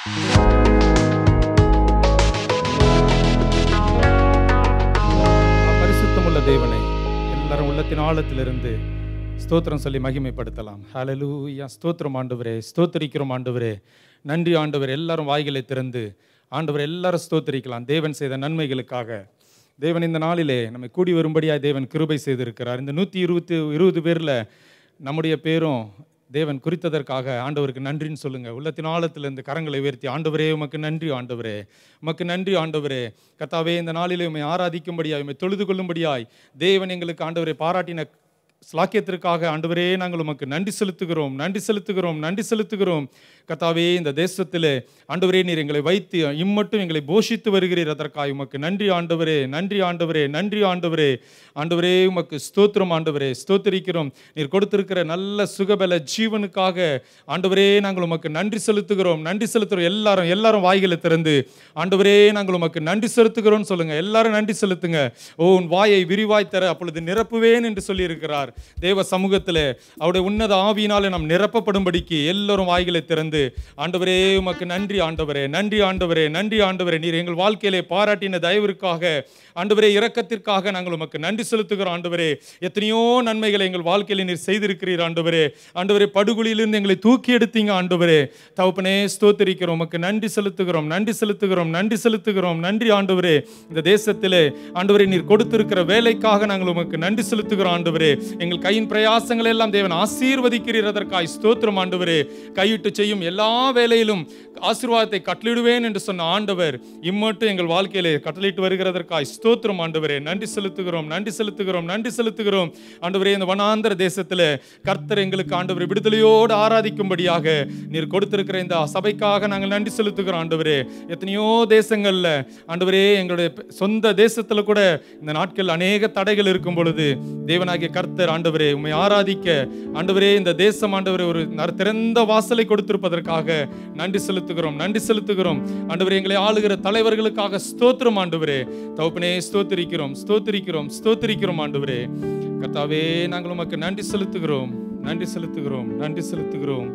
பரிசுத்தமுள்ள தேவனை எல்லாரும் உள்ளத்தின் ஆழத்திலிருந்து ஸ்தோத்திரம் சொல்லி மகிமைப்படுத்தலாம் ஹalleluya ஸ்தோத்திரம் ஆண்டவரே ஸ்தோத்திரிக்கிறோம் ஆண்டவரே நன்றி ஆண்டவர் எல்லாரும் வாய்களை திறந்து ஆண்டவர் எல்லாரும் ஸ்தோத்திரிக்கலாம் தேவன் செய்த நன்மைகளுக்காக தேவன் இந்த நாளிலே நம்மை கூடி வரும்படியாய் தேவன் கிருபை செய்திருக்கிறார் இந்த நூற்றி இருபத்தி இருபது பேரில் நம்முடைய பேரும் தேவன் குறித்ததற்காக ஆண்டவருக்கு நன்றின்னு சொல்லுங்க உள்ளத்தின் ஆழத்தில் இந்த கரங்களை உயர்த்தி ஆண்டவரே உமக்கு நன்றி ஆண்டவரே உமக்கு நன்றி ஆண்டவரே கத்தாவே இந்த நாளிலே உம்மை ஆராதிக்கும்படியாய் உம்மை தொழுது கொள்ளும்படியாய் தேவன் எங்களுக்கு ஆண்டவரை பாராட்டின ஸ்லாக்கியத்திற்காக ஆண்டவரே நாங்கள் உமக்கு நன்றி செலுத்துகிறோம் நன்றி செலுத்துகிறோம் நன்றி செலுத்துகிறோம் கத்தாவே இந்த தேசத்திலே ஆண்டவரே நீர் எங்களை வைத்து இம்மட்டும் எங்களை போஷித்து வருகிறீர் அதற்காக உமக்கு நன்றி ஆண்டவரே நன்றி ஆண்டவரே நன்றி ஆண்டவரே ஆண்டவரே உமக்கு ஸ்தோத்திரம் ஆண்டவரே ஸ்தோத்திரிக்கிறோம் நீர் கொடுத்திருக்கிற நல்ல சுகபல ஜீவனுக்காக ஆண்டவரே நாங்கள் உமக்கு நன்றி செலுத்துகிறோம் நன்றி செலுத்துகிறோம் எல்லாரும் எல்லாரும் வாய்களை திறந்து ஆண்டவரே நாங்கள் உமக்கு நன்றி செலுத்துகிறோம் சொல்லுங்க எல்லாரும் நன்றி செலுத்துங்க ஓ உன் வாயை விரிவாய் தர அப்பொழுது நிரப்புவேன் என்று சொல்லியிருக்கிறார் தேவ சமூகத்தில் அவருடைய உன்னத ஆவியினாலே நாம் நிரப்பப்படும்படிக்கு எல்லோரும் வாய்களை திறந்து ஆண்டவரே உமக்கு நன்றி ஆண்டவரே நன்றி ஆண்டவரே நன்றி ஆண்டவரே நீர் எங்கள் வாழ்க்கையிலே பாராட்டின தயவிற்காக ஆண்டவரே இரக்கத்திற்காக நாங்கள் உமக்கு நன்றி செலுத்துகிறோம் ஆண்டவரே எத்தனையோ நன்மைகளை எங்கள் வாழ்க்கையில் நீர் செய்திருக்கிறீர் ஆண்டவரே ஆண்டவரே படுகொலியிலிருந்து எங்களை தூக்கி எடுத்தீங்க ஆண்டவரே தகப்பனே ஸ்தோத்திரிக்கிறோம் உமக்கு நன்றி செலுத்துகிறோம் நன்றி செலுத்துகிறோம் நன்றி செலுத்துகிறோம் நன்றி ஆண்டவரே இந்த தேசத்திலே ஆண்டவரே நீர் கொடுத்திருக்கிற வேலைக்காக நாங்கள் உமக்கு நன்றி செலுத்துகிறோம் ஆண்டவரே எங்கள் கையின் பிரயாசங்கள் எல்லாம் தேவன் ஆசீர்வதிக்கிறீர் அதற்காய் ஸ்தோத்திரம் ஆண்டவரே கையிட்டு செய்யும் எல்லா வேலையிலும் ஆசீர்வாதத்தை கட்டளிடுவேன் என்று சொன்ன ஆண்டவர் இம்மட்டும் எங்கள் வாழ்க்கையிலே கட்டளையிட்டு வருகிறதற்காய் ஸ்தோத்திரம் ஆண்டவரே நன்றி செலுத்துகிறோம் நன்றி செலுத்துகிறோம் நன்றி செலுத்துகிறோம் ஆண்டவரே இந்த வனாந்தர தேசத்தில் கர்த்தர் எங்களுக்கு ஆண்டவர் விடுதலையோடு ஆராதிக்கும்படியாக நீர் கொடுத்திருக்கிற இந்த சபைக்காக நாங்கள் நன்றி செலுத்துகிறோம் ஆண்டவரே எத்தனையோ தேசங்களில் ஆண்டவரே எங்களுடைய சொந்த தேசத்தில் கூட இந்த நாட்கள் அநேக தடைகள் இருக்கும் பொழுது தேவனாகிய கர்த்தர் ஆண்டவரே உண்மை ஆராதிக்க ஆண்டவரே இந்த தேசம் ஆண்டவரே ஒரு நர- திறந்த வாசலை கொடுத்திருப்பதற்காக நன்றி செலுத்துகிறோம் நன்றி செலுத்துகிறோம் ஆண்டவரே எங்களை ஆளுகிற தலைவர்களுக்காக ஸ்தோத்திரம் ஆண்டவரே தகப்பனே ஸ்தோத்திரிக்கிறோம் ஸ்தோத்திரிக்கிறோம் ஸ்தோத்திரிக்கிறோம் ஆண்டவரே கர்த்தாவே நாங்கள் உமக்கு நன்றி செலுத்துகிறோம் நன்றி செலுத்துகிறோம் நன்றி செலுத்துகிறோம்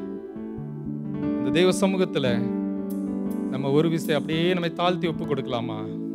இந்த தெய்வ சமூகத்துல நம்ம ஒரு விசை அப்படியே நம்மை தாழ்த்தி ஒப்பு கொடுக்கலாமா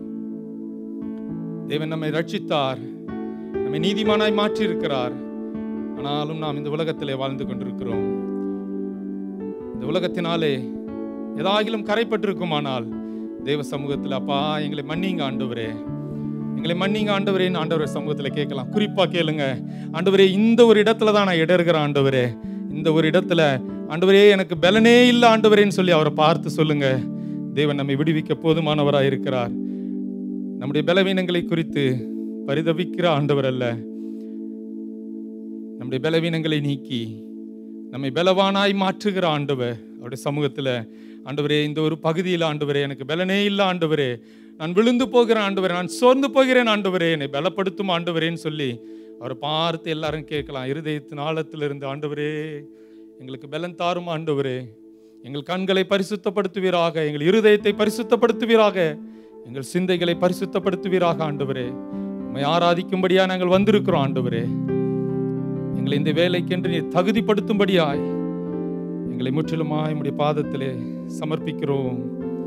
தேவன் நம்மை ரட்சித்தார் நம்மை நீதிமானாய் மாற்றி இருக்கிறார் ஆனாலும் நாம் இந்த உலகத்திலே வாழ்ந்து கொண்டிருக்கிறோம் இந்த உலகத்தினாலே ஏதாகிலும் கரைப்பட்டிருக்குமானால் தேவ சமூகத்தில் அப்பா எங்களை மன்னிங்க ஆண்டவரே எங்களை மன்னிங்க ஆண்டவரேன்னு ஆண்டவரே சமூகத்தில் கேட்கலாம் குறிப்பா கேளுங்க ஆண்டவரே இந்த ஒரு இடத்துல தான் நான் இடறுகிறேன் ஆண்டவரே இந்த ஒரு இடத்துல ஆண்டவரே எனக்கு பலனே இல்லை ஆண்டவரேன்னு சொல்லி அவரை பார்த்து சொல்லுங்க தேவன் நம்மை விடுவிக்க போதுமானவராய் இருக்கிறார் நம்முடைய பலவீனங்களை குறித்து பரிதவிக்கிற ஆண்டவர் அல்ல நம்முடைய பலவீனங்களை நீக்கி நம்மை பலவானாய் மாற்றுகிற ஆண்டவர் அவருடைய சமூகத்தில் ஆண்டவரே இந்த ஒரு பகுதியில் ஆண்டவரே எனக்கு பலனே இல்லை ஆண்டவரே நான் விழுந்து போகிறேன் ஆண்டவரே நான் சோர்ந்து போகிறேன் ஆண்டவரே என்னை பலப்படுத்தும் ஆண்டவரேன்னு சொல்லி அவரை பார்த்து எல்லாரும் கேட்கலாம் இருதயத்தின் ஆழத்திலிருந்து ஆண்டவரே எங்களுக்கு பலன் தாரும் ஆண்டவரே எங்கள் கண்களை பரிசுத்தப்படுத்துவீராக எங்கள் இருதயத்தை பரிசுத்தப்படுத்துவீராக எங்கள் சிந்தைகளை பரிசுத்தப்படுத்துவீராக ஆண்டவரே உம்மை ஆராதிக்கும்படியா நாங்கள் வந்திருக்கிறோம் ஆண்டவரே எங்களை இந்த வேலைக்கென்று நீர் தகுதிப்படுத்தும்படியாய் எங்களை முற்றிலுமாய் உம்முடைய பாதத்திலே சமர்ப்பிக்கிறோம்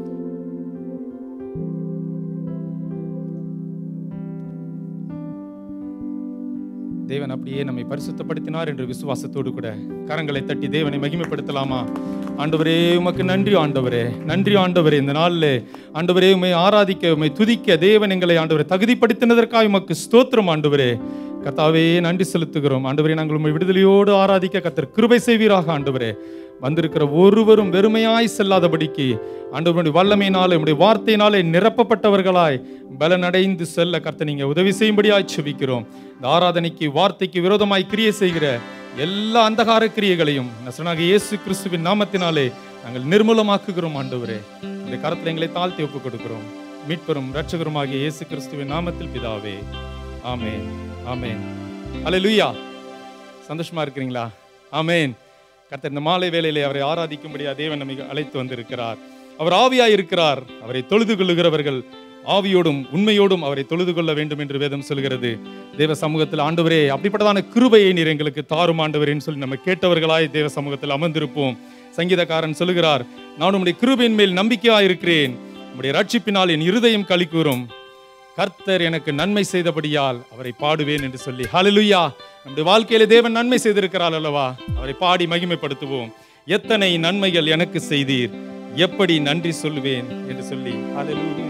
தேவன் அப்படியே நம்மை பரிசுத்தப்படுத்தினார் என்று விசுவாசத்தோடு கூட கரங்களை தட்டி தேவனை மகிமைப்படுத்தலாமா ஆண்டவரே உமக்கு நன்றி ஆண்டவரே நன்றி ஆண்டவரே இந்த நாளில் ஆண்டவரே உம்மை ஆராதிக்க உம்மை துதிக்க தேவன் எங்களை ஆண்டவரை தகுதிப்படுத்தினதற்காக உமக்கு ஸ்தோத்திரம் ஆண்டவரே கத்தாவே நன்றி செலுத்துகிறோம் ஆண்டவரே நாங்கள் உம்மை விடுதலையோடு ஆராதிக்க கத்தர் கிருபை செய்வீராக ஆண்டவரே வந்திருக்கிற ஒருவரும் வெறுமையாய் செல்லாதபடிக்கு ஆண்டவருடைய வல்லமையினாலே உம்முடைய வார்த்தையினாலே நிரப்பப்பட்டவர்களாய் பலனடைந்து செல்ல கர்த்தர் நீங்க உதவி செய்யும்படியாய் செபிக்கிறோம் இந்த ஆராதனைக்கு வார்த்தைக்கு விரோதமாய் கிரியை செய்கிற எல்லா அந்தகார கிரியைகளையும் நசனாக இயேசு கிறிஸ்துவின் நாமத்தினாலே நாங்கள் நிர்மூலமாக்குகிறோம் ஆண்டவரே இந்த கரத்தில் எங்களை தாழ்த்தி ஒப்புக் கொடுக்கிறோம் மீட்பெரும் இரட்சகருமாகிய இயேசு கிறிஸ்துவின் நாமத்தில் பிதாவே ஆமென் ஆமென் அல்லேலூயா சந்தோஷமா இருக்கிறீங்களா ஆமென் கர்த்தர் இந்த மாலை வேளையிலே அவரை ஆராதிக்கும்படியா தேவன் நம்மை அழைத்து வந்திருக்கிறார் அவர் ஆவியாய் இருக்கிறார் அவரை தொழுது கொள்ளுகிறவர்கள் ஆவியோடும் உண்மையோடும் அவரை தொழுது கொள்ள வேண்டும் என்று வேதம் சொல்கிறது தேவ சமூகத்தில் ஆண்டவரே அப்படிப்பட்டதான கிருபையை நீர் எங்களுக்கு தாரும் ஆண்டவரேன்னு சொல்லி நம்ம கேட்டவர்களாய் தேவ சமூகத்தில் அமர்ந்திருப்போம் சங்கீதக்காரன் சொல்லுகிறார் நான் உம்முடைய கிருபையின் மேல் நம்பிக்கையா இருக்கிறேன் உம்முடைய ரட்சிப்பினால் என் இருதயம் களி கூறும் கர்த்தர் எனக்கு நன்மை செய்தபடியால் அவரை பாடுவேன் என்று சொல்லி ஹalleluya நம்முடைய வாழ்க்கையில தேவன் நன்மை செய்திருக்கிறார் அல்லவா அவரை பாடி மகிமைப்படுத்துவோம் எத்தனை நன்மைகள் எனக்கு செய்தீர் எப்படி நன்றி சொல்லுவேன் என்று சொல்லி ஹalleluya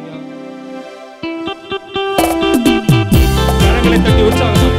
கரங்களை தட்டி உற்சாகமாக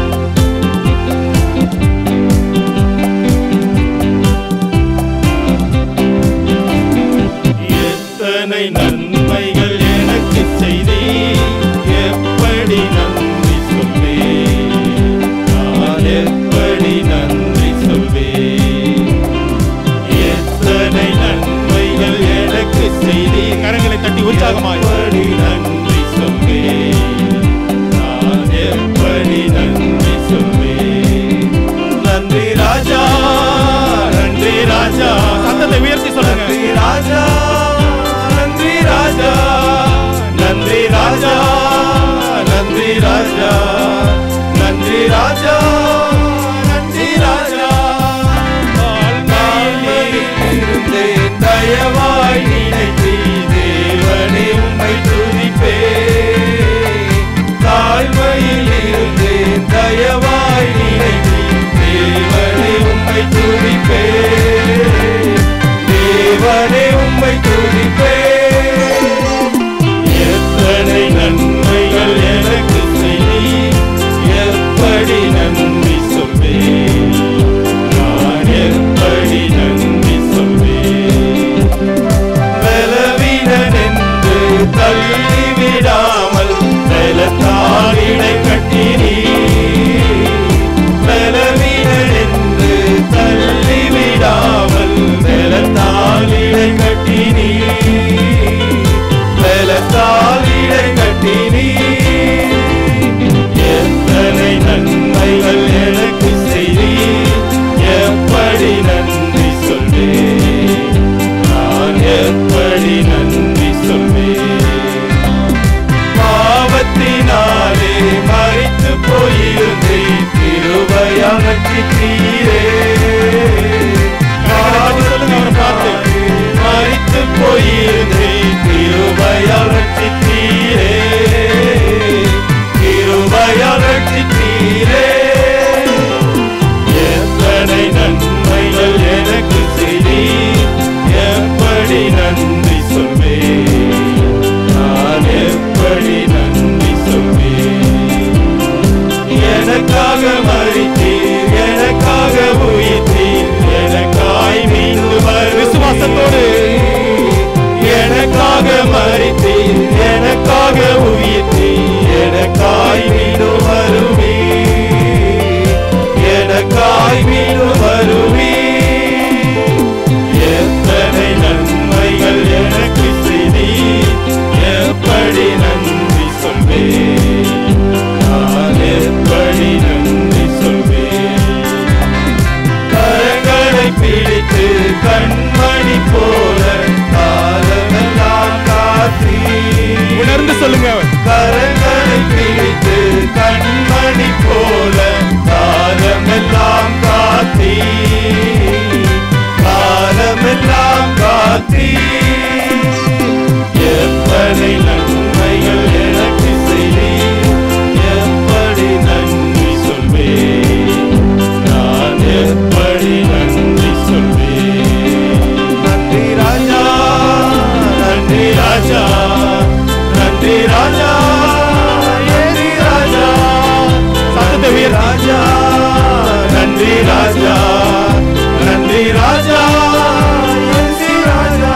எத்தனை நன்மைகள் எனக்கு செய்தி எப்படி நன்றி சொல்வேன் நான் எப்படி நன்றி சொல்வேன் எத்தனை நன்மைகள் எனக்கு செய்தி கரங்களை தட்டி உற்சாகமாய் எப்படி நன்றி சொல்வேன் நான் எப்படி நன்றி சொல்வேன் நன்றி ராஜா நன்றி ராஜா சத்தத்தை உயர்த்தி சொல்லுங்க நன்றி ராஜா நன்றி ராஜா நன்றி ராஜா நன்றி ராஜா நன்றி ராஜா நன்றி ராஜா இருந்தேன் தயவாய் நினைத்தி தேவனே உம்மை துதிப்பே தாழ்மையில் இருந்தேன் தயவாய் நினைத்தி தேவனே உம்மை துதிப்பே தேவனே உம்மை துதிப்பே எத்தனை நன்மைகள் எனக்கு செய்தி எப்படி நன்றி சொல்வேன் நான் எப்படி நன்றி சொல்வேன் பலவீனன் என்று தள்ளிவிடாமல் பலத்தாளிடை கட்டினீ பலவீனன் என்று தள்ளிவிடாமல் பலத்தாளிடை கட்டினீ பலத்தாளிடை கட்டினீ எத்தனை நன்மைகள் எனக்கு செய்தி எப்படி நன்றி சொல்வேன் நான் எப்படி நன்றி சொல்வேன் பாவத்தினாலே மறித்து போயிருந்தேன் திருவையகற்றித்தீரே பாவத்தினாலே மறித்து போயிருந்தேன் திருவையகற்றித்தீரே திருவையகற்றித்தீரே எத்தனை நன்மைகள் எனக்கு செய்தி எப்படி நன்றி சொல்வேன் நான் எப்படி நன்றி சொல்வேன் எனக்காக மறித்தீர் எனக்காக உயிர்த்தீர் எனக்காய் மீண்டு வரும் விசுவாசத்தோடு. எனக்காக மறித்தீர் எனக்காக உயிர்த்தீர் எனக்காய் மீண்டு வருவே எனக்காய் மீண்டு வருவே எத்தனை நன்மைகள் எனக்கு செய்தி எப்படி நன்றி சொல்வேன் நான் எப்படி நன்றி சொல்வேன் கரங்களை பிடித்து கண்மணி போல காலமெல்லாம் காத்தி உணர்ந்து சொல்லுங்க கரங்களை பிடித்து கண்மணி போல காலமெல்லாம் காத்தி காலமெல்லாம் காத்தி எத்தனை நன்மைகள் எனக்கு செய்தி எப்படி நன்றி சொல்வேன் நான் எப்படி நன்றி சொல்வேன் நன்றி ராஜா நன்றி ராஜா நன்றி ராஜா ஏறி ராஜா சத்தத்தை உயர்த்தி. ராஜா நன்றி ராஜா நன்றி ராஜா ஏசி ராஜா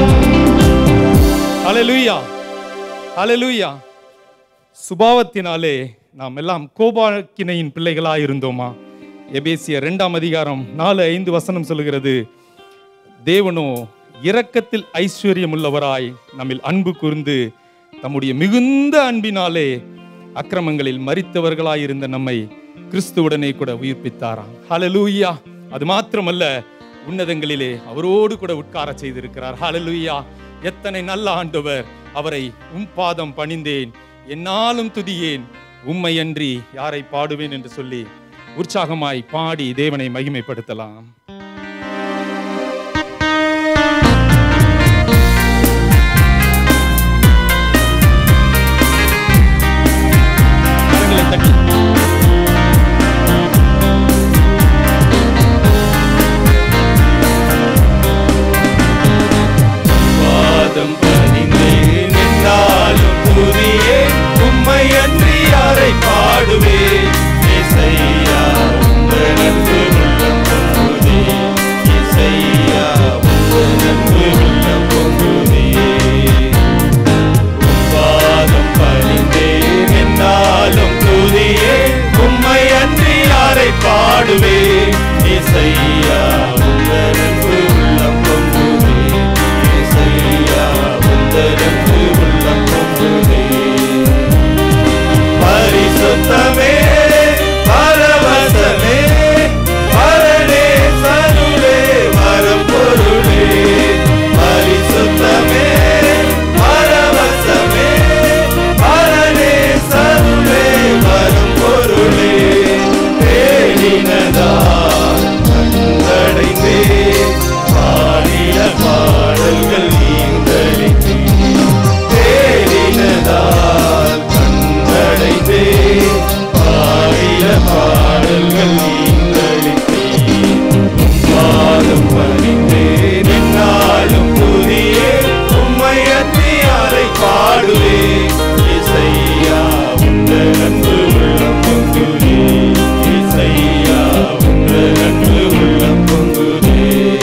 ஹalleluya ஹalleluya சுபாவத்தினாலே நாம் எல்லாம் கோபாக்கினையின் பிள்ளைகளாய் இருந்தோமா எபேசிய இரண்டாம் அதிகாரம் நாலு ஐந்து வசனம் சொல்லுகிறது தேவனோ இரக்கத்தில் ஐஸ்வர்யம் உள்ளவராய் நம்மில் அன்பு கூர்ந்து தம்முடைய மிகுந்த அன்பினாலே அக்கிரமங்களில் மரித்தவர்களாயிருந்த நம்மை கிறிஸ்துவுடனே கூட உயிர்ப்பித்தாராம் ஹalleluya அது மாத்திரமல்ல உன்னதங்களிலே அவரோடு கூட உட்கார செய்திருக்கிறார் ஹalleluya எத்தனை நல்ல ஆண்டவர் அவரை உம் பாதம் பணிந்தேன் என்னாலும் துதியேன் உம்மையன்றி யாரை பாடுவேன் என்று சொல்லி உற்சாகமாய் பாடி தேவனை மகிமைப்படுத்தலாம் பாடுவே இசையா உங்கள் அன்பு உள்ளம் பொங்குதே இசையா உங்கள் அன்பு உள்ளம் பொங்குதே பாதம் பணிந்தேன் என்னாலும் துதியே உம்மை அன்றி யாரை பாடுவே இசையா உங்கள் அன்பு உள்ளம் பொங்குதே இசையா உங்கள் அன்பு உள்ளம் பொங்குதே பரிசுத்தமே பரவசமே பரனே சருளே வரம் பொருளே பரிசுத்தமே பரவசமே பரனே சருளே வரம் பொருளே தேடினதா கண்டடைந்தே பாடின பாடல்கள் நீந்தளித்தே தேடினதால் கண்டடைந்தே பாடின பாடல்கள் நீந்தளித்தே பாதம் பணிந்தேன் என்னாலும் புதியே உம்மை அன்றி யாரை பாடுவே இசையா உங்கள் அன்பு உள்ளம் பொங்குதே இசையா உங்கள் அன்பு உள்ளம் பொங்குதே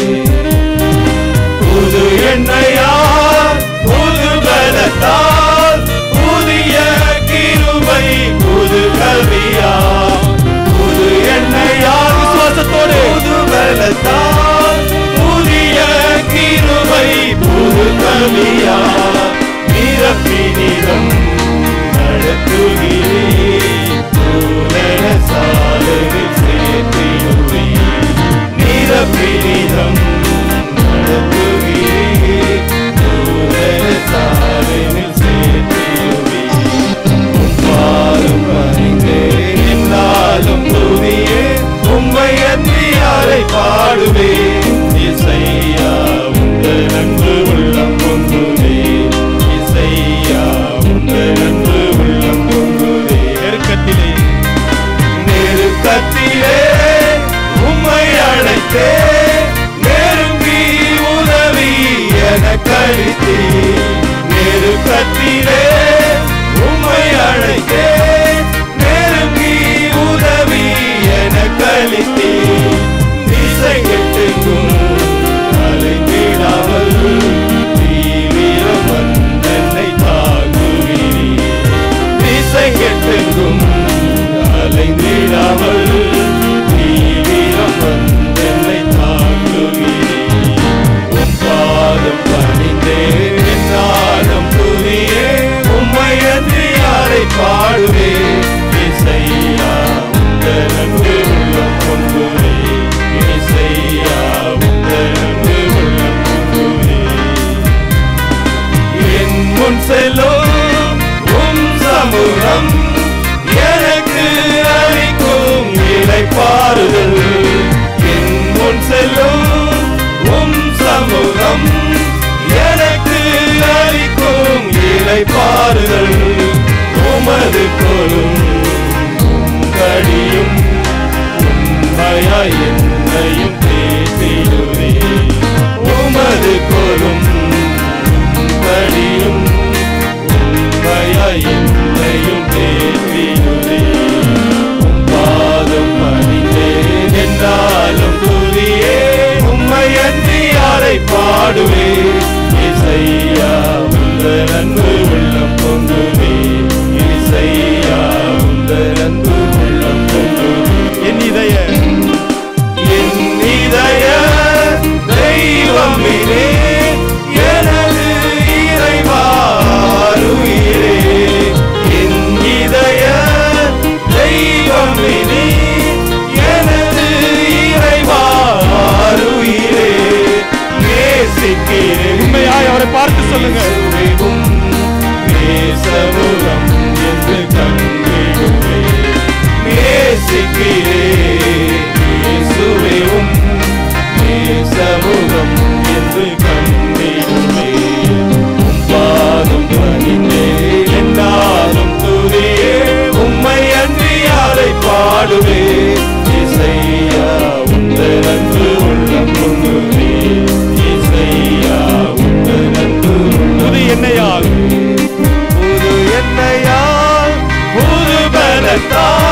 புது எண்ணெயால் புது பலத்தால் புதிய கிருபை புது கல்வியால் புது எண்ணெயால் விசுவாசத்தோடு புது பலத்தால் புதிய கிருபை புது கல்வியால் நிரப்பினிடம் நடத்துகிறே பூரண சாலையில் சேர்த்திடுவே நிரப்பினிடம் நடத்துகிறே பூரண சாலையில் சேர்த்திடுவே பாலும் பணிந்தேன் என்னாலும் துதியே உம்மை அன்றி யாரை பாடுவே இசையா உங்கள் அன்பு உள்ளம் பொங்குதே இசையா உங்கள் அன்பு உள்ளம் பொங்குதே நெருக்கத்திலே நெருக்கத்திலே உம்மை அழைத்தே நெருங்கி உதவி எனக்கு அளித்தே நெருக்கத்திலே உம்மை அழைத்தே நெருங்கி உதவி எனக்கு அளித்தே திசை கெட்டுக்கும் அலைந்திடாமல் தீவிரம் வந்தென்னை தாங்குகிறீர் திசை கெட்டுக்கும் அலைந்திடாமல் தீவிரம் வந்தென்னை தாங்குகிறீர் உம் பாதம் பணிந்தேன் என்னாலும் துதியே உம்மை அன்றி யாரை பாடுவே இசையா உங்கள் அன்பு உள்ளம் பொங்குவே இசையா உங்கள் அன்பு உள்ளம் பொங்குவே என் முன் செல்லும் உம் சமூகம் எனக்கு அளிக்கும் இளைப்பாறுதல் என் முன் செல்லும் உம் சமூகம் எனக்கு அளிக்கும் இளைப்பாறுதல் உமது கொலும் உங்கடியும் உண்மையாய் என்னையும் பேசிடுவே உமது கொலும் படியும் உண்மையாய் என்னையும் தேற்றியுதே உம் பாதம் பணிந்தேன் என்றாலும் துதியே உம்மை அன்றி யாரை பாடுவே இசையா உங்கள் அன்பு உள்ளம் பொங்குவே இசையா உங்கள் அன்பு உள்ளம் பொங்குவே என் இதய என் இதய தெய்வமிலே எனது இறைவாருயிரே என் இதய தெய்வமிலே எனது இறைவாருயிரே நேசிக்கிறேன் உண்மையாய் அவரை பார்த்து சொல்லுங்க நேசமுகம் என்று கண்டிடுவே நேசிக்கிறேன் இயேசுவே உம் நேசமுகம் என்று கண்டிடுவே உம் பாதம் பணிந்தேன் என்னாலும் துதியே உம்மை அன்றி யாரை பாடுவே இசையா உங்கள் அன்பு உள்ளம் கொண்டுவே இசையா உங்கள் அன்பு புது எண்ணெயால் புது எண்ணெயால் புது பலத்தால்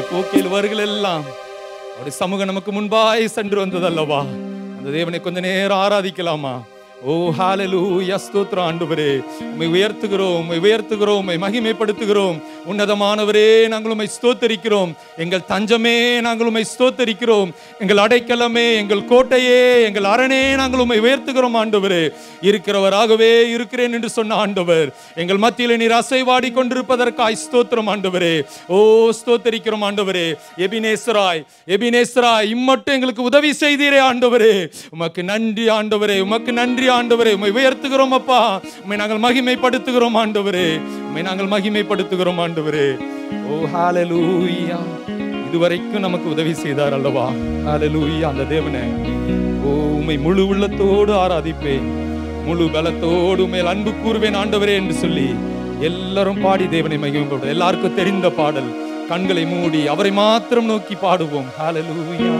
போக்கில் வருகள் எல்லாம் அவருடைய சமூகம் நமக்கு முன்பாய் சென்று வந்ததல்லவா அந்த தேவனை கொஞ்ச நேரம் ஆராதிக்கலாமா ஓ ஹalleluya ஸ்தோத்திரம் ஆண்டவரே உம்மை உயர்த்துகிறோம் உம்மை உயர்த்துகிறோம் உம்மை மகிமைப்படுத்துகிறோம் உன்னதமானவரே நாங்கள் உம்மை ஸ்தோத்தரிக்கிறோம் எங்கள் தஞ்சமே நாங்கள் உம்மை ஸ்தோத்தரிக்கிறோம் எங்கள் அடைக்கலமே எங்கள் கோட்டையே எங்கள் அரணே நாங்கள் உம்மை உயர்த்துகிறோம் ஆண்டவரே இருக்கிறவராகவே இருக்கிறேன் என்று சொன்ன ஆண்டவர் எங்கள் மத்தியில் நீர் அசைவாடி கொண்டிருப்பதற்காய் ஸ்தோத்திரம் ஆண்டவரே ஓ ஸ்தோத்தரிக்கிறோம் ஆண்டவரே எபினேசராய் எபினேசராய் இம்மட்டும் எங்களுக்கு உதவி செய்தீரே ஆண்டவரே உமக்கு நன்றி ஆண்டவரே உமக்கு நன்றி ஆண்டவரே உம்மை உயர்த்துகிறோம் அப்பா உம்மை நாங்கள் மகிமைப்படுத்துகிறோம் ஆண்டவரே உம்மை நாங்கள் மகிமைப்படுத்துகிறோம் ஆண்டவரே ஓ ஹalleluya இதுவரைக்கும் நமக்கு உதவி செய்தார் அல்லவா ஹalleluya அந்த தேவனே ஓ உம்மை முழு உள்ளத்தோடு ஆராதிப்பேன் முழு பலத்தோடு மேல் அன்பு கூறுவேன் ஆண்டவரே என்று சொல்லி எல்லாரும் பாடி தேவனை மகிமைப்படுத்த எல்லாருக்கும் தெரிந்த பாடல் கண்களை மூடி அவரை மாத்திரம் நோக்கி பாடுவோம் ஹalleluya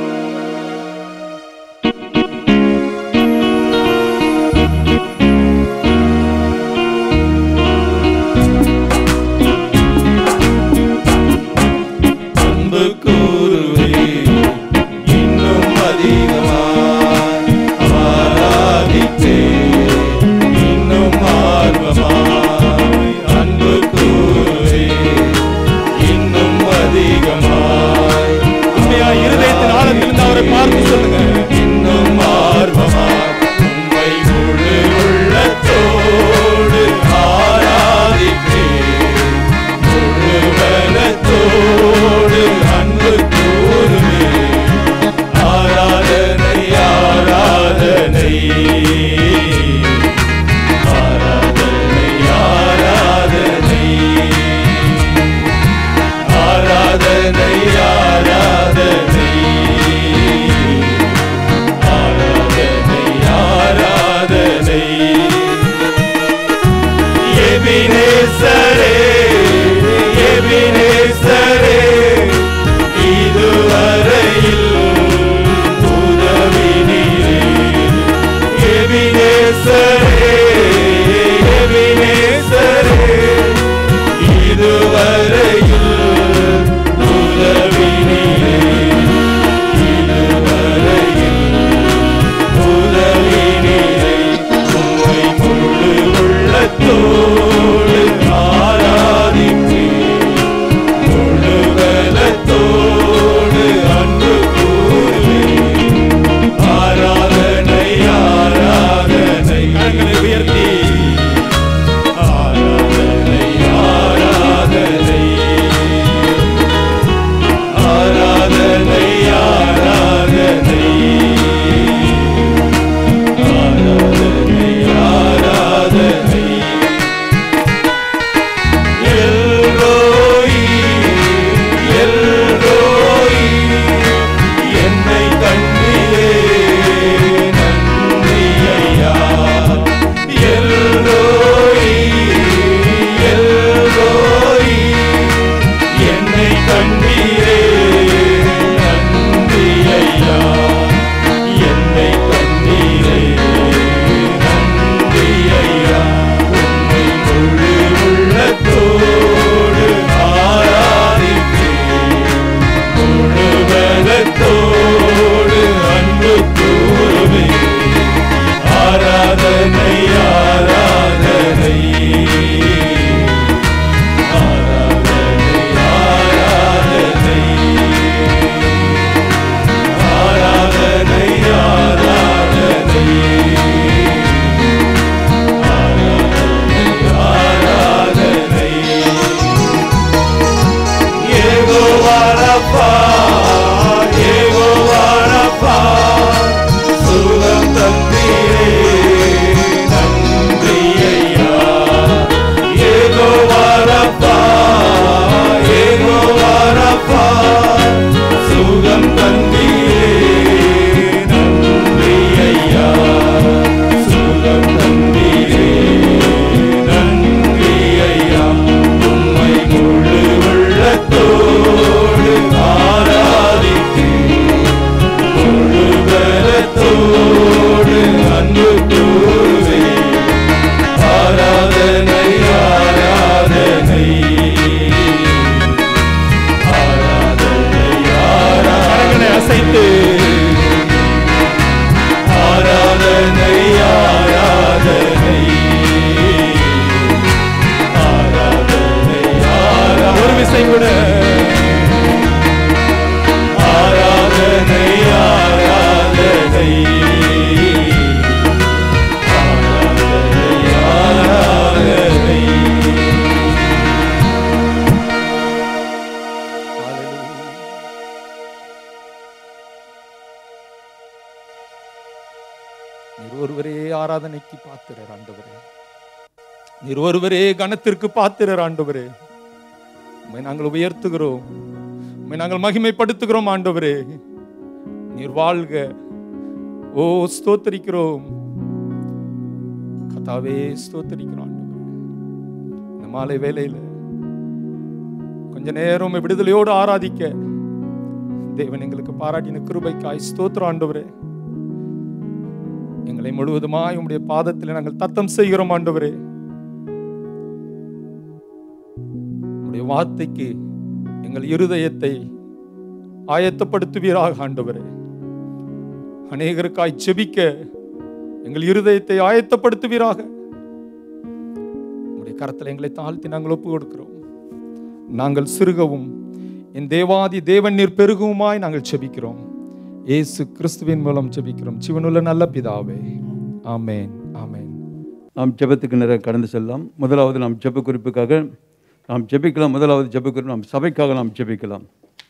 அன்பு கூறுவே இன்னும் அதிகமாய் ஆராதிப்பே இன்னும் ஆர்வமாய் அன்பு கூறுவே இன்னும் அதிகமாய் உண்மையா இருதயத்தின் ஆழத்திலிருந்து அவரை பார்த்து சொல்லுங்க இன்னும் ஆர்வமாய் உம்மை முழு உள்ளத்தோடு ஆராதிப்பே முழுவலத்தோடு அன்பு கூறுவே ஆராதனை ஆராதனை ஆராதனை ஆராதனை ஆராதனை ஆராதனை ஆராதனை ஆராதனை எபினேசரே எபினேசரே இதுவரையில் உதவினீரே எபினேசரே எபினேசரே இதுவரையில் உதவினீரே இதுவரையில் உதவினீரே உம்மை முழு உள்ளத்தோடு ஆராதிப்பேன் முழு பலத்தோடு அன்பு கூறுவேன் ஆராதனை ஆராதனை கரங்களை உயர்த்தி ஆராதனை ஆராதனை ஆராதனை ஆராதனை ஆராதனை ஆராதனை எல்ரோயி எல்ரோயி என்னை கண்டீரே நன்றி ஐயா எல்ரோயி எல்ரோயி என்னை கண்டீரே நன்றி ஐயா என்னை கண்டீரே நன்றி ஐயா உம்மை முழு உள்ளத்தோடு ஆராதிப்பேன் முழு பலத்தோடு அன்பு கூறுவேன் ஆராதனை ஆராதனை ஆராதனை ஆராதனை ஆராதனை ஆராதனை ஆராதனை ஏகோவாரப்பா ஏகோவாரப்பா சுகம் தந்தீரே நன்றி ஐயா ஏகோவாரப்பா ஏகோவாரப்பா சுகம் தந்தீரே நன்றி ஐயா சுகம் தந்தீரே நன்றி ஐயா உம்மை முழு உள்ளத்தோடு ஆராதிப்பேன் ஆராதனைக்கு பாத்திரர் ஆண்டவரே நீர் ஒருவரே கனத்திற்கு பாத்திரர் ஆண்டவரே உம்மை நாங்கள் உயர்த்துகிறோம் உம்மை நாங்கள் மகிமைப்படுத்துகிறோம் ஆண்டவரே நீர் வாழ்க ஓ ஸ்தோத்தரிக்கிறோம் கத்தாவே ஸ்தோத்தரிக்கிறோம் ஆண்டவரே இந்த மாலை வேளையில கொஞ்ச நேரம் உம்மை விடுதலையோடு ஆராதிக்க தேவன் எங்களுக்கு பாராட்டின கிருபைக்காய் ஸ்தோத்திரம் ஆண்டவரே எங்களை முழுவதுமாய் உம்முடைய பாதத்தில் நாங்கள் தத்தம் செய்கிறோம் ஆண்டவரே உம்முடைய வார்த்தைக்கு எங்கள் இருதயத்தை ஆயத்தப்படுத்துவீராக ஆண்டவரே அநேகருக்காய் செபிக்க எங்கள் இருதயத்தை ஆயத்தப்படுத்துவீராக உம்முடைய கரத்தில் எங்களை தாழ்த்தி நாங்கள் ஒப்பு கொடுக்கிறோம் நாங்கள் சிறுகவும் என் தேவாதி தேவன் நீர் பெருகுமாய் நாங்கள் செபிக்கிறோம் இயேசு கிறிஸ்துவின் மூலம் செபிக்கிறோம் சிவனுள்ள நல்ல பிதாவே ஆமென் ஆமென் நாம் ஜெபத்துக்கு நிறைய கடந்து செல்லலாம் முதலாவது நாம் ஜெப குறிப்புக்காக நாம் ஜெபிக்கலாம் முதலாவது ஜெப குறிப்பு நாம் சபைக்காக நாம் ஜெபிக்கலாம்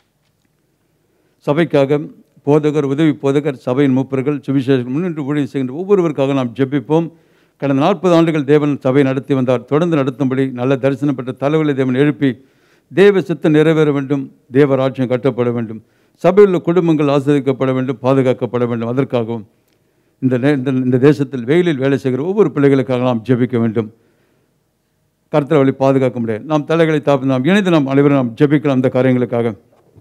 சபைக்காக போதகர் உதவி போதகர் சபையின் மூப்பர்கள் சுவிசேஷம் முன்னின்று ஊழியம் செய்கின்ற ஒவ்வொருவருக்காக நாம் ஜெபிப்போம் கடந்த நாற்பது ஆண்டுகள் தேவன் சபை நடத்தி வந்தார் தொடர்ந்து நடத்தும்படி நல்ல தரிசனம் பெற்ற தலைவர்களை தேவன் எழுப்பி தேவ சித்தம் நிறைவேற வேண்டும் தேவ ராஜ்யம் கட்டப்பட வேண்டும் சபையில் உள்ள குடும்பங்கள் ஆசிரியக்கப்பட வேண்டும் பாதுகாக்கப்பட வேண்டும் அதற்காகவும் இந்த நே- இந்த இந்த தேசத்தில் வெயிலில் வேலை செய்கிற ஒவ்வொரு பிள்ளைகளுக்காக நாம் ஜெபிக்க வேண்டும் கர்த்தர் வழி பாதுகாக்க முடியாது நாம் தலைகளை தாப்பி நாம் இணைந்து நாம் அனைவரும் நாம் ஜெபிக்கலாம் அந்த காரியங்களுக்காக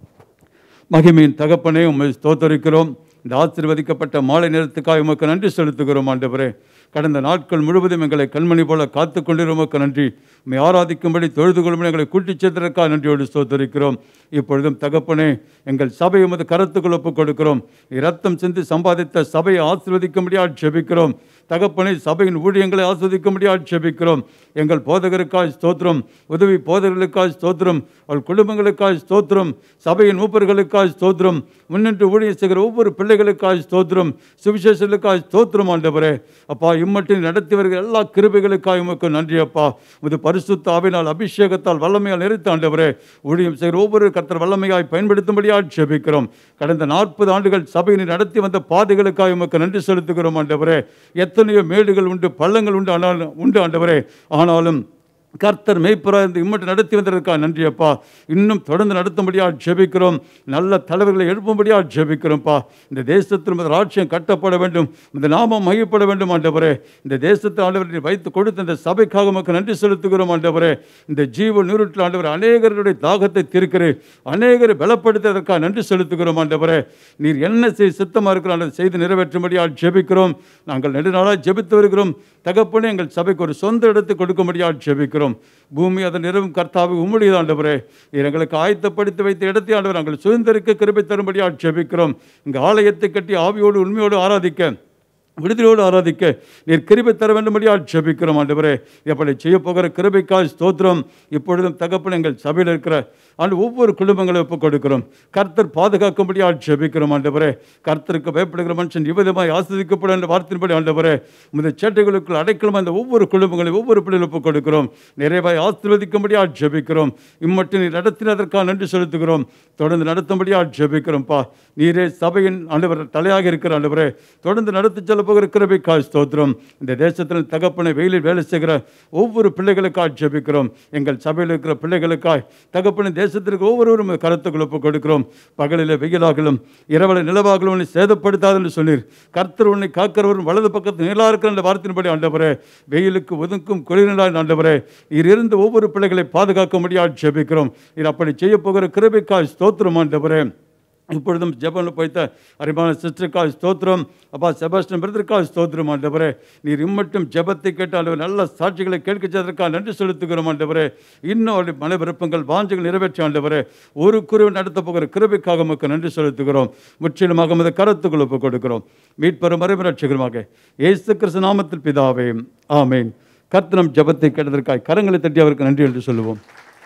மகிமையின் தகப்பனே உம்மை ஸ்தோத்தரிக்கிறோம் இந்த ஆசீர்வதிக்கப்பட்ட மாலை நேரத்துக்காக உமக்கு நன்றி செலுத்துகிறோம் ஆண்டவரே கடந்த நாட்கள் முழுவதும் எங்களை கண்மணி போல காத்து கொண்டிரு உமக்கு நன்றி உம்மை ஆராதிக்கும்படி தொழுது கொள்ளும்படி எங்களை கூட்டிச் சேர்த்ததற்காக நன்றியோடு ஸ்தோத்தரிக்கிறோம் இப்பொழுதும் தகப்பனே எங்கள் சபை உமது கரத்துக்குள் ஒப்புக் கொடுக்கிறோம் இரத்தம் சிந்தி சம்பாதித்த சபையை ஆசீர்வதிக்கும்படியாக ஜெபிக்கிறோம் தகப்பனை சபையின் ஊழியங்களை ஆஸ்வதிக்கும்படியாக ஜெபிக்கிறோம் எங்கள் போதகருக்காய் ஸ்தோத்திரம் உதவி போதகர்களுக்காய் ஸ்தோத்திரம் அவள் குடும்பங்களுக்காய் ஸ்தோத்திரம் சபையின் மூப்பர்களுக்காய் ஸ்தோத்திரம் முன்னின்று ஊழியம் செய்கிற ஒவ்வொரு பிள்ளைகளுக்காய் ஸ்தோத்திரம் சுவிசேஷர்களுக்காய் ஸ்தோத்திரம் ஆண்டவரே அப்பா இம்மட்டில் நடத்தி வருகிற எல்லா கிருபைகளுக்காய் உமக்கு நன்றி அப்பா இது பரிசுத்த ஆவினால் அபிஷேகத்தால் வல்லமையால் நிறைத்த ஆண்டவரே ஊழியம் செய்கிற ஒவ்வொரு கர்த்தர் வல்லமையாய் பயன்படுத்தும்படியாக ஜெபிக்கிறோம் கடந்த நாற்பது ஆண்டுகள் சபையினை நடத்தி வந்த பாதைகளுக்காக உமக்கு நன்றி செலுத்துகிறோம் ஆண்டவரே எத்தனையோ மேடுகள் உண்டு பள்ளங்கள் உண்டு ஆனால் உண்டு ஆண்டவரே ஆனாலும் கர்த்தர் மெய்ப்பராக இருந்து இம்மட்டு நடத்தி வந்ததற்காக நன்றி அப்பா இன்னும் தொடர்ந்து நடத்தும்படியாக ஜெபிக்கிறோம் நல்ல தலைவர்களை எழுப்பும்படியாக ஜெபிக்கிறோம்ப்பா இந்த தேசத்தில் உமது ராட்சியம் கட்டப்பட வேண்டும் இந்த நாமம் மையப்பட வேண்டும் ஆண்டவரே இந்த தேசத்தை ஆண்டவரை வைத்து கொடுத்த இந்த சபைக்காக உமக்கு நன்றி செலுத்துகிறோம் ஆண்டவரே இந்த ஜீவ நீருட்டில் ஆண்டவர் அநேகருடைய தாகத்தை தீர்க்கிறேன் அநேகரை பலப்படுத்துவதற்காக நன்றி செலுத்துகிறோம் ஆண்டவரே நீர் என்ன செய்ய சித்தமாக இருக்கிற ஆண்டவர் செய்து நிறைவேற்றும்படியாக ஜெபிக்கிறோம் நாங்கள் நெடுநாளாக ஜெபித்து வருகிறோம் தகப்பனே எங்கள் சபைக்கு ஒரு சொந்த இடத்தை கொடுக்கும்படியாக ஜெபிக்கிறோம் பூமி அதன் நிறவும் கர்த்தாவை உம்முடையது ஆண்டவரே நீர் எங்களுக்கு ஆயத்தப்படுத்தி வைத்த இடத்தை ஆண்டவர் நாங்கள் சுதந்திரிக்க கிருபை தரும்படியாக ஜெபிக்கிறோம் இங்கே ஆலயத்தை கட்டி ஆவியோடு உண்மையோடு ஆராதிக்க விடுதலையோடு ஆராதிக்க நீர் கிருபை தர வேண்டும்படியாக ஜெபிக்கிறோம் ஆண்டவரே எப்படி செய்ய போகிற கிருபைக்காய் ஸ்தோத்திரம் இப்பொழுதும் தகப்பன் எங்கள் சபையில் இருக்கிற ஆண்டு ஒவ்வொரு குடும்பங்களையும் ஒப்புக் கொடுக்கிறோம் கர்த்தர் பாதுகாக்கும்படியாக ஜெபிக்கிறோம் ஆண்டவரே கர்த்தருக்கு பயப்படுகிற மனுஷன் இவ்விதமாய் ஆஸ்வதிக்கப்படும் என்ற வார்த்தையின்படி ஆண்டவரே இந்த சேட்டைகளுக்குள் அடைக்கலம் அந்த ஒவ்வொரு குடும்பங்களையும் ஒவ்வொரு பிள்ளைகளும் ஒப்புக் கொடுக்கிறோம் நிறைவாய் ஆசீர்வதிக்கும்படியாக ஜெபிக்கிறோம் இம்மட்டும் நீர் நடத்தினதற்காக நன்றி செலுத்துகிறோம் தொடர்ந்து நடத்தும்படியாக ஜெபிக்கிறோம்ப்பா நீரே சபையின் ஆண்டவர் தலையாக இருக்கிற ஆண்டவரே தொடர்ந்து நடத்தி செல்ல போகிற கிருபைக்காய் ஸ்தோத்திரம் இந்த தேசத்தில் தகப்பனை வெயிலில் வேலை செய்கிற ஒவ்வொரு பிள்ளைகளுக்காய் ஜெபிக்கிறோம் எங்கள் சபையில் இருக்கிற பிள்ளைகளுக்காய் தகப்பனை தேசத்திற்கு ஒவ்வொருவரும் கருத்துக்கள் ஒப்புக் கொடுக்கிறோம் பகலில் வெயிலாகலும் இரவலை நிலவாகலும் உன்னை சேதப்படுத்தாதுன்னு சொன்னீர் கர்த்தர் உன்னை காக்கிறவரும் வலது பக்கத்து நிலா இருக்கிற அந்த வார்த்தையின்படி ஆண்டவரே வெயிலுக்கு ஒதுக்கும் குளிர்நிலாய் ஆண்டவரே நீர் இருந்து ஒவ்வொரு பிள்ளைகளை பாதுகாக்க முடியாது ஜெபிக்கிறோம் நீர் அப்படி செய்ய போகிற கிருபைக்காய் ஸ்தோத்திரம் ஆண்டவரே இப்பொழுதும் ஜெபனில் போய்த்த அரிமான சிஸ்டருக்காக ஸ்தோத்திரம் அப்பா செபாஸ்டன் பிரதருக்காக ஸ்தோத்திரம் ஆண்டவரே நீர் இம்மட்டும் ஜெபத்தை கேட்டு ஆண்டவர் நல்ல சாட்சிகளை கேட்க செய்ததற்காக நன்றி செலுத்துகிறோம் ஆண்டவரே இன்னும் அவருடைய மன விருப்பங்கள் வாஞ்சங்கள் நிறைவேற்றி ஆண்டவரே ஒரு குருவை நடத்த போகிற கிருபைக்காக நமக்கு நன்றி செலுத்துகிறோம் முற்றிலுமாக மத கருத்துக்கள் ஒப்புக் கொடுக்கிறோம் மீட்பெறும் மறைமரட்சிகரமாக இயேசு கிறிஸ்து நாமத்தில் பிதாவே ஆமேன் கர்த்தனம் ஜெபத்தை கேட்டதற்காக கரங்களை தட்டி அவருக்கு நன்றி என்று சொல்லுவோம்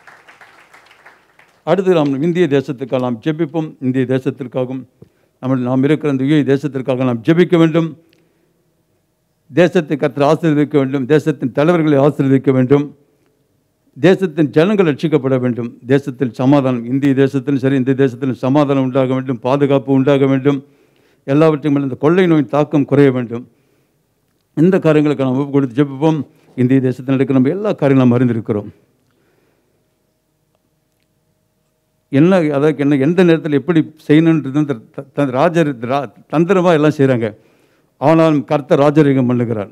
அடுத்து நாம் இந்திய தேசத்துக்காக நாம் ஜெபிப்போம் இந்திய தேசத்திற்காகவும் நம்ம நாம் இருக்கிற இந்த யுஏ தேசத்திற்காக நாம் ஜெபிக்க வேண்டும் தேசத்தை கர்த்தர் ஆசீர்வதிக்க வேண்டும் தேசத்தின் தலைவர்களை ஆசீர்வதிக்க வேண்டும் தேசத்தின் ஜனங்கள் ரட்சிக்கப்பட வேண்டும் தேசத்தில் சமாதானம் இந்திய தேசத்திலும் சரி இந்த தேசத்திலும் சமாதானம் உண்டாக வேண்டும் பாதுகாப்பு உண்டாக வேண்டும் எல்லாவற்றையும் மேல் இந்த கொள்ளை நோய் தாக்கம் குறைய வேண்டும் இந்த காரியங்களுக்கு நாம் ஒப்பு கொடுத்து ஜெபிப்போம் இந்திய தேசத்தில் நடக்கிற நம்ம எல்லா காரியங்களும் நாம் அறிந்திருக்கிறோம் என்ன அதற்கு என்ன எந்த நேரத்தில் எப்படி செய்யணுன்றது வந்து த- த- ராஜர் ரா- தந்திரமா எல்லாம் செய்கிறாங்க ஆனாலும் கர்த்தர் ராஜரீகம் பண்ணுகிறார்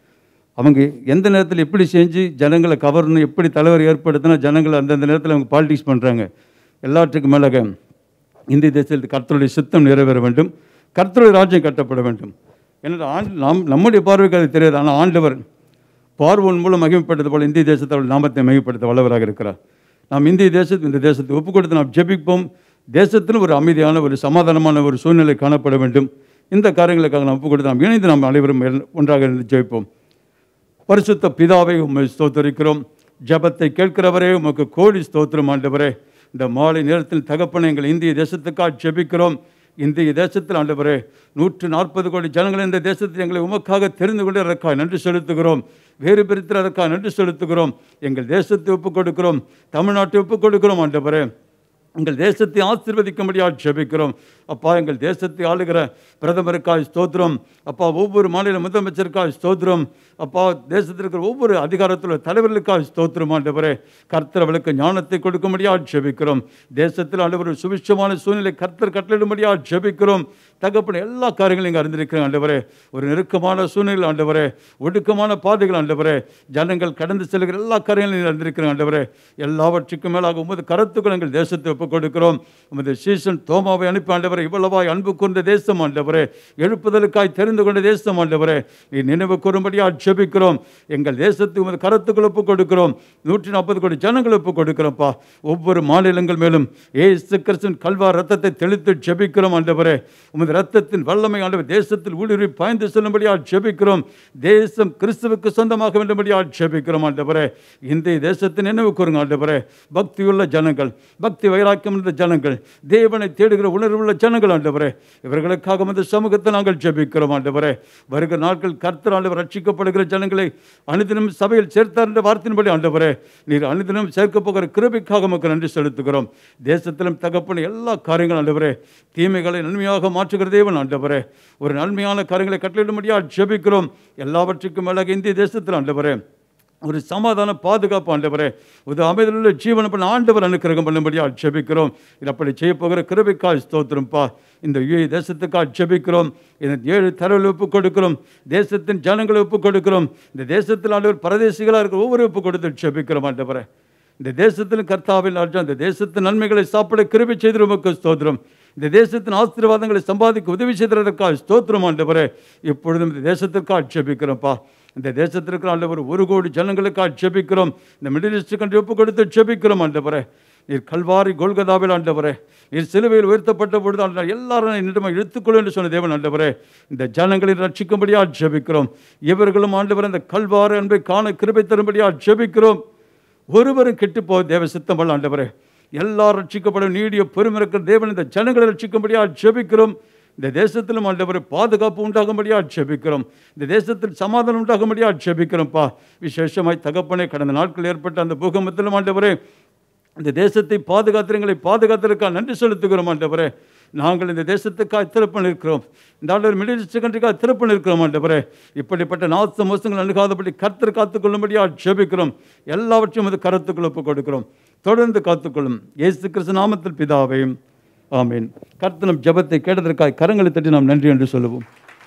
அவங்க எந்த நேரத்தில் எப்படி செஞ்சு ஜனங்களை கவரணும் எப்படி தலைவர் ஏற்படுத்தினா ஜனங்களை அந்தந்த நேரத்தில் அவங்க பாலிடிக்ஸ் பண்ணுறாங்க எல்லாத்துக்கும் மேலாக இந்திய தேசத்தில் கர்த்தருடைய சித்தம் நிறைவேற வேண்டும் கர்த்தருடைய ராஜ்யம் கட்டப்பட வேண்டும் ஏன்னா ஆண்டு நாம் நம்முடைய பார்வைக்கு அது தெரியாது ஆனால் ஆண்டவர் பார்வன் மூலம் மகிமைப்பட்டது போல இந்திய தேசத்தை அவருடைய நாமத்தை மகிமைப்படுத்த வல்லவராக இருக்கிறார் நாம் இந்திய தேசத்து இந்த தேசத்தை ஒப்புக் கொடுத்து நாம் ஜெபிப்போம் தேசத்தில் ஒரு அமைதியான ஒரு சமாதானமான ஒரு சூழ்நிலை காணப்பட வேண்டும் இந்த காரியங்களுக்காக நாம் ஒப்புக் கொடுத்து நாம் இணைந்து நாம் அனைவரும் ஒன்றாக இருந்து ஜெபிப்போம் பரிசுத்த பிதாவை உம்மை ஸ்தோத்தரிக்கிறோம் ஜெபத்தை கேட்கிறவரே உமக்கு கோடி ஸ்தோத்திரம் ஆண்டவரே இந்த மாலை நேரத்தில் தகப்பனை எங்கள் இந்திய தேசத்துக்காக ஜெபிக்கிறோம் இந்திய தேசத்தில் ஆண்டவரே நூற்று நாற்பது கோடி ஜனங்கள் இந்த தேசத்தில் எங்களை உமக்காக தெரிந்து கொண்டு அதற்காக நன்றி செலுத்துகிறோம் வேறு பிரித்தில் அதற்காக நன்றி செலுத்துகிறோம் எங்கள் தேசத்தை ஒப்புக் கொடுக்கிறோம் தமிழ்நாட்டை ஒப்புக் கொடுக்கிறோம் ஆண்டவரே எங்கள் தேசத்தை ஆசீர்வதிக்கும்படியாக ஜெபிக்கிறோம் அப்பா எங்கள் தேசத்தை ஆளுகிற பிரதமருக்காய் ஸ்தோத்திரம் அப்பா ஒவ்வொரு மாநில முதலமைச்சருக்காய் ஸ்தோத்திரம் அப்பா தேசத்தில் இருக்கிற ஒவ்வொரு அதிகாரத்தில் உள்ள தலைவர்களுக்காய் ஸ்தோத்திரம் ஆண்டவரே கர்த்தர் அவளுக்கு ஞானத்தை கொடுக்கும்படியாக ஜெபிக்கிறோம் தேசத்தில் ஆண்டவர் சுபிட்சமான சூழ்நிலை கர்த்தர் கட்டளிடும்படியாக ஜெபிக்கிறோம் தகப்பன எல்லா காரியங்களையும் இங்கே அறிந்திருக்கிறேன் ஆண்டவரே ஒரு நெருக்கமான சூழ்நிலை ஆண்டவரே ஒடுக்கமான பாதைகள் ஆண்டவரே ஜனங்கள் கடந்து செல்கிற எல்லா காரியங்களையும் அறிந்திருக்கிறேன் ஆண்டவரே எல்லாவற்றுக்கும் மேலாக உமது கருத்துக்கள் எங்கள் தேசத்தை ஒப்புக் கொடுக்கிறோம் உமது சீசன் தோமாவை அனுப்பி ஆண்டவரே இவ்வளவாய் அன்பு கொண்ட தேசம் ஆண்டவரே எழுப்புதலுக்காய் தெரிந்து கொண்ட தேசம் ஆண்டவரே நீ நினைவு கூறும்படியாக ஜெபிக்கிறோம் எங்கள் தேசத்தை உமது கருத்துக்கள் ஒப்புக் கொடுக்கிறோம் நூற்றி நாற்பது கோடி ஜனங்கள் ஒப்புக் கொடுக்கிறோம்ப்பா ஒவ்வொரு மாநிலங்கள் மேலும் ஏசு கிறிஸ்துவின் கல்வா ரத்தத்தை தெளித்து ஜெபிக்கிறோம் ஆண்டவரே உமது ரத்தத்தின் வல்லமை ஆண்டவர் தேசத்தில் ஊடுருவி பாய்ந்து செல்லும்படியாக ஜெபிக்கிறோம் தேசம் கிறிஸ்துவுக்கு சொந்தமாக வேண்டும்படியாக ஜெபிக்கிறோம் ஆண்டவரே இந்திய தேசத்தின் நினைவு கூறுங்க ஆண்டவரே பக்தியுள்ள ஜனங்கள் பக்தி வைராக்கியம் உள்ள ஜனங்கள் தேவனை தேடுகிற உணர்வுள்ள ஜனங்கள் ஆண்டவரே இவர்களுக்காக வந்து சமூகத்தை நாங்கள் ஜெபிக்கிறோம் ஆண்டவரே வருகிற நாட்கள் கர்த்தர் ஆண்டவர் ரட்சிக்கப்படுகிற ஜனங்களை அனுதினம் சபையில் சேர்த்தார் என்ற வார்த்தையின்படி ஆண்டவரே நீர் அனுதினம் சேர்க்க போகிற கிருபைக்காக நமக்கு நன்றி செலுத்துகிறோம் தேசத்திலும் தகப்பன எல்லா காரியங்களும் ஆண்டவரே தீமைகளை நன்மையாக மாற்றுகிற தேவன் ஆண்டவரே ஒரு நன்மையான காரியங்களை கட்டளிடும்படியாக ஜெபிக்கிறோம் எல்லாவற்றுக்கும் மேலாக இந்திய தேசத்தில் ஆண்டவரே ஒரு சமாதான பாதுகாப்பு ஆண்டவரே ஒரு அமைதியுள்ள ஜீவன பண்ண ஆண்டவர் அனுக்கிரகம் பண்ணும்படியாக ஜெபிக்கிறோம் இது அப்படி செய்ய போகிற கிருபைக்காய் ஸ்தோத்திரம்ப்பா இந்த யுஏ தேசத்துக்காக ஜெபிக்கிறோம் இந்த ஏழு தரவில் ஒப்பு கொடுக்கிறோம் தேசத்தின் ஜனங்களை ஒப்பு கொடுக்கிறோம் இந்த தேசத்தில் ஆண்டவர் பரதேசிகளாக இருக்கிற ஒவ்வொரு ஒப்பு கொடுத்து ஜெபிக்கிறோம் ஆண்டவரே இந்த தேசத்தின் கர்த்தாவின் ராஜா இந்த தேசத்தின் நன்மைகளை சாப்பிட கிருபை செய்து உமக்கு ஸ்தோத்திரம் இந்த தேசத்தின் ஆசீர்வாதங்களை சம்பாதிக்க உதவி செய்ததற்காக ஸ்தோத்திரம் ஆண்டவரே இப்பொழுதும் இந்த தேசத்திற்காக ஜெபிக்கிறோம்ப்பா இந்த தேசத்திற்கு ஆண்டவர் ஒரு கோடி ஜனங்களுக்காக ஜெபிக்கிறோம் இந்த மிடில் ஈஸ்ட் கண்ட்ரி ஒப்பு கொடுத்து ஜெபிக்கிறோம் ஆண்டவரே நீர் கல்வாரி கோல்கதாவில் ஆண்டவரே நீர் சிலுவையில் உயர்த்தப்பட்ட பொழுது ஆண்டவர் எல்லாரும் என்னிடமா இழுத்துக்கொள்ளும் என்று சொன்ன தேவன் ஆண்டவரே இந்த ஜனங்களை ரட்சிக்கும்படியாக ஜெபிக்கிறோம் இவர்களும் ஆண்டவர் அந்த கல்வாரி அன்பை காண கிருபை தரும்படியாக ஜெபிக்கிறோம் ஒருவரும் கெட்டு போக தேவ சித்தம் அல்ல ஆண்டவரே எல்லாரும் ரட்சிக்கப்படும் நீடிய பெருமை இருக்கிற தேவன் இந்த ஜனங்களை ரட்சிக்கும்படியாக ஜெபிக்கிறோம் இந்த தேசத்திலும் ஆண்டவரை பாதுகாப்பு உண்டாகும்படியாக ஜெபிக்கிறோம் இந்த தேசத்தில் சமாதானம் உண்டாகும்படியாக ஜெபிக்கிறோம்ப்பா விசேஷமாய் தகப்பனே கடந்த நாட்கள் ஏற்பட்ட அந்த பூகம்பத்திலும் ஆண்டவரே இந்த தேசத்தை பாதுகாத்திரங்களை பாதுகாத்திருக்காக நன்றி செலுத்துகிறோம் ஆண்டவரே நாங்கள் இந்த தேசத்துக்காக திறப்பு நிற்கிறோம் இந்த ஆண்டவர் மிடில் ஈஸ்ட் கண்ட்ரிக்காக திறப்பு நிற்கிறோம் ஆண்டவரே இப்படிப்பட்ட நாச மோசங்கள் அணுகாதபடி கர்த்தர் காத்துக்கொள்ளும்படியாக ஜெபிக்கிறோம் எல்லாவற்றையும் அது கருத்துக்கள் ஒப்புக் கொடுக்கிறோம் தொடர்ந்து காத்துக்கொள்ளும் இயேசு கிறிஸ்து நாமத்தில் பிதாவையும் ஆமீன் கர்த்தனம் ஜெபத்தை கேட்டதற்காக கரங்களை தட்டி நாம் நன்றி என்று சொல்லுவோம்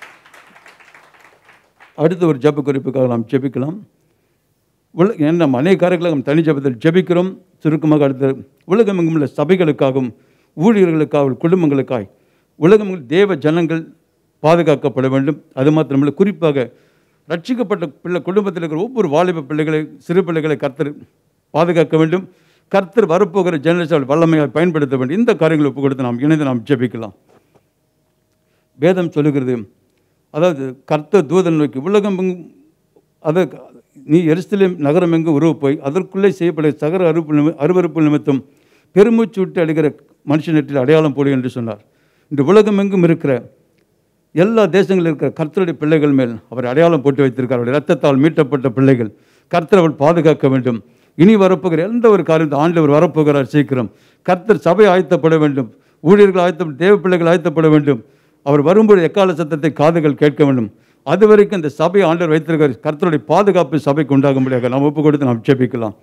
அடுத்த ஒரு ஜெப குறிப்புக்காக நாம் ஜெபிக்கலாம் உல ஏன்னா நம்ம அநேக காரியங்களை நம்ம தனி ஜெபத்தில் ஜெபிக்கிறோம் சுருக்கமாக அடுத்த உலகமெங்கும் உள்ள சபைகளுக்காகவும் ஊழியர்களுக்காகவும் குடும்பங்களுக்காய் உலகமெங்கும் தேவ ஜனங்கள் பாதுகாக்கப்பட வேண்டும் அது மாத்திரமல்ல குறிப்பாக ரட்சிக்கப்பட்ட பிள்ளை குடும்பத்தில் இருக்கிற ஒவ்வொரு வாலிப பிள்ளைகளை சிறு பிள்ளைகளை கர்த்தர் பாதுகாக்க வேண்டும் கர்த்தர் வரப்போகிற ஜெனரேஷன் வல்லமையாக பயன்படுத்த வேண்டும் இந்த காரியங்களை ஒப்பு கொடுத்து நாம் இணைந்து நாம் ஜெபிக்கலாம் வேதம் சொல்லுகிறது அதாவது கர்த்தர் தூதன் நோக்கி உலகம் எங்கும் அதை நீ எருசலேம் நகரம் எங்கு உருவ போய் அதற்குள்ளே செய்யப்பட சகர அறுப்பு நிமி அருவறுப்பு நிமித்தம் பெருமூச்சு விட்டு அடிக்கிற மனுஷனத்தில் அடையாளம் போடு என்று சொன்னார் இந்த உலகம் எங்கும் இருக்கிற எல்லா தேசங்களில் இருக்கிற கர்த்தருடைய பிள்ளைகள் மேல் அவர் அடையாளம் போட்டு வைத்திருக்கார் அவருடைய ரத்தத்தால் மீட்டப்பட்ட பிள்ளைகள் கர்த்தர் அவள் பாதுகாக்க வேண்டும் இனி வரப்போகிற எந்த ஒரு காரியம் ஆண்டவர் வரப்போகிறார் சீக்கிரம் கர்த்தர் சபை ஆயத்தப்பட வேண்டும் ஊழியர்கள் ஆயத்தம் தேவ பிள்ளைகள் ஆயத்தப்பட வேண்டும் அவர் வரும்போது எக்கால சத்தத்தை காதுகள் கேட்க வேண்டும் அது வரைக்கும் இந்த சபை ஆண்டவர் வைத்திருக்கிற கர்த்தருடைய பாதுகாப்பு சபைக்கு உண்டாகும்படியாக நாம் ஒப்பு கொடுத்து நாம் ஜெபிக்கலாம்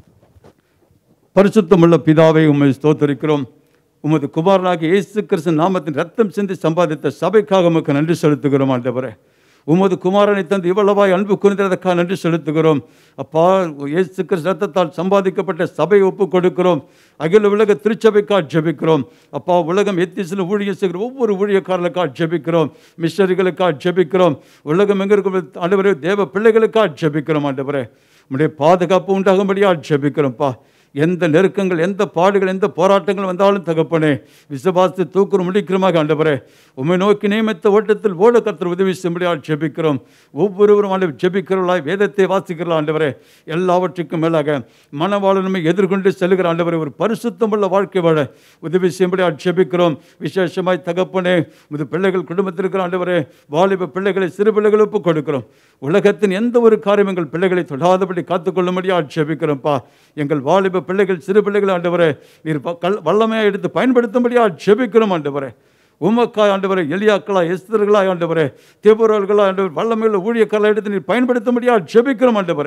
பரிசுத்தமுள்ள பிதாவை உம்மை ஸ்தோத்தரிக்கிறோம் உமது குமாரனாகிய இயேசு கிறிஸ்து நாமத்தின் ரத்தம் சிந்தி சம்பாதித்த சபைக்காக உமக்கு நன்றி செலுத்துகிறோம் ஆண்டவரே உமது குமாரனை தந்து இவ்வளவாய் அன்பு குறிந்ததற்காக நன்றி செலுத்துகிறோம் அப்பா இயேசு கிறிஸ்து ரத்தத்தால் சம்பாதிக்கப்பட்ட சபை ஒப்பு கொடுக்கிறோம் அகில உலக திருச்சபைக்காக ஜெபிக்கிறோம் அப்பா உலகம் எத்திசில் ஊழியம் செய்கிற ஒவ்வொரு ஊழியக்காரர்களுக்காக ஜெபிக்கிறோம் மிஷனரிகளுக்காக ஜெபிக்கிறோம் உலகம் எங்க இருக்கும் ஆண்டவரே தேவ பிள்ளைகளுக்காக ஜெபிக்கிறோம் ஆண்டவரே உம்முடைய பாதுகாப்பு உண்டாகும்படியாக ஜெபிக்கிறோம்ப்பா எந்த நெருக்கங்கள் எந்த பாடுகள் எந்த போராட்டங்கள் வந்தாலும் தகப்பனே விசுவாசத்தை தூக்குற முடிக்கிறமாக ஆண்டவரே உம்மை நோக்கி நியமித்த ஓட்டத்தில் ஓட கர்த்தர் உதவி செய்யும்படியாக ஜெபிக்கிறோம் ஒவ்வொருவரும் ஆண்டவர் ஜெபிக்கிறவர்களாய் வேதத்தை வாசிக்கிறலாம் ஆண்டவரே எல்லாவற்றுக்கும் மேலாக மனவாளனுமை எதிர்கொண்டு செல்கிற ஆண்டவரே ஒரு பரிசுத்தமுள்ள வாழ்க்கை வாழ உதவி செய்யும்படியாக ஜெபிக்கிறோம் விசேஷமாய் தகப்பனே இது பிள்ளைகள் குடும்பத்தில் இருக்கிற ஆண்டவரே வாலிப பிள்ளைகளை சிறு பிள்ளைகள் ஒப்புக் கொடுக்கிறோம் உலகத்தின் எந்த ஒரு காரியம் எங்கள் பிள்ளைகளை தொடாதபடி காத்துக்கொள்ளும்படியாக ஜெபிக்கிறோம்ப்பா எங்கள் வாலிப பிள்ளைகள் சிறு பிள்ளைகள் ஆண்டவரே நீர் ப- கல் வல்லமையாக எடுத்து பயன்படுத்தும்படியாக ஜெபிக்கிறோம் ஆண்டவரே உமக்காய் ஆண்டவரே எலியாக்களா எஸ்தர்களா ஆண்டவரே தேபுரர்களா ஆண்டவர் வல்லமையுள்ள ஊழியக்காரர்களா எடுத்து நீர் பயன்படுத்தும்படியாக ஜெபிக்கிறோம் ஆண்டவரே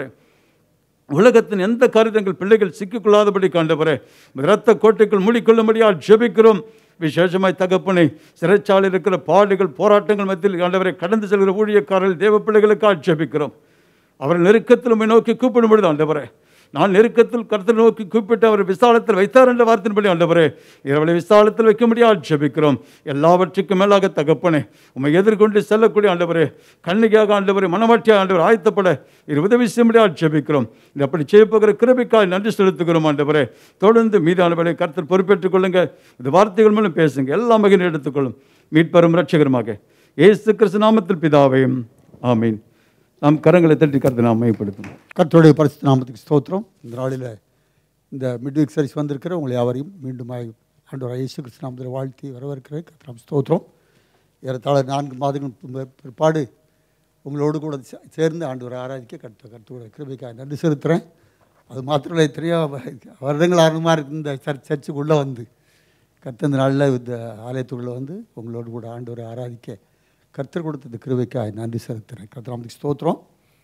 உலகத்தின் எந்த காரியங்கள் பிள்ளைகள் சிக்கிக்கொள்ளாதபடி காண்டவரே இரத்த கோட்டைக்குள் மூடிக்கொள்ளும்படியாக ஜெபிக்கிறோம் விசேஷமாய் தகப்பனை சிறைச்சாலையில் இருக்கிற பாடுகள் போராட்டங்கள் மத்தியில் ஆண்டவரை கடந்து செல்கிற ஊழியக்காரர்கள் தேவ பிள்ளைகளுக்காக ஜெபிக்கிறோம் அவர்கள் நெருக்கத்தில் உம்மை நோக்கி கூப்பிடும் பொழுது ஆண்டவரே நான் நெருக்கத்தில் கருத்தில் நோக்கி கூப்பிட்டு அவர் விசாலத்தில் வைத்தார் என்ற வார்த்தையின்படி ஆண்டவரே இரவலை விசாலத்தில் வைக்க முடியாது ஜெபிக்கிறோம் எல்லாவற்றுக்கும் மேலாக தகப்பனே உம்மை எதிர்கொண்டு செல்லக்கூடிய ஆண்டவரே கண்ணிகையாக ஆண்டவரே மனமாட்டியாக ஆண்டவர் ஆயத்தப்பட இரு உதவி செய்ய முடியாது ஜெபிக்கிறோம் இது அப்படி செய்யப்போகிற கிருபிக்காய் நன்றி செலுத்துகிறோம் ஆண்டவரே தொடர்ந்து மீதானவரை கருத்தில் பொறுப்பேற்றுக் கொள்ளுங்க இந்த வார்த்தைகள் மூலம் பேசுங்க எல்லா மகிழ்ச்சி எடுத்துக்கொள்ளும் மீட்பெரும் ரட்சகரமாக இயேசு கிறிஸ்து நாமத்தில் பிதாவையும் ஆமீன் நாம் கரங்களை தட்டி கருத்தை நாம் மையப்படுத்தும் கர்த்தருடைய பரிசுத்த நாமத்துக்கு ஸ்தோத்திரம் இந்த நாளில் இந்த மிட்வீக் சர்வீஸ் வந்திருக்கிற உங்களை யாவரையும் மீண்டும் ஆண்டவர் இயேசு கிறிஸ்து நாமத்தில் வாழ்த்தி வரவேற்கிறேன் கர்த்தராம் ஸ்தோத்திரம் ஏறத்தாழ நான்கு மாதங்கள் பின்பு- பிற்பாடு உங்களோடு கூட சே- சேர்ந்து ஆண்டவரை ஆராதிக்க கர்த்த கர்த்தருடைய கிருபைக்காக நன்றி செலுத்துகிறேன் அது மாத்திரம் இல்லை எத்தனையோ வருடங்கள் ஆரம்பமாக இருக்கு இந்த சர்ச் சர்ச்சுக்குள்ளே வந்து கர்த்தர் இந்த நாளில் இந்த ஆலயத்துக்குள்ளே வந்து உங்களோடு கூட ஆண்டவரை ஆராதிக்க கர்த்தர் கொடுத்த இந்த கிருபைக்காக நன்றி செலுத்துகிறேன் கர்த்தராமத்துக்கு ஸ்தோத்திரம்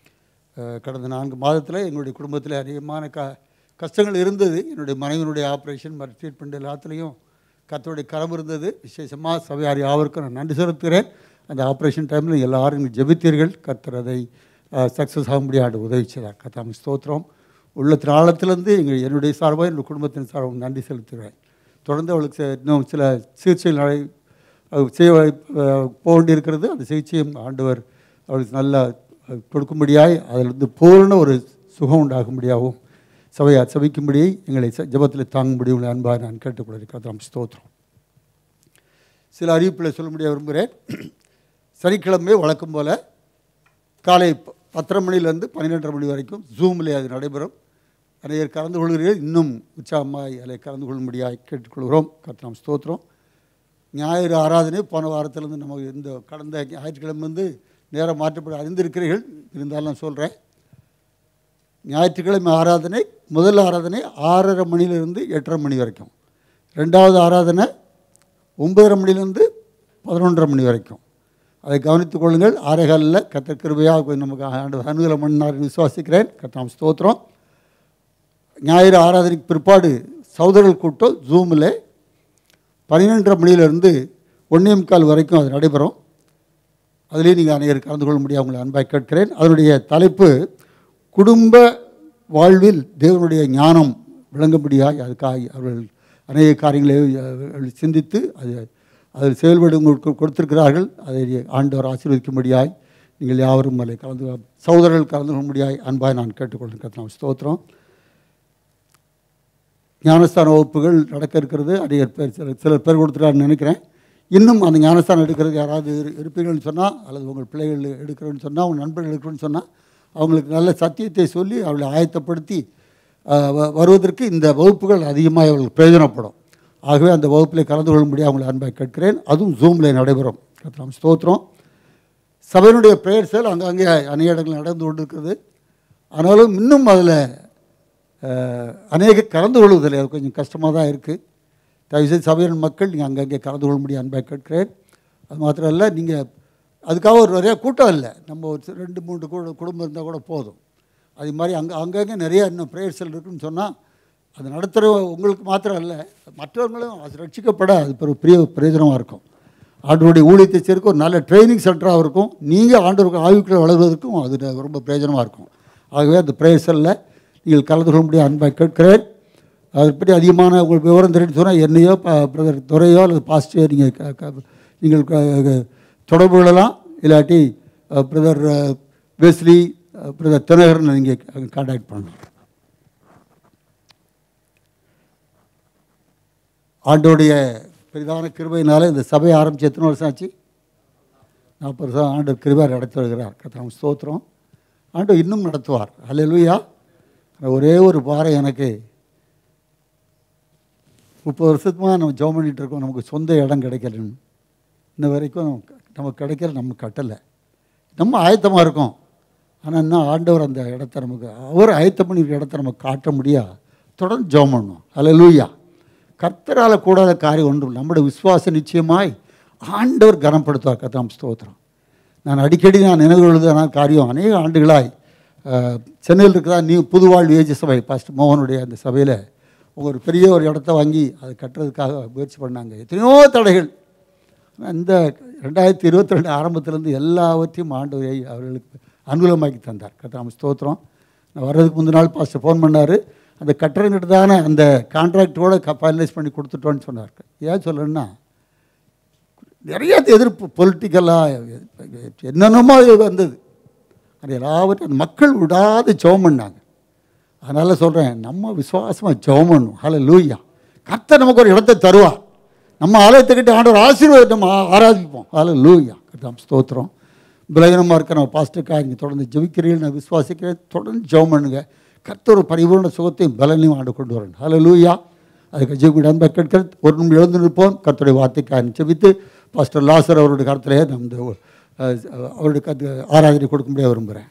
அஹ் கடந்த நான்கு மாதத்தில் எங்களுடைய குடும்பத்தில் அதிகமான க கஷ்டங்கள் இருந்தது என்னுடைய மனைவியினுடைய ஆப்ரேஷன் மற்ற ட்ரீட்மெண்ட் எல்லாத்துலேயும் கர்த்தருடைய கரம் இருந்தது விசேஷமாக சபையார் யாவருக்கும் நான் நன்றி செலுத்துகிறேன் அந்த ஆப்ரேஷன் டைமில் எல்லாரும் இங்கே ஜெபித்தீர்கள் கர்த்தர் அதை சக்ஸஸ் ஆகும்படி ஆண்டு உதவி செய்தார் கர்த்தாமி ஸ்தோத்திரம் உள்ளத்தின் ஆழத்திலிருந்து எங்கள் என்னுடைய சார்பாக என்னுடைய குடும்பத்தின் சார்பாக நன்றி செலுத்துகிறேன் தொடர்ந்து அவளுக்கு சில- இன்னும் சில சிகிச்சைகள் நடை அது செய்ய அஹ், போக வேண்டியிருக்கிறது அந்த சிகிச்சையும் ஆண்டவர் அவளுக்கு நல்ல அஹ், கொடுக்கும்படியாய் அதிலிருந்து பூர்ண ஒரு சுகம் உண்டாகும்படியாகவும் சபையை சபிக்கும்படி எங்களை ச- ஜெபத்தில் தாங்கும்படி உங்களை அன்பாக நான் கேட்டுக்கொள்கிறேன் நாம் ஸ்தோத்திரம் சில அறிவிப்புகளை சொல்ல முடிய விரும்புகிறேன் சனிக்கிழமை வழக்கம் போல் காலை ப- பத்தரை மணிலேருந்து பன்னிரெண்டரை மணி வரைக்கும் ஜூமில் அது நடைபெறும் அனைவர் கலந்து கொள்கிறீர்கள் இன்னும் உற்சாகமாய் அதில் கலந்து கொள்ளும்படியாக கேட்டுக்கொள்கிறோம் கர்த்தராம் ஸ்தோத்திரம் ஞாயிறு ஆராதனை போன வாரத்திலேருந்து நமக்கு இந்த கடந்த ஞாயிற்றுக்கிழமை வந்து நேரம் மாற்றப்பட அறிந்திருக்கிறீர்கள் இருந்தாலும் நான் சொல்கிறேன் ஞாயிற்றுக்கிழமை ஆராதனை முதல் ஆராதனை ஆறரை மணியிலிருந்து எட்டரை மணி வரைக்கும் ரெண்டாவது ஆராதனை ஒன்பதரை மணிலேருந்து பதினொன்றரை மணி வரைக்கும் அதை கவனித்துக் கொள்ளுங்கள் ஆரைகாலில் கத்த கிருபையாக நமக்கு ஆண்டு அனுகூலம் பண்ணார் விசுவாசிக்கிறேன் கத்தாம் ஸ்தோத்திரம் ஞாயிறு ஆராதனைக்கு பிற்பாடு சகோதரர்கள் கூட்டம் ஜூமில் பன்னிரெண்டரை மணியிலிருந்து ஒன்றே முக்கால் வரைக்கும் அது நடைபெறும் அதிலேயே நீங்கள் அனைவரும் கலந்து கொள்ள முடியாது உங்களை அன்பாக கேட்கிறேன் அதனுடைய தலைப்பு குடும்ப வாழ்வில் தேவனுடைய ஞானம் விளங்கும்படியாய் அதுக்காக அவர்கள் அநேக காரியங்களை அஹ், சிந்தித்து அது அதில் செயல்படு உங்களுக்கு கொடுத்திருக்கிறார்கள் அதை ஆண்டவர் ஆசீர்வதிக்கும்படியாய் நீங்கள் யாவரும் அதில் கலந்து சகோதரர்கள் கலந்து கொள்ளும்படியாய் அன்பாய் நான் கேட்டுக்கொள்கிறேன் ஸ்தோத்திரம் ஞானஸ்தான வகுப்புகள் நடக்க இருக்கிறது அதிக பேர் சில சிலர் பேர் கொடுத்துட்டாருன்னு நினைக்கிறேன் இன்னும் அந்த ஞானஸ்தானம் எடுக்கிறது யாராவது இரு- இருப்பீர்கள்னு சொன்னால் அல்லது உங்கள் பிள்ளைகள் எடுக்கிறேன்னு சொன்னால் உங்கள் நண்பர்கள் எடுக்கிறேன்னு சொன்னால் அவங்களுக்கு நல்ல சத்தியத்தை சொல்லி அவளை ஆயத்தப்படுத்தி ஆஹ், வ- வருவதற்கு இந்த வகுப்புகள் அதிகமாக அவர்களுக்கு பிரயோஜனப்படும் ஆகவே அந்த வகுப்பில் கலந்து கொள்ளும்படி அவங்களை அன்பாக கேட்கிறேன் அதுவும் ஜூமில் நடைபெறும் கர்த்தராம் ஸ்தோத்திரம் சபையினுடைய பெயர் செயல் அங்கங்கே அநேக இடங்கள் நடந்து கொண்டிருக்கிறது ஆனாலும் இன்னும் அதில் அநேக கலந்து கொள்வதில்லை அது கொஞ்சம் கஷ்டமாக தான் இருக்குது தயவுசெய்து சபையின் மக்கள் நீங்கள் அங்கங்கே கலந்து கொள்ளும்படி அன்பாக கேட்கிறேன் அது மாத்திரம் இல்லை நீங்கள் அதுக்காக ஒரு நிறைய கூட்டம் இல்லை நம்ம ஒரு சி- ரெண்டு மூணு கூட குடும்பம் இருந்தால் கூட போதும் அது மாதிரி அங்கே அங்கங்கே நிறைய இன்னும் ப்ரேயர் செல் இருக்குன்னு சொன்னால் அது நடத்துகிற உங்களுக்கு மாத்திரம் இல்லை மற்றவங்களும் அது ரட்சிக்கப்பட அது பெரிய பெரிய பிரயோஜனமாக இருக்கும் ஆண்டவருடைய ஊழியத்தை சேர்க்க ஒரு நல்ல ட்ரைனிங் சென்டராக இருக்கும் நீங்கள் ஆண்டவருக்கு ஆய்வுக்குள்ள வளர்வதற்கும் அது ரொம்ப பிரயோஜனமாக இருக்கும் ஆகவே அந்த ப்ரேயர் செல்லில் நீங்கள் கலந்து கொள்ளும்படி அன்பாக கேட்கிறேன் அதை பற்றி அதிகமான உங்களுக்கு விவரம் தெரிஞ்சு சொன்னால் என்னையோ பிரதர் துறையோ அல்லது பாஸ்டையோ நீங்கள் க- க- நீங்கள் க- க- தொடர்பு கொள்ளலாம் இல்லாட்டி பிரதர் வெஸ்லி பிரதர் தினகரன் நீங்கள் கான்டாக்ட் பண்ணலாம் ஆண்டோடைய பெரிதான கிருபையினால இந்த சபையை ஆரம்பித்து எத்தனை வருஷம் ஆச்சு நாற்பது வருஷம் ஆண்டு கிருபை நடத்தி வருகிறார் கத்திரம் ஸ்தோத்திரம் ஆண்டு இன்னும் நடத்துவார் அல்லேலூயா ஒரே ஒரு பாறை எனக்கு முப்பது வருஷத்துமாக நம்ம ஜெபம் பண்ணிகிட்டு இருக்கோம் நமக்கு சொந்த இடம் கிடைக்கலன்னு இன்ன வரைக்கும் நமக்கு நமக்கு கிடைக்கல நம்ம கட்டலை நம்ம ஆயத்தமாக இருக்கோம் ஆனால் இன்னும் ஆண்டவர் அந்த இடத்த நமக்கு அவர் ஆயத்தம் பண்ணியிருக்க இடத்த நமக்கு காட்ட முடியா தொடர்ந்து ஜெபம் பண்ணணும் அல்லேலூயா கர்த்தரால் கூடாத காரியம் ஒன்றும் நம்முடைய விசுவாசம் நிச்சயமாய் ஆண்டவர் கனப்படுத்துவார் கதாம் ஸ்தோத்திரம் நான் அடிக்கடி நான் நினைவு கொள்வதான காரியம் அநேக ஆண்டுகளாய் அஹ், சென்னையில் இருக்கிறதா நீ புதுவாழ்வு ஏஜ் சபை பாஸ்ட் மோகனுடைய அந்த சபையில் ஒரு பெரிய ஒரு இடத்த வாங்கி அதை கட்டுறதுக்காக முயற்சி பண்ணாங்க எத்தனையோ தடைகள் ஆனா இந்த ரெண்டாயிரத்தி இருபத்தி ரெண்டு ஆரம்பத்திலேருந்து எல்லாவற்றையும் ஆண்டவரை அவர்களுக்கு அனுகூலமாக்கி தந்தார் கட்டாம ஸ்தோத்திரம் நான் வர்றதுக்கு முந்தின நாள் பாஸ்டர் ஃபோன் பண்ணார் அந்த கட்டுறங்கிட்ட தானே அந்த கான்ட்ராக்டோட ஃபைனலைஸ் பண்ணி கொடுத்துட்டோன்னு சொன்னார் ஏன் சொல்கிறேன்னா நிறைய எதிர்ப்பு பொலிட்டிக்கலாக என்னென்னமோ வந்தது அது எல்லாவற்றையும் அந்த மக்கள் விடாது ஜெபம் பண்ணாங்க அதனால் சொல்கிறேன் நம்ம விசுவாசமாக ஜெபம் பண்ணும் ஹலோ லூயா கர்த்தர் நமக்கு ஒரு இடத்தை தருவார் நம்ம ஆலயத்துக்கிட்ட ஆண்டவர் ஆசீர்வாதம் நம்ம ஆ- ஆராதிப்போம் ஹலோ லூயா கர்த்தாம் ஸ்தோத்திரம் பலகீனமாக இருக்க நம்ம பாஸ்டருக்காக நீங்கள் தொடர்ந்து ஜெபிக்கிறீர்கள் நான் விசுவாசிக்கிறேன் தொடர்ந்து ஜெபம் பண்ணுங்க கர்த்தர் ஒரு பரிபூர்ண சுகத்தையும் பலனையும் ஆண்டு கொண்டு வரணும் ஹலோ லூயா அதுக்கு ஜெபிக்கிற அன்பை கேட்கிறது ஒரு நிமிடம் எழுந்து நிற்போம் கர்த்தருடைய வார்த்தைக்காக ஜெபித்து பாஸ்டர் லாசர் அவருடைய கருத்திலே நம்ம இந்த, அஹ், அவருடைய கருத்து ஆராதனை கொடுக்கும்படியாக விரும்புகிறேன்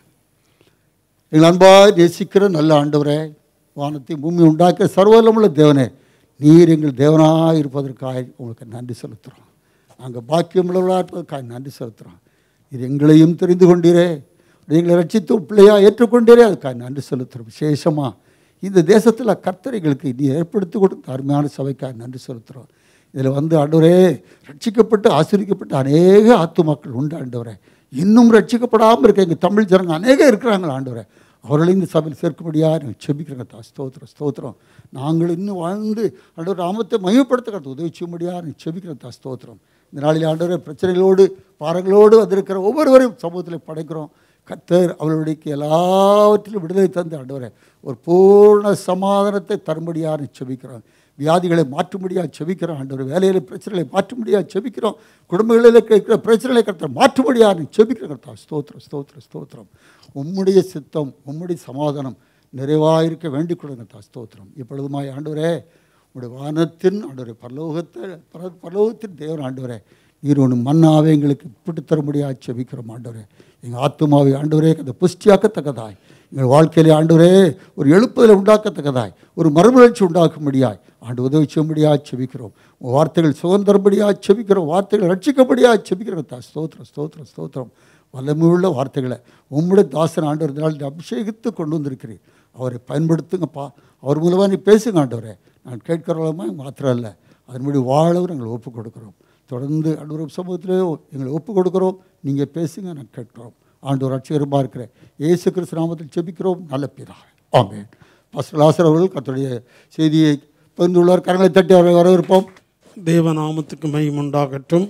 எங்கள் அன்பாய் நேசிக்கிற நல்ல ஆண்டவரே வானத்தை பூமி உண்டாக்க சர்வலமுள்ள தேவனே நீர் எங்கள் தேவனாக இருப்பதற்காக உங்களுக்கு நன்றி செலுத்துகிறோம் நாங்கள் பாக்கியமுள்ளவர்களாக இருப்பதற்காக நன்றி செலுத்துகிறோம் நீர் எங்களையும் தெரிந்து கொண்டீரே எங்களை ரட்சித்து பிள்ளையாக ஏற்றுக்கொண்டீரே அதுக்காக நன்றி செலுத்துகிறோம் விசேஷமாக இந்த தேசத்தில் கர்த்தரைகளுக்கு நீ ஏற்படுத்தி கொடுத்த அருமையான சபைக்காக நன்றி செலுத்துகிறோம் இதில் வந்து ஆண்டவரே ரட்சிக்கப்பட்டு ஆசிரிக்கப்பட்டு அநேக ஆத்துமாக்கள் உண்டு ஆண்டவரே இன்னும் ரட்சிக்கப்படாமல் இருக்க எங்கள் தமிழ் ஜனங்க அநேகம் இருக்கிறாங்க ஆண்டவரே அவர்களையும் இந்த சபையில் சேர்க்கும்படியாக நாங்கள் செபிக்கிறோங்க தா ஸ்தோத்திரம் ஸ்தோத்திரம் நாங்கள் இன்னும் வாழ்ந்து ஆண்டவர் நாமத்தை மையப்படுத்துகிறது உதவி செய்யும்படியாக நாங்கள் செபிக்கிறோம் தா ஸ்தோத்திரம் இந்த நாளில் ஆண்டவரே பிரச்சனைகளோடு பாரங்களோடு வந்திருக்கிற ஒவ்வொருவரையும் சமூகத்தில் படைக்கிறோம் கத்தர் அவர்களுடைய எல்லாவற்றிலும் விடுதலை தந்து ஆண்டவரே ஒரு பூர்ண சமாதானத்தை தரும்படியாக செபிக்கிறோம் வியாதிகளை மாற்றும்படியாக செபிக்கிறோம் ஆண்டவர் வேலையில் பிரச்சனைகளை மாற்றும்படியாக செபிக்கிறோம் குடும்பங்களில் இருக்கிற பிரச்சனைகளை கருத்த மாற்றும்படியாக செபிக்கிற கர்த்தா ஸ்தோத்திரம் ஸ்தோத்திரம் ஸ்தோத்திரம் உம்முடைய சித்தம் உம்முடைய சமாதானம் நிறைவாயிருக்க வேண்டிக் கொடுங்க கர்த்தா ஸ்தோத்திரம் இப்பொழுதுமாய் ஆண்டவரே உங்களுடைய வானத்தின் ஆண்டவரே பரலோகத்தை பர- பரலோகத்தின் தேவன் ஆண்டவரே நீர் ஒன்று மண்ணாவே எங்களுக்கு பிட்டு தரும்படியாக செபிக்கிறோம் ஆண்டவரே எங்கள் ஆத்துமாவை ஆண்டவரே அந்த புஷ்டியாக்கத்தக்கதாய் எங்கள் வாழ்க்கையிலே ஆண்டவரே ஒரு எழுப்புதலை உண்டாக்கத்தக்கதாய் ஒரு மறுமலர்ச்சி உண்டாக்கும்படியாய் ஆண்டு உதவி செய்யும்படியாக செபிக்கிறோம் உன் வார்த்தைகள் சுதந்திரம்படியாக செபிக்கிறோம் வார்த்தைகள் ரட்சிக்கப்படியாக செபிக்கிறோம் தா ஸ்தோத்திரம் ஸ்தோத்திரம் ஸ்தோத்திரம் வல்லமையுள்ள வார்த்தைகளை உம்முடைய தாசன் ஆண்டவர் இந்த நாள் அபிஷேகித்து கொண்டு வந்திருக்கிறீர் அவரை பயன்படுத்துங்கப்பா அவர் மூலமாக நீ பேசுங்க ஆண்டவரே நான் கேட்கிறவளமா மாத்திரம் இல்லை அதன்படி வாழவும் நாங்கள் ஒப்புக் கொடுக்குறோம் தொடர்ந்து ஆண்டவர் சமூகத்திலே எங்களை ஒப்புக் கொடுக்குறோம் நீங்கள் பேசுங்க நான் கேட்கிறோம் ஆண்டவர் ரட்சிகரமாக இருக்கிற இயேசு கிறிஸ்து நாமத்தில் செபிக்கிறோம் நல்ல பிதாவே ஆமென் பாஸ்டர் லாசர் அவர்கள் கர்த்தருடைய செய்தியை பகிர்ந்துள்ளார் கரங்களை தட்டி அவரை வரவேற்போம் தேவநாமத்துக்கு மையம் உண்டாகட்டும்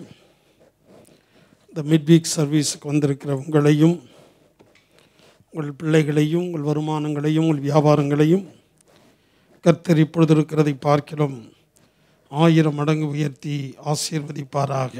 இந்த மிட்வீக் சர்வீஸுக்கு வந்திருக்கிற உங்களையும் உங்கள் பிள்ளைகளையும் உங்கள் வருமானங்களையும் உங்கள் வியாபாரங்களையும் கர்த்தர் இப்பொழுது இருக்கிறதை பார்க்கிறோம் ஆயிரம் மடங்கு உயர்த்தி ஆசீர்வதிப்பாராக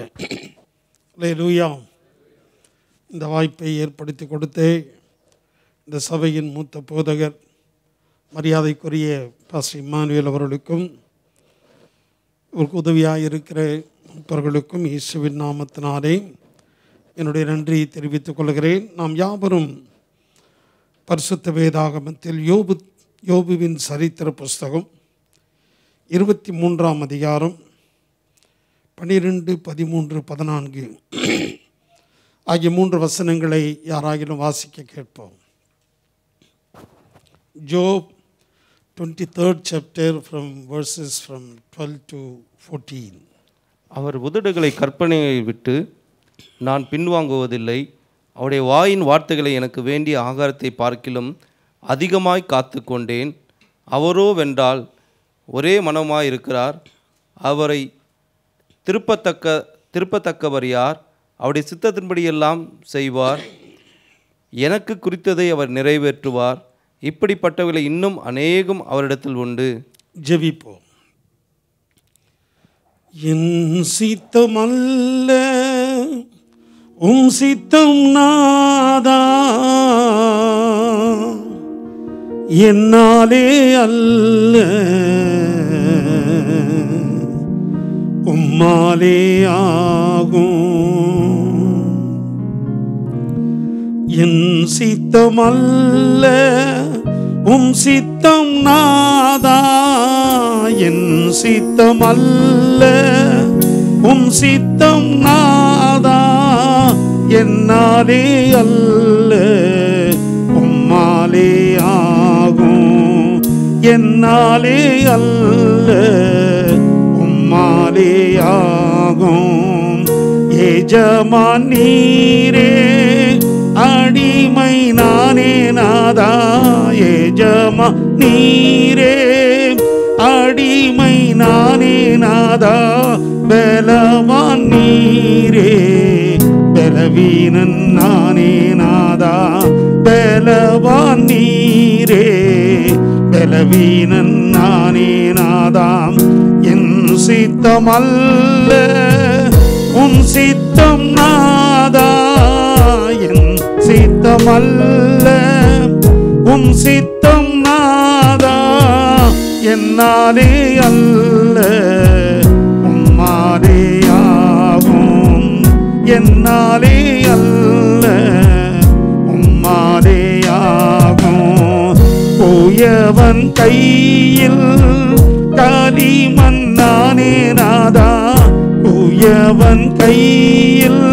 லூயா இந்த வாய்ப்பை ஏற்படுத்தி கொடுத்தே இந்த சபையின் மூத்த போதகர் மரியாதைக்குரிய பாஸ்டர் இம்மானுவேல் அவர்களுக்கும் இவருக்கு உதவியாக இருக்கிற மூப்பர்களுக்கும் இயேசுவின் நாமத்தினாலே என்னுடைய நன்றியை தெரிவித்துக் கொள்கிறேன் நாம் யாவரும் பரிசுத்த வேதாகமத்தில் யோபு யோபுவின் சரித்திர புஸ்தகம் இருபத்தி மூன்றாம் அதிகாரம் பனிரெண்டு பதிமூன்று பதினான்கு ஆகிய மூன்று வசனங்களை யாராகிலும் வாசிக்க கேட்போம் Job twenty third chapter from verses from twelve to fourteen அவர் உதடுகளை கற்பனையை விட்டு நான் பின்வாங்குவதில்லை அவருடைய வாயின் வார்த்தைகளை எனக்கு வேண்டிய ஆகாரத்தை பார்க்கிலும் அதிகமாய் காத்து கொண்டேன் அவரோ வென்றால் ஒரே மனமாய் இருக்கிறார் அவரை திருப்பத்தக்க திருப்பத்தக்கவர் யார் அவருடைய சித்தத்தின்படியெல்லாம் செய்வார் எனக்கு குறித்ததை அவர் நிறைவேற்றுவார் இப்படிப்பட்டவர்களை இன்னும் அநேகம் அவரிடத்தில் உண்டு ஜெபிப்போம் என் சித்தமல்ல உம் சித்தம் நாதா என்னாலே அல்ல உம்மாலே ஆகும் என் சித்தமல்ல உம் சித்தம் நாதா என் சித்தமல்ல உம் சித்தம் நாதா என்னாலே அல்ல உம்மாலே ஆகும் என்னாலே அல்ல உம்மாலே ஆகும் எஜமான் நீரே அடிமை நானே நாதா எஜமா நீரே அடிமை நானே நாதா பலவான் நீரே பலவீனன் நானே நாதா பலவான் நீரே பலவீனன் நானே நாதாம் என் சித்தமல்ல உன் சித்தம் நாதா என் சித்தமல்ல உன் சித்தம் நாதா என்னாலே அல்ல உம்மாலே ஆகும் என்னாலே அல்ல உம்மாலே ஆகும் போயவன் கையில் களிமண் நானே நாதா உயவன் கையில்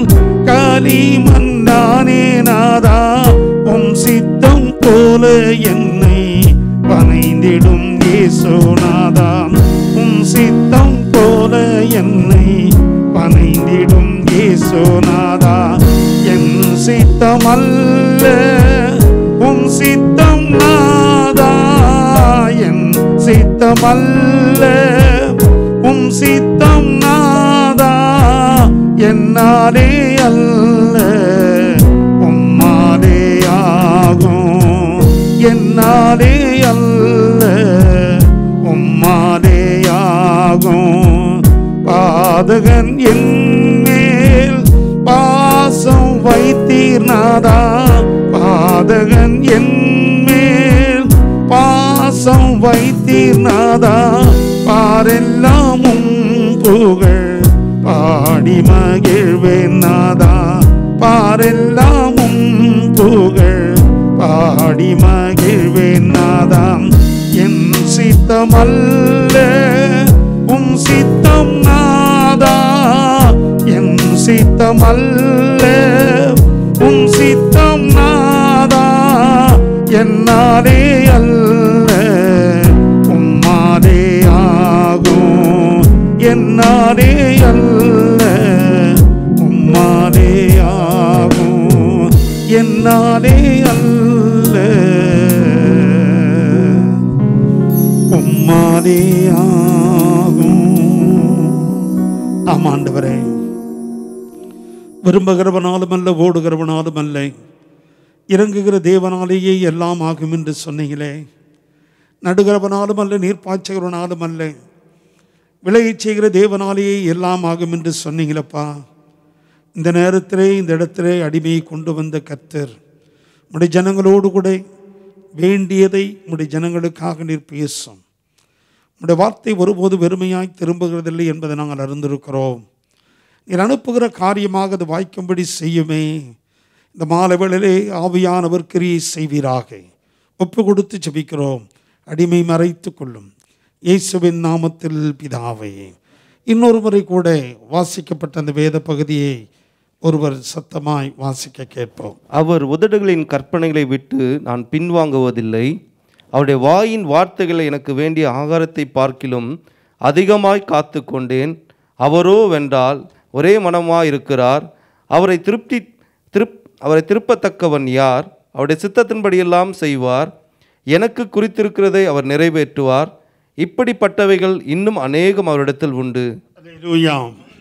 களிமண் நானே நாதா உம் சித்தம் போல என்னை வனைந்திடும் இயேசுநாதா உம் சித்தம் போல என்னை வனைந்திடும் இயேசுநாதா என் சித்தமல்ல உம் சித்தம் நாதா என் சித்தமல்ல உம் சித்தம் நாதா என்னாலே அல்ல உம்மாலே ஆகும் என்னாலே அல்ல உம்மாலே ஆகும் பாதகன் என் மேல் பாசம் வைத்தீர் நாதா பாதகன் என் மேல் பாசம் வைத்தீர் நாதா பாரெல்லாம் உம் புகழ் பாடி மகிழ்வேன் நாதா பாரெல்லாம் உம் புகழ் பாடி மகிழ்வேன் நாதா என் சித்தமல்ல உம் சித்தம் நாதா என் சித்தமல்ல உம் சித்தம் நாதா என்னாலே அல்ல உம்மாலே ஆகும் என்னாலே அல்ல உம்மாலே ஆகும் என்னாலே அல்ல உம்மாலே ஆகும் ஆமாண்டவரே விரும்புகிறவனாலும் அல்ல ஓடுகிறவனாலும் அல்ல இறங்குகிற தேவனாலேயே எல்லாம் ஆகும் என்று சொன்னீங்களே நடுகிறவனாலும் அல்ல நீர் பாய்ச்சுகிறவனாலும் அல்ல விளையச் செய்கிற தேவனாலேயே எல்லாம் ஆகும் என்று சொன்னீங்களப்பா இந்த நேரத்திலே இந்த இடத்திலே அடிமையை கொண்டு வந்த கர்த்தர் உடைய ஜனங்களோடு கூட வேண்டியதை உடைய ஜனங்களுக்காக நீர் பேசும் உடைய வார்த்தை ஒருபோது வெறுமையாய் திரும்புகிறதில்லை என்பதை நாங்கள் அறிந்திருக்கிறோம் நீர் அனுப்புகிற காரியமாக அது வாய்க்கும்படி செய்யுமே இந்த மாலை வேளையிலே ஆவியானவர் கிரியை செய்வீராக ஒப்பு கொடுத்து ஜெபிக்கிறோம் அடிமை மறைத்து கொள்ளும் இயேசுவின் நாமத்தில் பிதாவே இன்னொரு முறை கூட வாசிக்கப்பட்ட அந்த வேத பகுதியை ஒருவர் சத்தமாய் வாசிக்க கேட்போம் அவர் உதடுகளின் கற்பனைகளை விட்டு நான் பின்வாங்குவதில்லை அவருடைய வாயின் வார்த்தைகளை எனக்கு வேண்டிய ஆகாரத்தை பார்க்கிலும் அதிகமாய் காத்து கொண்டேன் அவரோ வென்றால் ஒரே மனமாய் இருக்கிறார் அவரை திருப்தி திருப் அவரை திருப்பத்தக்கவன் யார் அவருடைய சித்தத்தின்படியெல்லாம் செய்வார் எனக்கு குறித்திருக்கிறதை அவர் நிறைவேற்றுவார் இப்படிப்பட்டவைகள் இன்னும் அநேகம் அவரிடத்தில் உண்டு அல்லேலூயா.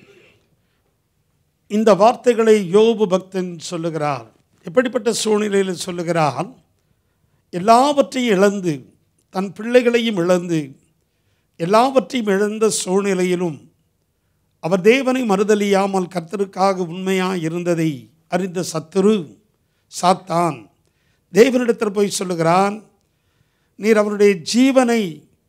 இந்த வார்த்தைகளை யோபு பக்தன் சொல்லுகிறார் எப்படிப்பட்ட சூழ்நிலையில் சொல்லுகிறார் எல்லாவற்றையும் இழந்து தன் பிள்ளைகளையும் இழந்து எல்லாவற்றையும் இழந்த சூழ்நிலையிலும் அவர் தேவனை மறுதலியாமல் கர்த்தருக்காக உண்மையாக இருந்ததை அறிந்த சத்துரு சாத்தான் தேவனிடத்தில் போய் சொல்லுகிறான் நீர் அவருடைய ஜீவனை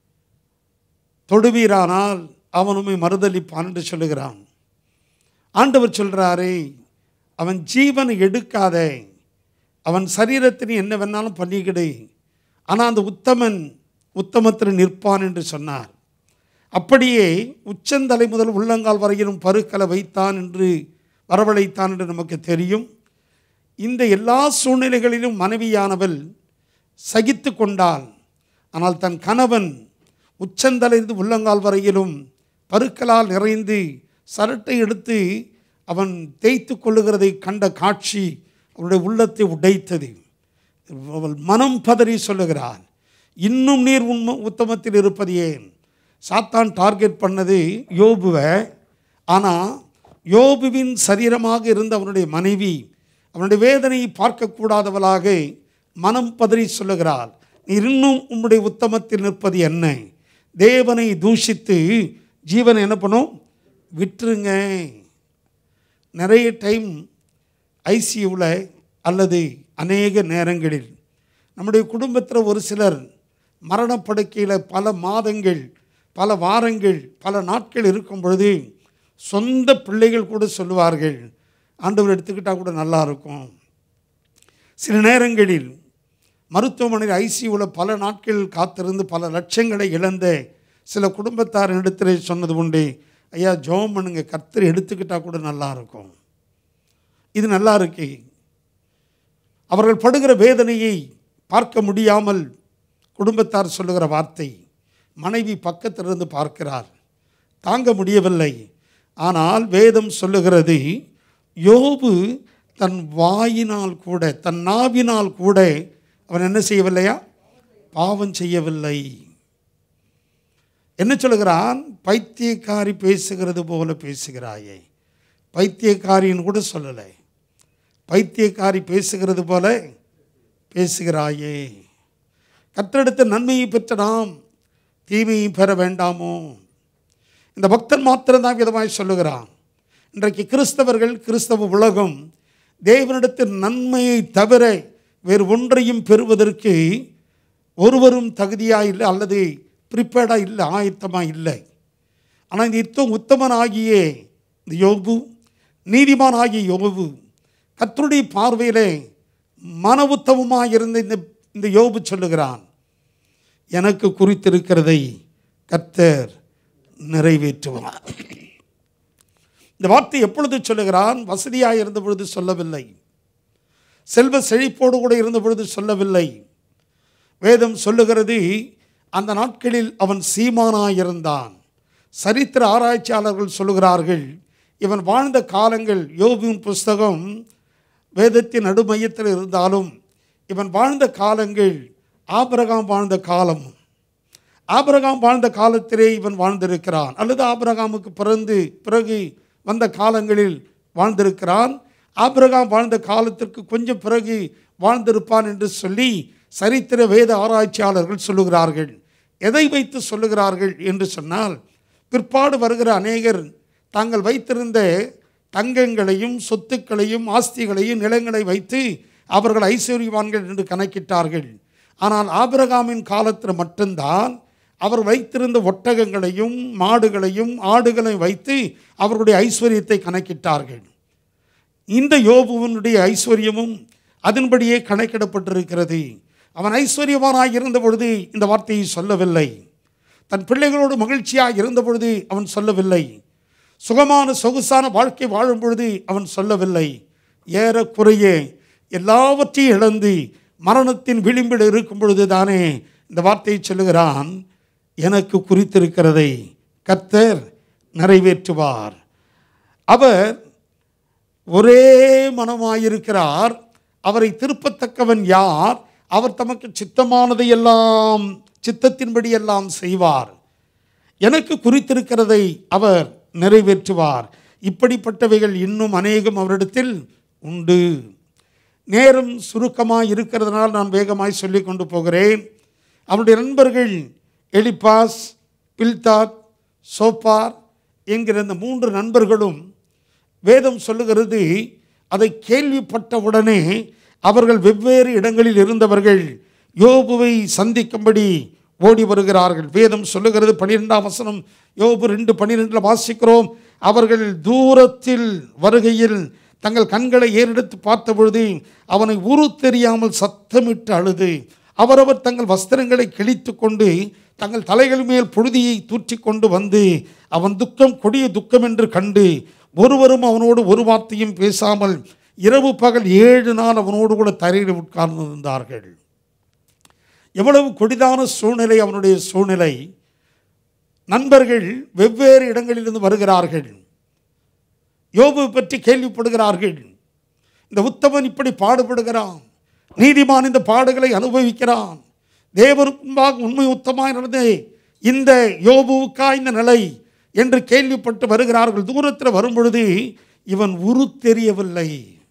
தொடுவீரானால் அவன் உம்மை மறுதலிப்பான் என்று சொல்லுகிறான் ஆண்டவர் சொல்றாரே அவன் ஜீவனை எடுக்காதே அவன் சரீரத்தினை என்ன வேணாலும் பண்ணிக்கிடு ஆனால் அந்த உத்தமன் உத்தமத்தில் நிற்பான் என்று சொன்னார் அப்படியே உச்சந்தலை முதல் உள்ளங்கால் வரையிலும் பருக்களை வைத்தான் என்று வரவழைத்தான் என்று நமக்கு தெரியும் இந்த எல்லா சூழ்நிலைகளிலும் மனைவியானவள் சகித்து கொண்டாள் ஆனால் தன் கணவன் உச்சந்தலைந்து உள்ளங்கால் வரையிலும் பருக்களால் நிறைந்து சரட்டை எடுத்து அவன் தேய்த்து கொள்ளுகிறதை கண்ட காட்சி அவருடைய உள்ளத்தை உடைத்தது அவள் மனம் பதறி சொல்லுகிறாள் இன்னும் நீர் உண்ம உத்தமத்தில் இருப்பது ஏன் சாத்தான் டார்கெட் பண்ணது யோபுவை ஆனால் யோபுவின் சரீரமாக இருந்த அவனுடைய மனைவி அவனுடைய வேதனையை பார்க்கக்கூடாதவளாக மனம் பதறி சொல்லுகிறாள் நீர் இன்னும் உம்முடைய உத்தமத்தில் நிற்பது என்ன தேவனை தூஷித்து ஜீவனை என்ன பண்ணும் விட்டுருங்க நிறைய டைம் ஐசியூவில் அல்லது அநேக நேரங்களில் நம்முடைய குடும்பத்தில் ஒரு சிலர் மரணப்படுக்கையில் பல மாதங்கள் பல வாரங்கள் பல நாட்கள் இருக்கும் பொழுது சொந்த பிள்ளைகள் கூட சொல்லுவார்கள் ஆண்டவர் எடுத்துக்கிட்டால் கூட நல்லா இருக்கும் சில நேரங்களில் மருத்துவமனையில் ஐசியூவில் பல நாட்கள் காத்திருந்து பல லட்சங்களை இழந்த சில குடும்பத்தார் இடத்துல சொன்னது உண்டு ஐயா ஜோம் பண்ணுங்க கர்த்தர் எடுத்துக்கிட்டால் கூட நல்லா இருக்கும் இது நல்லா இருக்கு அவர்கள் படுகிற வேதனையை பார்க்க முடியாமல் குடும்பத்தார் சொல்லுகிற வார்த்தை மனைவி பக்கத்திலிருந்து பார்க்கிறார் தாங்க முடியவில்லை ஆனால் வேதம் சொல்லுகிறது யோபு தன் வாயினால் கூட தன் நாவினால் கூட அவன் என்ன செய்யவில்லையா பாவம் செய்யவில்லை என்ன சொல்லுகிறான் பைத்தியக்காரி பேசுகிறது போல பேசுகிறாயே பைத்தியக்காரின்னு கூட சொல்லலை பைத்தியக்காரி பேசுகிறது போல பேசுகிறாயே கத்தெடுத்த நன்மையை பெற்ற நாம் தீமையை பெற வேண்டாமோ இந்த பக்தன் மாத்திரம்தான் விதமாய் சொல்லுகிறான் இன்றைக்கு கிறிஸ்தவர்கள் கிறிஸ்தவ உலகம் தேவனிடத்தில் நன்மையை தவிர வேறு ஒன்றையும் பெறுவதற்கு ஒருவரும் தகுதியாக இல்லை அல்லது ப்ரிப்பேர்டாக இல்லை ஆயத்தமாக இல்லை ஆனால் இந்த யுத்தம் உத்தமனாகிய இந்த யோபு நீதிமான் ஆகிய யோபு கர்த்தருடைய பார்வையிலே மன உத்தமமாக இருந்த இந்த இந்த யோபு சொல்லுகிறான் எனக்கு குறித்திருக்கிறதை கர்த்தர் நிறைவேற்றுவார் இந்த வார்த்தை எப்பொழுது சொல்லுகிறான் வசதியாக இருந்த பொழுது சொல்லவில்லை செல்வ செழிப்போடு கூட இருந்த பொழுது சொல்லவில்லை வேதம் சொல்லுகிறது அந்த நாட்களில் அவன் சீமானாயிருந்தான் சரித்திர ஆராய்ச்சியாளர்கள் சொல்லுகிறார்கள் இவன் வாழ்ந்த காலங்கள் யோபின் புஸ்தகம் வேதத்தின் நடுமையத்தில் இருந்தாலும் இவன் வாழ்ந்த காலங்கள் ஆபிரகாம் வாழ்ந்த காலம் ஆபிரகாம் வாழ்ந்த காலத்திலே இவன் வாழ்ந்திருக்கிறான் அல்லது ஆபிரகாமுக்கு பிறந்து பிறகு வந்த காலங்களில் வாழ்ந்திருக்கிறான் ஆபிரகாம் வாழ்ந்த காலத்திற்கு கொஞ்சம் பிறகு வாழ்ந்திருப்பான் என்று சொல்லி சரித்திர வேத ஆராய்ச்சியாளர்கள் சொல்லுகிறார்கள் எதை வைத்து சொல்லுகிறார்கள் என்று சொன்னால் பிற்பாடு வருகிற அநேகர் தாங்கள் வைத்திருந்த தங்கங்களையும் சொத்துக்களையும் ஆஸ்திகளையும் நிலங்களை வைத்து அவர்கள் ஐஸ்வர்யவான்கள் என்று கணக்கிட்டார்கள் ஆனால் ஆபிரகாமின் காலத்தில் மட்டும்தான் அவர் வைத்திருந்த ஒட்டகங்களையும் மாடுகளையும் ஆடுகளையும் வைத்து அவர்களுடைய ஐஸ்வர்யத்தை கணக்கிட்டார்கள் இந்த யோபுவனுடைய ஐஸ்வர்யமும் அதன்படியே கணக்கிடப்பட்டிருக்கிறது அவன் ஐஸ்வர்யவானாக இருந்த பொழுது இந்த வார்த்தையை சொல்லவில்லை தன் பிள்ளைகளோடு மகிழ்ச்சியாக இருந்த பொழுது அவன் சொல்லவில்லை சுகமான சொகுசான வாழ்க்கை வாழும் பொழுது அவன் சொல்லவில்லை ஏறக்குறைய எல்லாவற்றையும் இழந்து மரணத்தின் விளிம்பில் இருக்கும் பொழுது தானே இந்த வார்த்தையை சொல்லுகிறான் எனக்கு குறித்திருக்கிறதை கர்த்தர் நிறைவேற்றுவார் அவர் ஒரே மனமாயிருக்கிறார் அவரை திருப்பத்தக்கவன் யார் அவர் தமக்கு சித்தமானதை எல்லாம் சித்தத்தின்படி எல்லாம் செய்வார் எனக்கு குறித்திருக்கிறதை அவர் நிறைவேற்றுவார் இப்படிப்பட்டவைகள் இன்னும் அநேகம் அவரிடத்தில் உண்டு நேரம் சுருக்கமாக இருக்கிறதுனால் நான் வேகமாய் சொல்லி கொண்டு போகிறேன் அவருடைய நண்பர்கள் எலிபாஸ் பில்தாத் சோப்பார் என்கிற இந்த மூன்று நண்பர்களும் வேதம் சொல்லுகிறது அதை கேள்விப்பட்ட உடனே அவர்கள் வெவ்வேறு இடங்களில் இருந்தவர்கள் யோபுவை சந்திக்கும்படி ஓடி வருகிறார்கள் வேதம் சொல்லுகிறது பன்னிரெண்டாம் வசனம் யோபு ரெண்டு பன்னிரெண்டில் வாசிக்கிறோம் அவர்கள் தூரத்தில் வருகையில் தங்கள் கண்களை ஏறெடுத்து பார்த்த பொழுது அவனை உரு தெரியாமல் சத்தமிட்டு அழுது அவரவர் தங்கள் வஸ்திரங்களை கிழித்து கொண்டு தங்கள் தலைகள் மேல் புழுதியை தூற்றி கொண்டு வந்து அவன் துக்கம் கொடிய துக்கம் என்று கண்டு ஒருவரும் அவனோடு ஒரு வார்த்தையும் பேசாமல் இரவு பகல் ஏழு நாள் அவனோடு கூட தரையில் உட்கார்ந்திருந்தார்கள் எவ்வளவு கொடிதான சூழ்நிலை அவனுடைய சூழ்நிலை நண்பர்கள் வெவ்வேறு இடங்களிலிருந்து வருகிறார்கள் யோபு பற்றி கேள்விப்படுகிறார்கள் இந்த உத்தமன் இப்படி பாடுபடுகிறான் நீதிமான் இந்த பாடுகளை அனுபவிக்கிறான் தேவனுக்கு முன்பாக உண்மை உத்தமாய் நடந்தே இந்த யோபுவுக்கா இந்த நிலை என்று கேள்விப்பட்டு வருகிறார்கள் தூரத்தில் வரும்பொழுது இவன் உரு தெரியவில்லை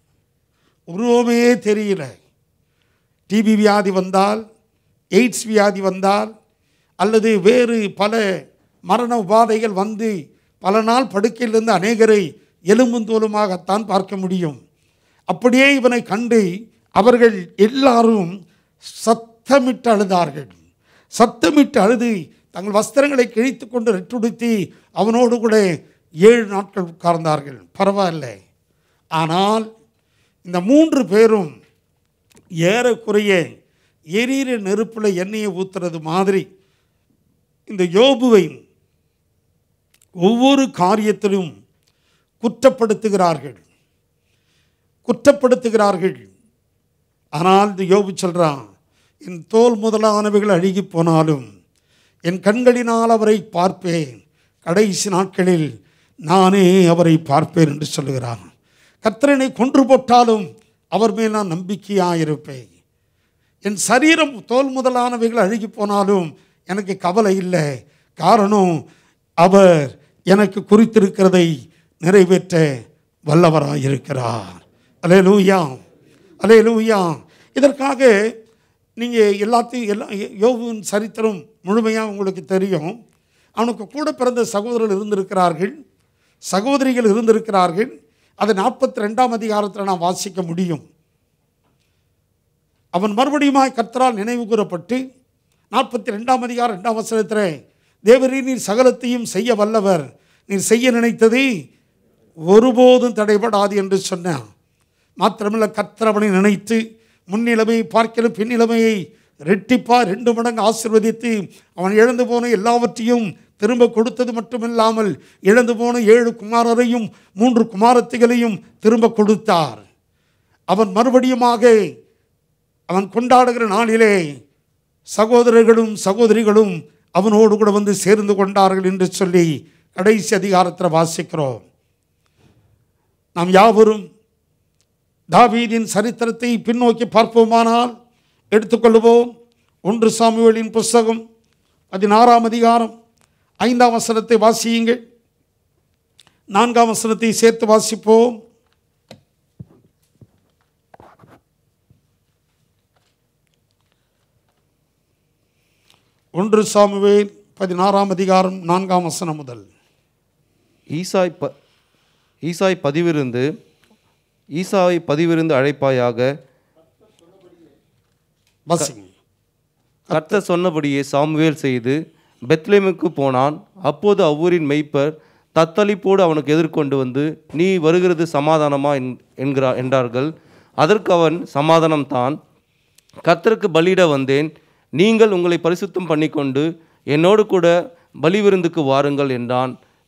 உருவமே தெரியல டிபி வியாதி வந்தால் எய்ட்ஸ் வியாதி வந்தால் அல்லது வேறு பல மரண உபாதைகள் வந்து பல நாள் படுக்கையிலிருந்து அநேகரை எலும்பும் தோலுமாகத்தான் பார்க்க முடியும் அப்படியே இவனை கண்டு அவர்கள் எல்லாரும் சத்தமிட்டு அழுதார்கள் சத்தமிட்டு அழுது தங்கள் வஸ்திரங்களை கிழித்து கொண்டு ரெட்டுடுத்தி அவனோடு கூட ஏழு நாட்கள் உட்கார்ந்தார்கள் பரவாயில்ல ஆனால் இந்த மூன்று பேரும் ஏறக்குறைய எரியிற நெருப்பில் எண்ணெயை ஊத்துறது மாதிரி இந்த யோபுவை ஒவ்வொரு காரியத்திலும் குற்றப்படுத்துகிறார்கள் குற்றப்படுத்துகிறார்கள் ஆனால் இந்த யோபு சொல்றான் என் தோல் முதலானவைகள் அழுகி போனாலும் என் கண்களினால் அவரை பார்ப்பேன் கடைசி நாட்களில் நானே அவரை பார்ப்பேன் என்று சொல்லுகிறான் கத்திரனை கொன்று போட்டாலும் அவர் மேல் நான் நம்பிக்கையாக இருப்பேன் என் சரீரம் தோல் முதலானவைகள் அழுகி போனாலும் எனக்கு கவலை இல்லை காரணம் அவர் எனக்கு குறித்திருக்கிறதை நிறைவேற்ற வல்லவராயிருக்கிறார் அலே லூயா அலே லூயா இதற்காக நீங்கள் எல்லாத்தையும் எல்லா யோகுவின் சரித்திரம் முழுமையாக உங்களுக்கு தெரியும் அவனுக்கு கூட பிறந்த சகோதரர்கள் இருந்திருக்கிறார்கள் சகோதரிகள் இருந்திருக்கிறார்கள் அதை நாற்பத்தி ரெண்டாம் அதிகாரத்தில் நாம் வாசிக்க முடியும் அவன் மறுபடியுமாய் கர்த்தரால் நினைவு கூறப்பட்டு நாற்பத்தி ரெண்டாம் அதிகாரம் ரெண்டாம் வசனத்தில் தேவரீ நீர் சகலத்தையும் செய்ய வல்லவர் நீர் செய்ய நினைத்ததை ஒருபோதும் தடைபடாது என்று சொன்னான் மாத்திரமல்ல கர்த்தரவனை நினைத்து முன்னிலைமையை பார்க்கலும் பின்னிலைமையை ரெட்டிப்பா ரெண்டு மடங்கு ஆசிர்வதித்து அவன் இழந்து போன எல்லாவற்றையும் திரும்ப கொடுத்தது மட்டுமில்லாமல் இழந்து போன ஏழு குமாரரையும் மூன்று குமாரத்திகளையும் திரும்ப கொடுத்தார் அவன் மறுபடியுமாக அவன் கொண்டாடுகிற நாளிலே சகோதரர்களும் சகோதரிகளும் அவனோடு கூட வந்து சேர்ந்து கொண்டார்கள் என்று சொல்லி கடைசி அதிகாரத்தில் வாசிக்கிறோம் நாம் யாவரும் தாவீதின் சரித்திரத்தை பின்னோக்கி பார்ப்போமானால் எடுத்துக்கொள்வோம் ஒன்று சாமுவேலின் புஸ்தகம் பதினாறாம் அதிகாரம் ஐந்தாம் வசனத்தை வாசியுங்கள் நான்காம் வசனத்தை சேர்த்து வாசிப்போம் ஒன்று சாமுவேல் பதினாறாம் அதிகாரம் நான்காம் வசனம் முதல் ஈசாய் ப ஈசாய் பதிவிருந்து ஈசாவை பதிவிருந்து அழைப்பாயாக வாசிங்க கர்த்தர் சொன்னபடியே சாமுவேல் செய்து பெத்லேமுக்கு போனான் அப்போது அவ்வூரின் மெய்ப்பர் தத்தளிப்போடு அவனுக்கு எதிர்கொண்டு வந்து நீ வருகிறது சமாதானமா என்- என்கிறா என்றார்கள் அதற்கு அவன் சமாதானம் தான் கர்த்தருக்கு பலியிட வந்தேன் நீங்கள் உங்களை பரிசுத்தம் பண்ணிக்கொண்டு என்னோடு கூட பலி விருந்துக்கு வாருங்கள் என்றான்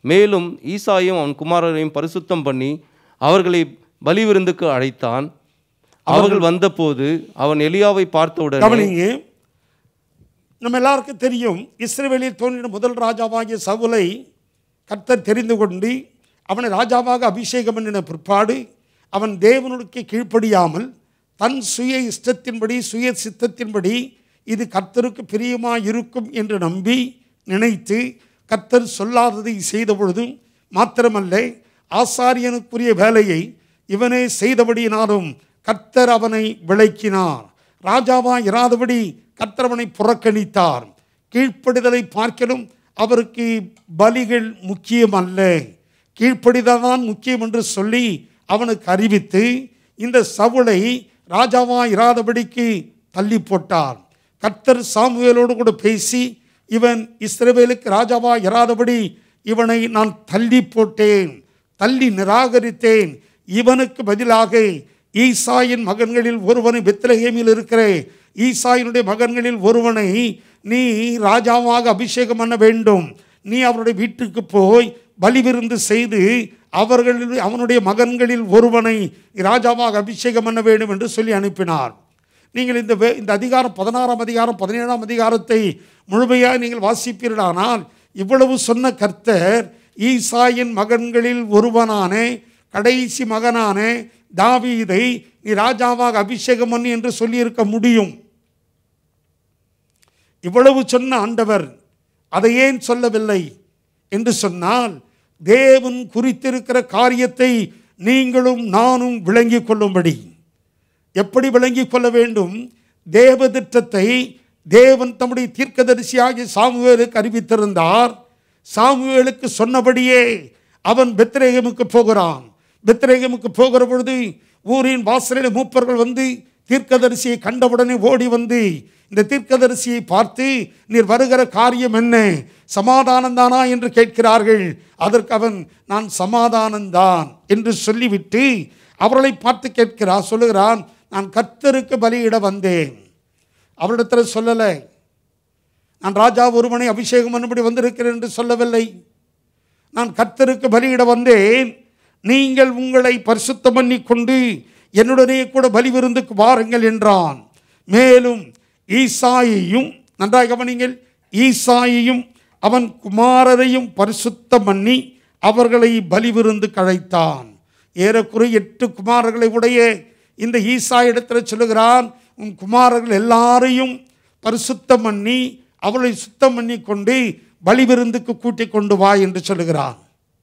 மேலும் ஈசாயும் அவன் குமாரரையும் பரிசுத்தம் பண்ணி அவர்களை பலிவிருந்துக்கு அழைத்தான் அவர்கள் வந்தபோது அவன் எலியாவை பார்த்தவுடனே கவனிங்க நம்ம எல்லாருக்கும் தெரியும் இஸ்ரேலில் தோன்றின முதல் ராஜாவாகிய சவுலை கர்த்தர் தெரிந்து கொண்டு அவனை ராஜாவாக அபிஷேகம் பண்ணின பிற்பாடு அவன் தேவனுக்கு கீழ்ப்படியாமல் தன் சுய இஷ்டத்தின்படி சுய சித்தத்தின்படி இது கர்த்தருக்கு பிரியமாக இருக்கும் என்று நம்பி நினைத்து கர்த்தர் சொல்லாததை செய்த பொழுதும் மாத்திரமல்ல ஆசாரியனுக்குரிய வேலையை இவனே செய்தபடியினாலும் கர்த்தர் அவனை விளக்கினார் ராஜாவா இராதபடி கர்த்தர் அவனை புறக்கணித்தார் கீழ்ப்படிதலை பார்க்கலும் அவருக்கு பலிகள் முக்கியமல்ல கீழ்ப்படிதல் தான் முக்கியம் என்று சொல்லி அவனுக்கு அறிவித்து இந்த சவுளை ராஜாவா இராதபடிக்கு தள்ளி போட்டார் கர்த்தர் சாமுவேலோடு கூட பேசி இவன் இஸ்ரவேலுக்கு ராஜாவா இராதபடி இவனை நான் தள்ளி போட்டேன் தள்ளி நிராகரித்தேன் இவனுக்கு பதிலாக ஈசாயின் மகன்களில் ஒருவனை பெத்லஹேமில் இருக்கிற ஈசாயினுடைய மகன்களில் ஒருவனை நீ ராஜாவாக அபிஷேகம் பண்ண வேண்டும் நீ அவருடைய வீட்டுக்கு போய் பலிவிருந்து செய்து அவர்களில் அவனுடைய மகன்களில் ஒருவனை ராஜாவாக அபிஷேகம் பண்ண வேண்டும் என்று சொல்லி அனுப்பினார் நீங்கள் இந்த வே- இந்த அதிகாரம் பதினாறாம் அதிகாரம் பதினேழாம் அதிகாரத்தை முழுமையாக நீங்கள் வாசிப்பீர்களானால் இவ்வளவு சொன்ன கர்த்தர் ஈசாயின் மகன்களில் ஒருவனான கடைசி மகனான தாவீதை நீ ராஜாவாக அபிஷேகம் பண்ணு என்று சொல்லியிருக்க முடியும் இவ்வளவு சொன்ன ஆண்டவர் அதை ஏன் சொல்லவில்லை என்று சொன்னால் தேவன் குறித்திருக்கிற காரியத்தை நீங்களும் நானும் விளங்கிக் கொள்ளும்படி எப்படி விளங்கிக் கொள்ள வேண்டும் தேவ திட்டத்தை தேவன் தம்முடைய தீர்க்கதரிசியாகிய சாமுவேலுக்கு அறிவித்திருந்தார் சாமுவேலுக்கு சொன்னபடியே அவன் பெத்ரேகமுக்கு போகிறான் பெத்ரேகமுக்கு போகிற பொழுது ஊரின் வாசலில் மூப்பர்கள் வந்து தீர்க்கதரிசியை கண்டவுடனே ஓடி வந்து இந்த தீர்க்கதரிசியை பார்த்து நீர் வருகிற காரியம் என்ன சமாதானந்தானா என்று கேட்கிறார்கள் அதற்கு அவன் நான் சமாதானந்தான் என்று சொல்லிவிட்டு அவர்களை பார்த்து கேட்கிறார் சொல்லுகிறான் நான் கர்த்தருக்கு பலியிட வந்தேன் அவரிடத்தில் சொல்லலை நான் ராஜா ஒருவனை அபிஷேகம் பண்ணும்படி வந்திருக்கிறேன் என்று சொல்லவில்லை நான் கர்த்தருக்கு பலியிட வந்தேன் நீங்கள் உங்களை பரிசுத்தம் பண்ணி கொண்டு என்னுடனே கூட பலி விருந்துக்கு வாருங்கள் என்றான் மேலும் ஈசாயையும் நன்றாக கவனிங்கள் ஈசாயையும் அவன் குமாரரையும் பரிசுத்தம் பண்ணி அவர்களை பலி விருந்துக்கு அழைத்தான் ஏறக்குறைய எட்டு குமாரர்களை உடைய இந்த ஈசா இடத்துல சொல்லுகிறான் உன் குமாரர்கள் எல்லாரையும் பரிசுத்தம் பண்ணி அவளை சுத்தம் பண்ணி கொண்டு பலி விருந்துக்கு கூட்டிக் கொண்டு வா என்று சொல்லுகிறான்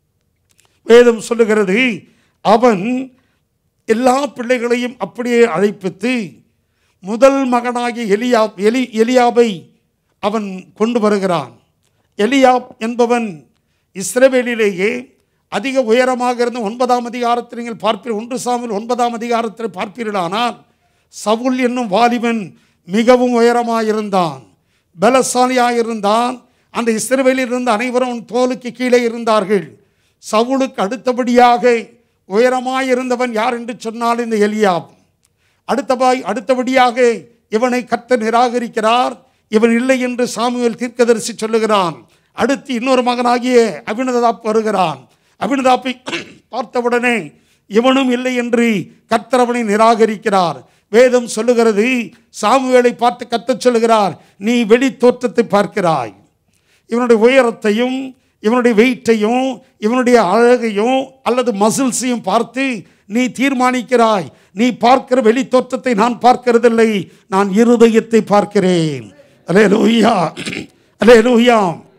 வேதம் சொல்லுகிறது அவன் எல்லா பிள்ளைகளையும் அப்படியே அழைப்பித்து முதல் மகனாகிய எலியா எலி எலியாபை அவன் கொண்டு வருகிறான் எலியாப் என்பவன் இஸ்ரவேலிலேயே அதிக உயரமாக இருந்த ஒன்பதாம் அதிகாரத்தில் நீங்கள் பார்ப்பீர்கள் ஒன்று சாமில் ஒன்பதாம் அதிகாரத்தில் பார்ப்பீர்களானால் சவுல் என்னும் வாலிபன் மிகவும் உயரமாயிருந்தான் பலசாலியாயிருந்தான் அந்த இஸ்ரவேலில் இருந்த அனைவரும் அவன் தோலுக்கு கீழே இருந்தார்கள் சவுலுக்கு அடுத்தபடியாக உயரமாயிருந்தவன் யார் என்று சொன்னால் இந்த எலியாப் அடுத்தபாய் அடுத்தபடியாக இவனை கத்த நிராகரிக்கிறார் இவன் இல்லை என்று சாமுவேல் தீர்க்கதரிசி சொல்லுகிறான் அடுத்து இன்னொரு மகனாகிய அபினதாப் வருகிறான் அபினதாப்பை பார்த்தவுடனே இவனும் இல்லை என்று கர்த்தரவனை நிராகரிக்கிறார் வேதம் சொல்லுகிறது சாமுவேலை பார்த்து கத்தச் சொல்லுகிறார் நீ வெளி தோற்றத்தை பார்க்கிறாய் இவனுடைய உயரத்தையும் இவனுடைய வெயிட்டையும் இவனுடைய அழகையும் அல்லது மசில்ஸையும் பார்த்து நீ தீர்மானிக்கிறாய் நீ பார்க்கிற வெளி தோற்றத்தை நான் பார்க்கிறதில்லை நான் இருதயத்தை பார்க்கிறேன் அலே லூயா அலே லூயா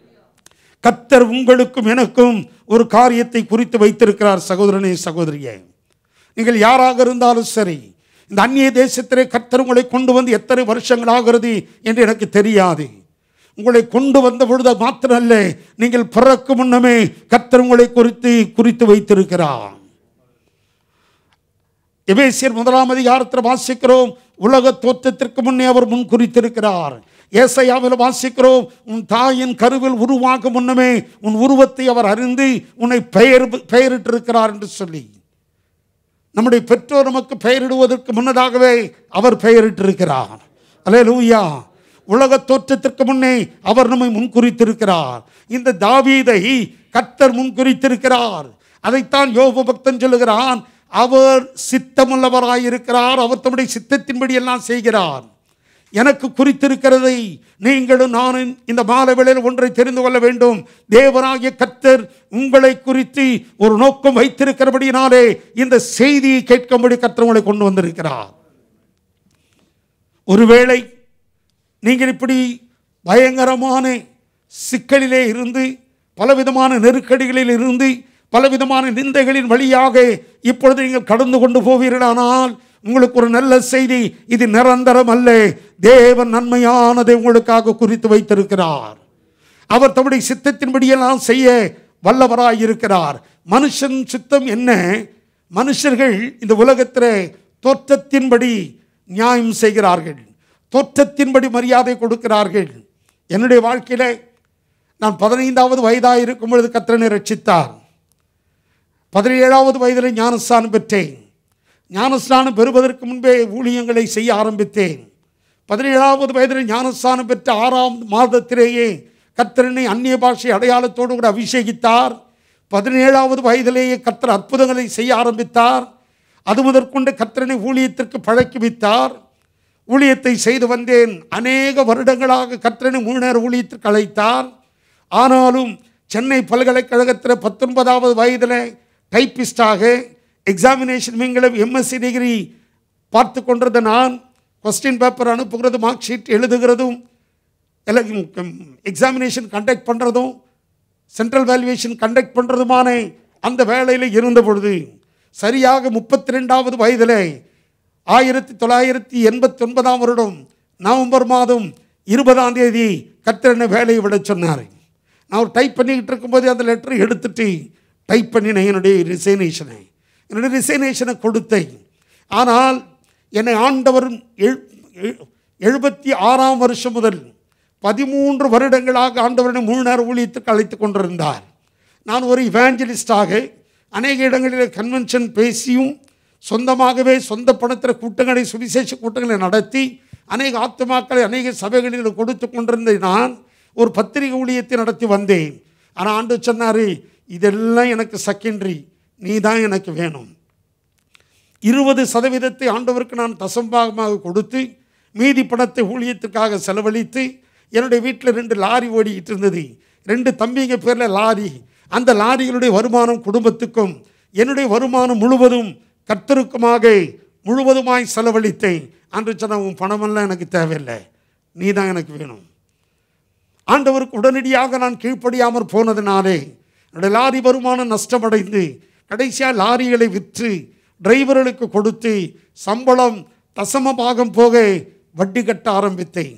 கத்தர் உங்களுக்கும் எனக்கும் ஒரு காரியத்தை குறித்து வைத்திருக்கிறார் சகோதரனே சகோதரியே நீங்கள் யாராக இருந்தாலும் சரி இந்த அந்நிய தேசத்திலே கத்தர் உங்களை கொண்டு வந்து எத்தனை வருஷங்கள் ஆகிறது என்று எனக்கு தெரியாது உங்களை கொண்டு வந்த பொழுது மாத்திரமல்ல நீங்கள் பிறக்கும் முன்னமே கத்தர் உங்களை குறித்து குறித்து வைத்திருக்கிறார் எபேசியர் முதலாம் அதிகாரத்தில் வாசிக்கிறோம் உலக தோற்றத்திற்கு முன்னே அவர் முன் குறித்திருக்கிறார் ஏசையாவில் வாசிக்கிறோம் உன் தாயின் கருவில் உருவாகும் முன்னமே உன் உருவத்தை அவர் அறிந்து உன்னை பெயர் பெயரிட்டிருக்கிறார் என்று சொல்லி நம்முடைய பெற்றோர் நமக்கு பெயரிடுவதற்கு முன்னதாகவே அவர் பெயரிட்டிருக்கிறார் அலே லூயா உலக தோற்றத்திற்கு முன்னே அவர் நம்மை முன்குறித்திருக்கிறார் இந்த தாவீதை கர்த்தர் முன்குறித்திருக்கிறார் அதைத்தான் யோபு பக்தன் சொல்லுகிறான் அவர் சித்தமுள்ளவராயிருக்கிறார் அவர் தம்முடைய சித்தத்தின்படி எல்லாம் செய்கிறார் எனக்கு குறித்திருக்கிறதை நீங்களும் நானும் இந்த மாலை வேளையில் ஒன்றை தெரிந்து கொள்ள வேண்டும் தேவனாகிய கர்த்தர் உங்களை குறித்து ஒரு நோக்கம் வைத்திருக்கிறபடியினாலே இந்த செய்தியை கேட்கும்படி கர்த்தர் உங்களை கொண்டு வந்திருக்கிறார் ஒருவேளை நீங்கள் இப்படி பயங்கரமான சிக்கலிலே இருந்து பலவிதமான நெருக்கடிகளில் இருந்து பலவிதமான நிந்தைகளின் வழியாக இப்பொழுது நீங்கள் கடந்து கொண்டு போவீர்களானால் உங்களுக்கு ஒரு நல்ல செய்தி இது நிரந்தரம் அல்ல தேவன் நன்மையானதை உங்களுக்காக குறித்து வைத்திருக்கிறார் அவர் தம்முடைய சித்தத்தின்படியெல்லாம் செய்ய வல்லவராய் இருக்கிறார் மனுஷன் சித்தம் என்ன மனுஷர்கள் இந்த உலகத்தில் தோற்றத்தின்படி நியாயம் செய்கிறார்கள் தோற்றத்தின்படி மரியாதை கொடுக்கிறார்கள் என்னுடைய வாழ்க்கையில நான் பதினைந்தாவது வயதாக இருக்கும் பொழுது கத்திரனை ரட்சித்தார் பதினேழாவது வயதில் ஞானஸ்தானம் பெற்றேன் ஞானஸ்தானம் பெறுவதற்கு முன்பே ஊழியங்களை செய்ய ஆரம்பித்தேன் பதினேழாவது வயதில் ஞானஸ்தானம் பெற்ற ஆறாம் மாதத்திலேயே கர்த்தரனை அந்நிய பாஷை அடையாளத்தோடு கூட அபிஷேகித்தார் பதினேழாவது வயதிலேயே கர்த்தர் அற்புதங்களை செய்ய ஆரம்பித்தார் அது முதற்கொண்டு கர்த்தரனை ஊழியத்திற்கு பழக்கி வைத்தார் ஊழியத்தை செய்து வந்தேன் அநேக வருடங்களாக கர்த்தரனை முழு நேர ஊழியத்திற்கு அழைத்தார் ஆனாலும் சென்னை பல்கலைக்கழகத்தில் பத்தொன்பதாவது வயதில் டைப்பிஸ்டாக எக்ஸாமினேஷன் மீங்களும் எம்எஸ்சி டிகிரி பார்த்து கொண்டிருந்த நான் கொஸ்டின் பேப்பர் அனுப்புகிறது மார்க் ஷீட் எழுதுகிறதும் எக்ஸாமினேஷன் கண்டக்ட் பண்ணுறதும் சென்ட்ரல் வேல்யூவேஷன் கண்டக்ட் பண்ணுறதுமான அந்த வேலையில் இருந்த பொழுது சரியாக முப்பத்தி ரெண்டாவது வயதில் ஆயிரத்தி தொள்ளாயிரத்தி எண்பத்தி ஒன்பதாம் வருடம் நவம்பர் மாதம் இருபதாம் தேதி கத்திரனை வேலையை விட சொன்னார் நான் ஒரு டைப் பண்ணிக்கிட்டு இருக்கும்போது அந்த லெட்டரை எடுத்துட்டு டைப் பண்ணினேன் என்னுடைய ரிசைனேஷனை என்னுடைய ரிசைனேஷனை கொடுத்தேன் ஆனால் என்னை ஆண்டவர் எழு- எழு- எழுபத்தி ஆறாம் வருஷம் முதல் பதிமூன்று வருடங்களாக ஆண்டவரனை முழு நேர ஊழியத்துக்கு அழைத்து கொண்டிருந்தார் நான் ஒரு இவாஞ்சலிஸ்டாக அநேக இடங்களில் கன்வென்ஷன் பேசியும் சொந்தமாகவே சொந்த பணத்தில் கூட்டங்களை சுவிசேஷ கூட்டங்களை நடத்தி அநேக ஆத்துமாக்களை அநேக சபைகளில் கொடுத்து கொண்டிருந்த நான் ஒரு பத்திரிகை ஊழியத்தை நடத்தி வந்தேன் ஆனால் ஆண்டு சொன்னார் இதெல்லாம் எனக்கு செகண்டரி நீ தான் எனக்கு வேணும் இருபது சதவீதத்தை ஆண்டவருக்கு நான் தசம்பாகமாக கொடுத்து மீதி பணத்தை ஊழியத்துக்காக செலவழித்து என்னுடைய வீட்டில் ரெண்டு லாரி ஓடிக்கிட்டு இருந்தது ரெண்டு தம்பிங்க பேரில் லாரி அந்த லாரிகளுடைய வருமானம் குடும்பத்துக்கும் என்னுடைய வருமானம் முழுவதும் கர்த்தருக்குமாக முழுவதுமாய் செலவழித்தேன் அன்று சொன்ன உன் பணமெல்லாம் எனக்கு தேவையில்லை நீ தான் எனக்கு வேணும் ஆண்டவருக்கு உடனடியாக நான் கீழ்ப்படியாமற் போனதினாலே என்னுடைய லாரி வருமானம் நஷ்டமடைந்து கடைசியாக லாரிகளை விற்று டிரைவர்களுக்கு கொடுத்து சம்பளம் தசம பாகம் போக வட்டி கட்ட ஆரம்பித்தேன்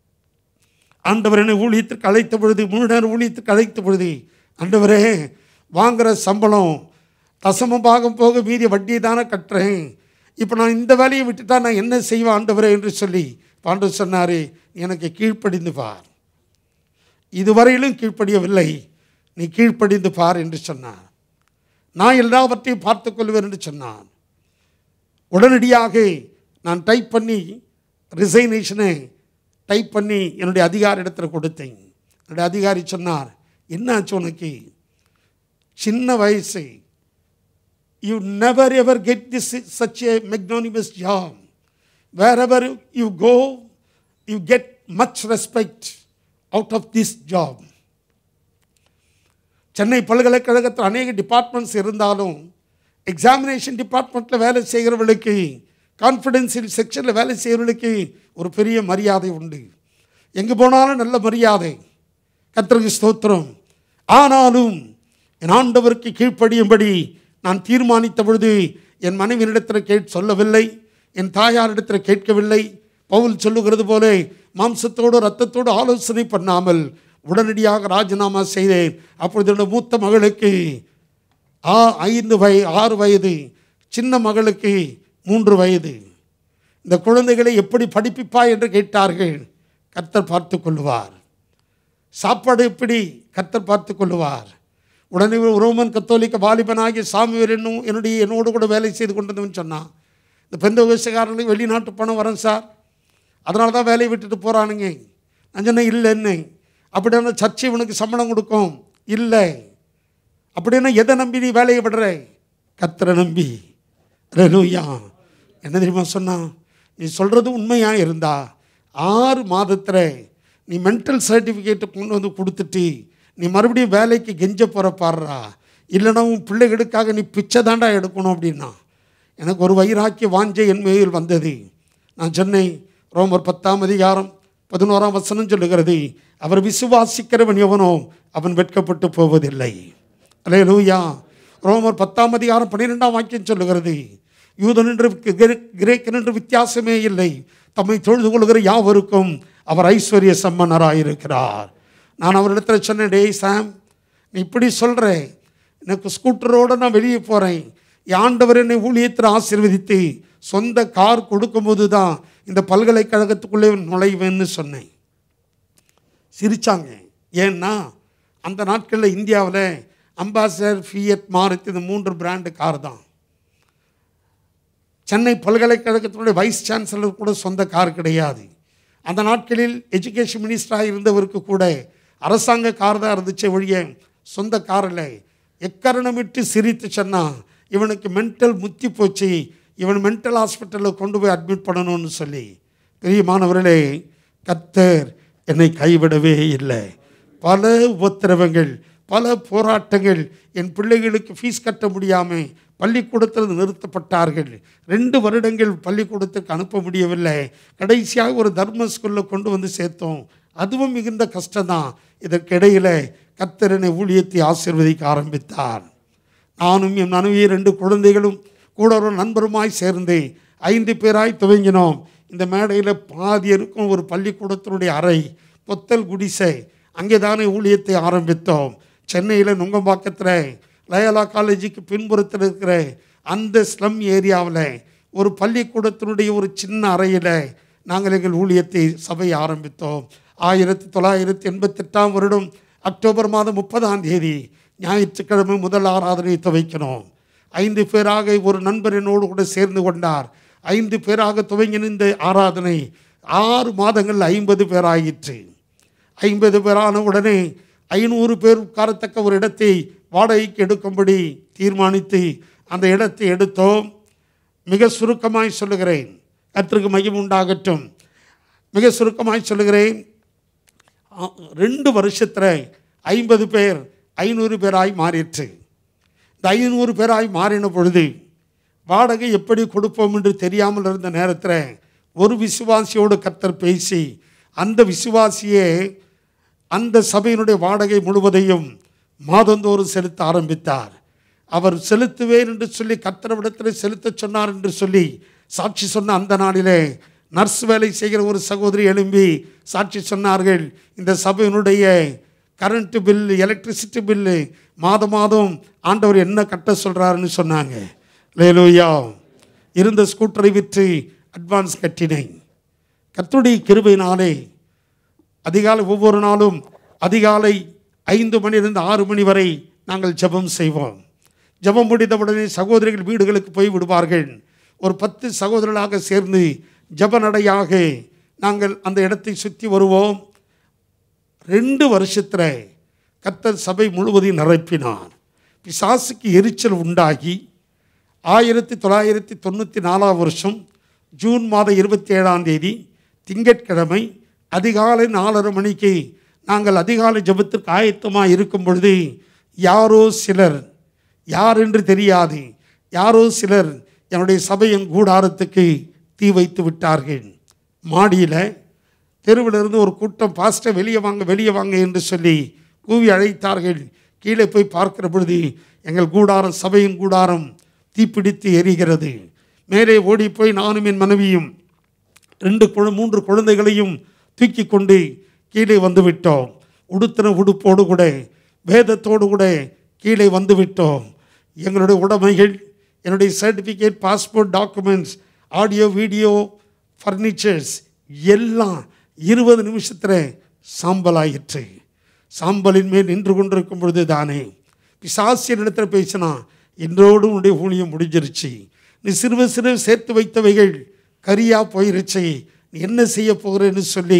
ஆண்டவர் என்னை ஊழியத்திற்கு அழைத்த பொழுது முழு நேரம் ஊழியத்துக்கு அழைத்த பொழுது ஆண்டவரே வாங்குற சம்பளம் தசம பாகம் போக மீதி வட்டியை தானே கட்டுறேன் இப்போ நான் இந்த வேலையை விட்டுட்டா நான் என்ன செய்வேன் ஆண்டவரே என்று சொல்லி பாண்டு சொன்னார் எனக்கு கீழ்ப்படிந்து பார் இதுவரையிலும் கீழ்ப்படியவில்லை நீ கீழ்ப்படிந்து பார் என்று சொன்னார் நான் எல்லாவற்றையும் பார்த்துக் கொள்வேன் என்று சொன்னான் உடனடியாக நான் டைப் பண்ணி ரிசைனேஷனை டைப் பண்ணி என்னுடைய அதிகாரி இடத்துல கொடுத்தேன் என்னுடைய அதிகாரி சொன்னார் என்னாச்சு உனக்கு சின்ன வயசு you never ever get this such a magnanimous job wherever you go you get much respect out of this job Chennai பல்கலைக்கழகத்தில் அநேக டிபார்ட்மெண்ட்ஸ் இருந்தாலும் எக்ஸாமினேஷன் டிபார்ட்மெண்ட்டில் வேலை செய்கிறவர்களுக்கு கான்ஃபிடென்ஷியல் செக்ஷனில் வேலை செய்கிறவர்களுக்கு ஒரு பெரிய மரியாதை உண்டு எங்கே போனாலும் நல்ல மரியாதை கர்த்தருக்கு ஸ்தோத்திரம் ஆனாலும் என் ஆண்டவருக்கு கீழ்ப்படியும்படி நான் தீர்மானித்த பொழுது என் மனைவியினிடத்தில் கேட் சொல்லவில்லை என் தாயாரிடத்தில் கேட்கவில்லை பவுல் சொல்லுகிறது போல மாம்சத்தோடு ரத்தத்தோடு ஆலோசனை பண்ணாமல் உடனடியாக ராஜினாமா செய்தேன் அப்பொழுது என்னுடைய மூத்த மகளுக்கு ஆ ஐந்து வய ஆறு வயது சின்ன மகளுக்கு மூன்று வயது இந்த குழந்தைகளை எப்படி படிப்பிப்பா என்று கேட்டார்கள் கர்த்தர் பார்த்து கொள்வார் சாப்பாடு எப்படி கர்த்தர் பார்த்து கொள்வார் உடனே ஒரு ரோமன் கத்தோலிக்க வாலிபனாகிய சாமியார் என்னும் என்னுடைய என்னோடு கூட வேலை செய்து கொண்டதுன்னு சொன்னான் இந்த பெந்த விவசாயிகளுக்கு வெளிநாட்டு பணம் வரேன் சார் அதனால தான் வேலையை விட்டுட்டு போகிறானுங்க நான் சொன்னேன் இல்லைன்னு அப்படின்னா சர்ச்சை இவனுக்கு சம்பளம் கொடுக்கும் இல்லை அப்படின்னா எதை நம்பி நீ வேலையை விடுற கத்தரை நம்பி ரெலூயா என்ன தெரியுமா சொன்னான் நீ சொல்கிறது உண்மையாக இருந்தா ஆறு மாதத்தில் நீ மென்டல் சர்டிஃபிகேட்டை கொண்டு வந்து கொடுத்துட்டு நீ மறுபடியும் வேலைக்கு கெஞ்ச போகிற பாடுறா இல்லைன்னா உன் பிள்ளைகளுக்காக நீ பிச்சை தாண்டா எடுக்கணும் அப்படின்னா எனக்கு ஒரு வைராக்கிய வாஞ்சை என் மேல் வந்தது நான் சொன்னேன் ரோமர் பத்தாம் அதிகாரம் பதினோராம் வசனம் சொல்லுகிறது அவர் விசுவாசிக்கிறவன் எவனோ அவன் வெட்கப்பட்டு போவதில்லை அலே லூயா ரோமர் பத்தாம் அதிகாரம் பன்னிரெண்டாம் வாக்கியம் சொல்லுகிறது யூதன் என்று கிரே- கிரேக்கன் என்று வித்தியாசமே இல்லை தம்மை தொழுது கொள்கிற யாவருக்கும் அவர் ஐஸ்வர்ய சம்மனராயிருக்கிறார் நான் அவரிடத்துல சொன்னேன் டேய் சாம் நீ இப்படி சொல்கிற எனக்கு ஸ்கூட்டரோடு நான் வெளியே போகிறேன் ஆண்டவர் என்னை ஊழியத்தில் ஆசீர்வதித்து சொந்த கார் கொடுக்கும்போது தான் இந்த பல்கலைக்கழகத்துக்குள்ளே நுழைவேன்னு சொன்னேன் சிரிச்சாங்க ஏன்னா அந்த நாட்களில் இந்தியாவில் அம்பாசடர் ஃபியட் மாருதி இந்த மூன்று பிராண்டு கார் தான் சென்னை பல்கலைக்கழகத்தினுடைய வைஸ் சான்சலர் கூட சொந்த கார் கிடையாது அந்த நாட்களில் எஜுகேஷன் மினிஸ்டராக இருந்தவருக்கு கூட அரசாங்க கார் தான் இருந்துச்சு ஒழிய சொந்த காரில் எக்கரணமிட்டு சிரித்து சொன்னா இவனுக்கு மென்டல் முத்தி போச்சு இவன் மென்டல் ஹாஸ்பிட்டலில் கொண்டு போய் அட்மிட் பண்ணணும்னு சொல்லி பிரியமானவர்களே கத்தர் என்னை கைவிடவே இல்லை பல உபத்திரவங்கள் பல போராட்டங்கள் என் பிள்ளைகளுக்கு ஃபீஸ் கட்ட முடியாமல் பள்ளிக்கூடத்தில் நிறுத்தப்பட்டார்கள் ரெண்டு வருடங்கள் பள்ளிக்கூடத்துக்கு அனுப்ப முடியவில்லை கடைசியாக ஒரு தர்ம ஸ்கூலில் கொண்டு வந்து சேர்த்தோம் அதுவும் மிகுந்த கஷ்டம்தான் இதற்கிடையில் கத்தரனை ஊழியத்தை ஆசீர்வதிக்க ஆரம்பித்தார் நானும் என் மனைவி ரெண்டு குழந்தைகளும் கூட ஒரு நண்பருமாய் சேர்ந்து ஐந்து பேராய் துவங்கினோம் இந்த மேடையில் பாதி இருக்கும் ஒரு பள்ளிக்கூடத்தினுடைய அறை பொத்தல் குடிசை அங்கே தானே ஊழியத்தை ஆரம்பித்தோம் சென்னையில் நுங்கம்பாக்கத்தில் லயலா காலேஜுக்கு பின்புறத்தில் இருக்கிற அந்த ஸ்லம் ஏரியாவில் ஒரு பள்ளிக்கூடத்தினுடைய ஒரு சின்ன அறையில் நாங்கள் எங்கள் ஊழியத்தை சபையை ஆரம்பித்தோம் ஆயிரத்தி தொள்ளாயிரத்தி எண்பத்தெட்டாம் வருடம் அக்டோபர் மாதம் முப்பதாம் தேதி ஞாயிற்றுக்கிழமை முதல் ஆராதனை துவைக்கணும் ஐந்து பேராக ஒரு நண்பர் என்னோடு கூட சேர்ந்து கொண்டார் ஐந்து பேராக துவங்கின இந்த ஆராதனை ஆறு மாதங்கள் ஐம்பது பேராயிற்று ஐம்பது பேரான உடனே ஐநூறு பேர் உட்காரத்தக்க ஒரு இடத்தை வாடகைக்கு எடுக்கும்படி தீர்மானித்து அந்த இடத்தை எடுத்தோம் மிக சுருக்கமாய் சொல்லுகிறேன் கத்திற்கு மையம் உண்டாகட்டும் மிக சுருக்கமாய் சொல்லுகிறேன் ஆ, ரெண்டு வருஷத்தில் ஐம்பது பேர் ஐநூறு பேராய் மாறிற்று இந்த ஐநூறு பேராய் மாறின பொழுது வாடகை எப்படி கொடுப்போம் என்று தெரியாமல் இருந்த நேரத்தில் ஒரு விசுவாசியோடு கர்த்தர் பேசி அந்த விசுவாசியே அந்த சபையினுடைய வாடகை முழுவதையும் மாதந்தோறும் செலுத்த ஆரம்பித்தார் அவர் செலுத்துவேன் என்று சொல்லி கர்த்தரவிடத்தில் செலுத்தச் சொன்னார் என்று சொல்லி சாட்சி சொன்ன அந்த நாளிலே நர்ஸ் வேலை செய்கிற ஒரு சகோதரி எழும்பி சாட்சி சொன்னார்கள் இந்த சபையினுடைய கரண்ட் பில்லு எலக்ட்ரிசிட்டி பில்லு மாதம் மாதம் ஆண்டவர் என்ன கட்ட சொல்கிறாருன்னு சொன்னாங்க லேலூயா இருந்த ஸ்கூட்டரை விற்று அட்வான்ஸ் கட்டினேன் கர்த்தருடைய கிருபையினாலே அதிகாலை ஒவ்வொரு நாளும் அதிகாலை ஐந்து மணியிலிருந்து ஆறு மணி வரை நாங்கள் ஜெபம் செய்வோம் ஜெபம் முடிந்தவுடனே சகோதரிகள் வீடுகளுக்கு போய் விடுவார்கள் ஒரு பத்து சகோதரர்களாக சேர்ந்து ஜெப நடையாக நாங்கள் அந்த இடத்தை சுற்றி வருவோம் ரெண்டு வருஷத்தில் கர்த்தர் சபை முழுவதையும் நிரப்பினார் பிசாசுக்கு எரிச்சல் உண்டாகி ஆயிரத்தி தொள்ளாயிரத்தி தொண்ணூற்றி நாலாம் வருஷம் ஜூன் மாதம் இருபத்தி ஏழாம் தேதி திங்கட்கிழமை அதிகாலை நாலரை மணிக்கு நாங்கள் அதிகாலை ஜெபத்திற்கு ஆயத்தமாக இருக்கும் பொழுது யாரோ சிலர் யார் என்று தெரியாது யாரோ சிலர் என்னுடைய சபையின் கூடாரத்துக்கு தீ வைத்து விட்டார்கள் மாடியில் தெருவில் இருந்து ஒரு கூட்டம் பாஸ்டர் வெளியே வாங்க வெளியே வாங்க என்று சொல்லி கூவி அழைத்தார்கள் கீழே போய் பார்க்கிற பொழுது எங்கள் கூடாரம் சபையின் கூடாரம் தீப்பிடித்து எரிகிறது மேலே ஓடி போய் நானும் என் மனைவியும் ரெண்டு குழ மூன்று குழந்தைகளையும் தூக்கி கொண்டு கீழே வந்து விட்டோம் உடுத்தின உடுப்போடு கூட வேதத்தோடு கூட கீழே வந்து விட்டோம் எங்களுடைய உடைமைகள் என்னுடைய certificate passport documents audio video furnitures எல்லாம் இருபது நிமிஷத்தில் சாம்பலாயிற்று சாம்பலின் மேல் நின்று கொண்டிருக்கும் பொழுது தானே பிசாசியன் இடத்துல பேசினா இன்றோடு உன்னுடைய ஊழியம் முடிஞ்சிருச்சு நீ சிறுவ சிறு சேர்த்து வைத்தவைகள் கரியா போயிருச்சு நீ என்ன செய்ய போகிறேன்னு சொல்லி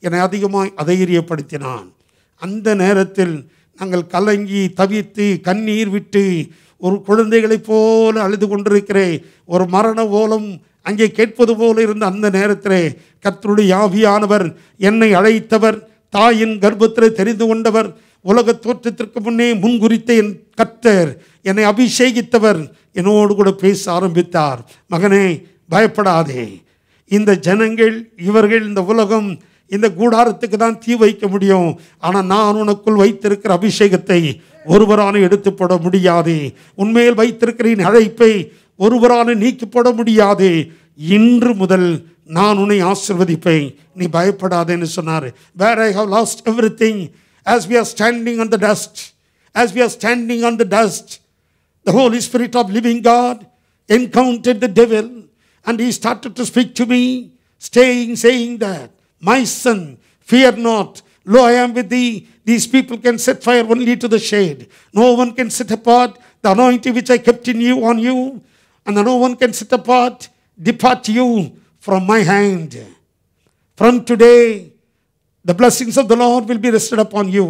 என்னை அதிகமாக அதைரியப்படுத்தினான் அந்த நேரத்தில் நாங்கள் கலங்கி தவித்து கண்ணீர் விட்டு ஒரு குழந்தைகளைப் போல அழுது கொண்டிருக்கிறேன் ஒரு மரண ஓலம் அங்கே கேட்பது போல இருந்த அந்த நேரத்திலே கர்த்தருடைய ஆவியானவர் என்னை அழைத்தவர் தாயின் கர்ப்பத்தில் தெரிந்து கொண்டவர் உலக தோற்றத்திற்கு முன்னே முன்குறித்த என் கர்த்தர் என்னை அபிஷேகித்தவர் என்னோடு கூட பேச ஆரம்பித்தார் மகனே பயப்படாதே இந்த ஜனங்கள் இவர்கள் இந்த உலகம் இந்த கூடாரத்துக்கு தான் தீ வைக்க முடியும் ஆனால் நான் உனக்குள் வைத்திருக்கிற அபிஷேகத்தை ஒருவரான எடுத்து போட முடியாது உண்மையில் வைத்திருக்கிற என் அழைப்பை ஒருவரான நீக்கி போட முடியாது இன்று முதல் நான் உன்னை ஆசிர்வதிப்பேன் நீ பயப்படாதேன்னு சொன்னார் where I have lost everything as we are standing on the dust as we are standing on the dust The Holy Spirit of living God encountered the devil and he started to speak to me, staying, saying that, My son, fear not. Lo, I am with thee. These people can set fire only to the shade. No one can set apart the anointing which I kept in you on you, and no one can set apart, depart you from my hand. From today, the blessings of the Lord will be rested upon you.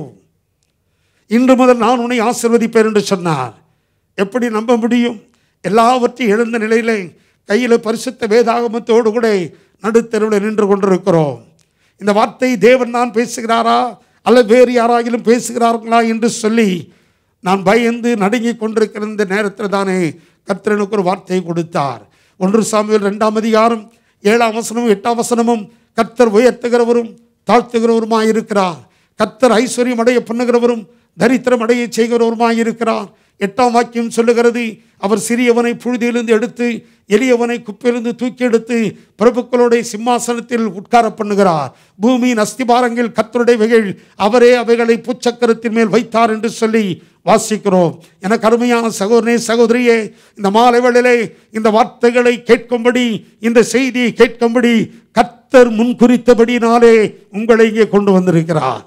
இன்று முதல் நான் உன்னை ஆசிர்வதிப்பேன் என்று சொன்னார் எப்படி நம்ப முடியும் எல்லாவற்றையும் இழந்த நிலையிலே கையில் பரிசுத்த வேதாகமத்தோடு கூட நடுத்தெருவில் நின்று கொண்டிருக்கிறோம் இந்த வார்த்தை தேவன் தான் பேசுகிறாரா அல்ல வேறு யாராகிலும் பேசுகிறார்களா என்று சொல்லி நான் பயந்து நடுங்கிக் கொண்டிருக்கிற இந்த நேரத்தில் தானே கர்த்தரனுக்கு ஒரு வார்த்தையை கொடுத்தார் ஒன்று சாமியில் ரெண்டாம் அதிகாரம் ஏழாம் வசனமும் எட்டாம் வசனமும் கர்த்தர் உயர்த்துகிறவரும் தாழ்த்துகிறவருமாய் இருக்கிறார் கர்த்தர் ஐஸ்வர்யம் அடைய பண்ணுகிறவரும் தரித்திரம் அடைய செய்கிறவருமாய் இருக்கிறார் எட்டாம் வாக்கியம் சொல்லுகிறது அவர் சிறியவனை புழுதியிலிருந்து எடுத்து எளியவனை குப்பையிலிருந்து தூக்கி எடுத்து பிரபுக்களுடைய சிம்மாசனத்தில் உட்கார பண்ணுகிறார் பூமியின் அஸ்திபாரங்கள் கத்தருடையவைகள் அவரே அவைகளை பூச்சக்கரத்தின் மேல் வைத்தார் என்று சொல்லி வாசிக்கிறோம் எனக்கு அருமையான சகோதரனே சகோதரியே இந்த மாலை வேளையிலே இந்த வார்த்தைகளை கேட்கும்படி இந்த செய்தியை கேட்கும்படி கத்தர் முன்குறித்தபடினாலே உங்களை இங்கே கொண்டு வந்திருக்கிறார்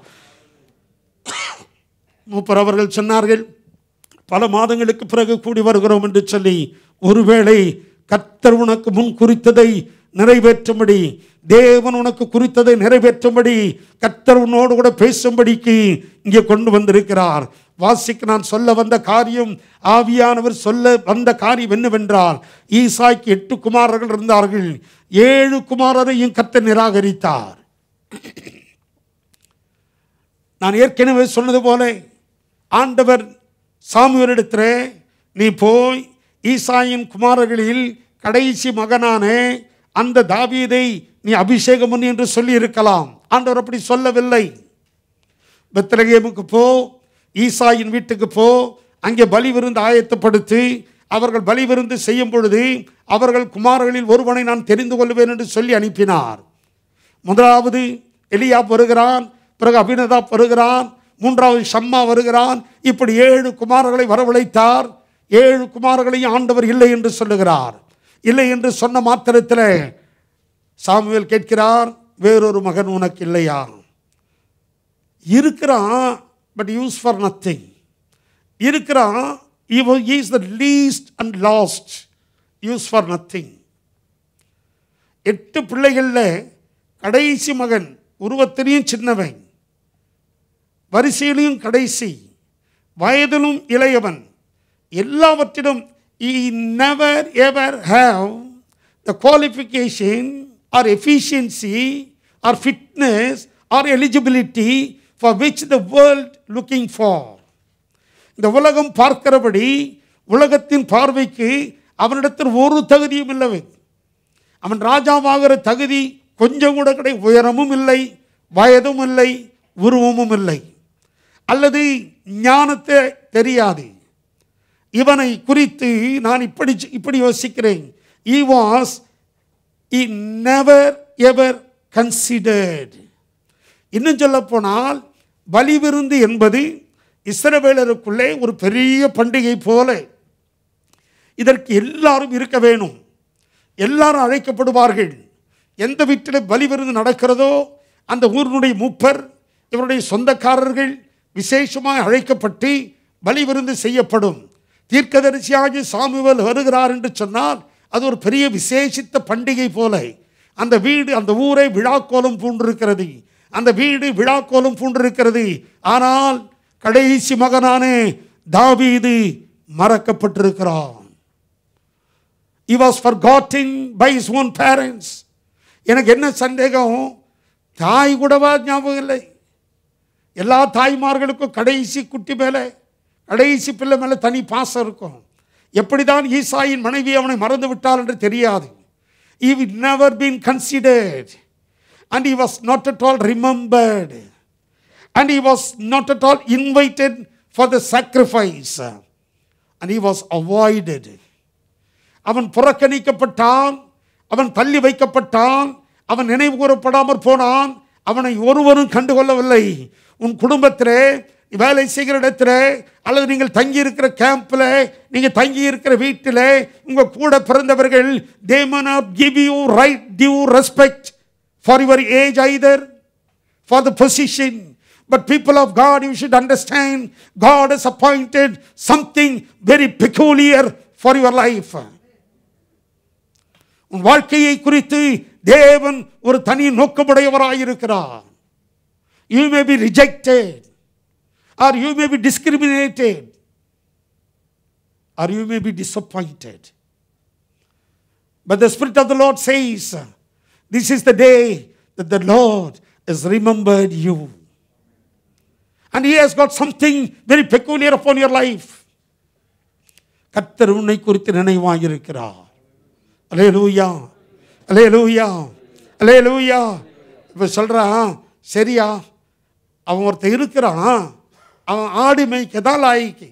மூப்பர் அவர்கள் சொன்னார்கள் பல மாதங்களுக்கு பிறகு கூடி வருகிறோம் என்று சொல்லி ஒருவேளை கர்த்தர் உனக்கு முன் குறித்ததை நிறைவேற்றும்படி தேவன் உனக்கு குறித்ததை நிறைவேற்றும்படி கர்த்தர் உன்னோடு கூட பேசும்படிக்கு இங்கே கொண்டு வந்திருக்கிறார் வாசிக்கு நான் சொல்ல வந்த காரியம் ஆவியானவர் சொல்ல வந்த காரியம் என்னவென்றால் ஈசாய்க்கு எட்டு குமாரர்கள் இருந்தார்கள் ஏழு குமாரரையும் கர்த்தர் நிராகரித்தார் நான் ஏற்கனவே சொன்னது போல ஆண்டவர் சாமுவேலிடத்தில் நீ போய் ஈசாயின் குமாரர்களில் கடைசி மகனான அந்த தாவீதை நீ அபிஷேகம் பண்ணு என்று சொல்லி இருக்கலாம் ஆண்டவர் அப்படி சொல்லவில்லை பெத்லகேமுக்கு போ ஈசாயின் வீட்டுக்கு போ அங்கே பலி விருந்து ஆயத்தப்படுத்தி அவர்கள் பலி விருந்து செய்யும் பொழுது அவர்கள் குமாரர்களில் ஒருவனை நான் தெரிந்து கொள்வேன் என்று சொல்லி அனுப்பினார் முதலாவது எலியா வருகிறான் பிறகு அபினதாப் வருகிறான் மூன்றாவது ஷம்மா வருகிறான் இப்படி ஏழு குமாரர்களை வரவழைத்தார் ஏழு குமாரர்களையும் ஆண்டவர் இல்லை என்று சொல்லுகிறார் இல்லை என்று சொன்ன மாத்திரத்தில் சாமுவேல் கேட்கிறார் வேறொரு மகன் உனக்கு இல்லையா இருக்கிறான் பட் யூஸ் ஃபார் நத்திங் இருக்கிறான் is the least and last use for nothing எட்டு பிள்ளைகளில் கடைசி மகன் உருவத்திலையும் சின்னவன் வரிசையிலையும் கடைசி வயதிலும் இளையவன் எல்லாவற்றிலும் he never ever have the qualification or efficiency or fitness or eligibility for which the world looking for இந்த உலகம் பார்க்கிறபடி உலகத்தின் பார்வைக்கு அவனிடத்தில் ஒரு தகுதியும் இல்லை அவன் ராஜாவாகிற தகுதி கொஞ்சம் கூட கிடை உயரமும் இல்லை வயதும் இல்லை உருவமும் இல்லை அல்லது ஞானத்தை தெரியாது இவனை குறித்து நான் இப்படி இப்படி யோசிக்கிறேன் he was he never ever considered இன்னும் சொல்ல போனால் பலி விருந்து என்பது இஸ்ரவேலருக்குள்ளே ஒரு பெரிய பண்டிகை போல இதற்கு எல்லாரும் இருக்க வேணும் எல்லாரும் அழைக்கப்படுவார்கள் எந்த வீட்டில் பலி விருந்து நடக்கிறதோ அந்த ஊரினுடைய மூப்பர் இவருடைய சொந்தக்காரர்கள் விசேஷமாக அழைக்கப்பட்டு பலி விருந்து செய்யப்படும் தீர்க்கதரிசியாகி சாமுவேல் வருகிறார் என்று சொன்னால் அது ஒரு பெரிய விசேஷித்த பண்டிகை போல அந்த வீடு அந்த ஊரை விழாக்கோலம் பூண்டிருக்கிறது அந்த வீடு விழாக்கோலம் பூண்டிருக்கிறது ஆனால் கடைசி மகனானே தாவீது மறக்கப்பட்டிருக்கிறான் he was forgotten by his own parents எனக்கு என்ன சந்தேகம் தாய் கூடவா ஞாபகம் இல்லை எல்லா தாய்மார்களுக்கும் கடைசி குட்டி மேலே கடைசி பிள்ளை மேலே தனி பாசம் இருக்கும் எப்படிதான் ஈசாயின் மனைவி அவனை மறந்து விட்டாள் என்று தெரியாது he would never been considered and he was not at all remembered and he was not at all invited for the sacrifice and he was avoided அவன் புறக்கணிக்கப்பட்டான் அவன் தள்ளி வைக்கப்பட்டான் அவன் நினைவு கூறப்படாமற் போனான் அவனை ஒருவரும் கண்டுகொள்ளவில்லை உன் குடும்பத்திலே வேலை செய்கிற இடத்துல அல்லது நீங்கள் தங்கி இருக்கிற கேம்ப்ல நீங்க தங்கி இருக்கிற வீட்டில் உங்க கூட பிறந்தவர்கள் தே may not give you right due respect for your age either for the position. But people of God, you should understand God has appointed something very peculiar for your life. உன் வாழ்க்கையை குறித்து தேவன் ஒரு தனி நோக்கமுடையவராயிருக்கிறார் you may be rejected or you may be discriminated or you may be disappointed But the Spirit of the Lord says, This is the day that the Lord has remembered you. And He has got something very peculiar upon your life. கர்த்தர் உன்னை குறித்து நினைவாயிருக்கிறார் alleluia alleluia alleluia இப்போ சொல்கிறான் சரியா அவன் ஒருத்தன் இருக்கிறான் அவன் ஆடு மேய்க்க தான் லாய்க்கு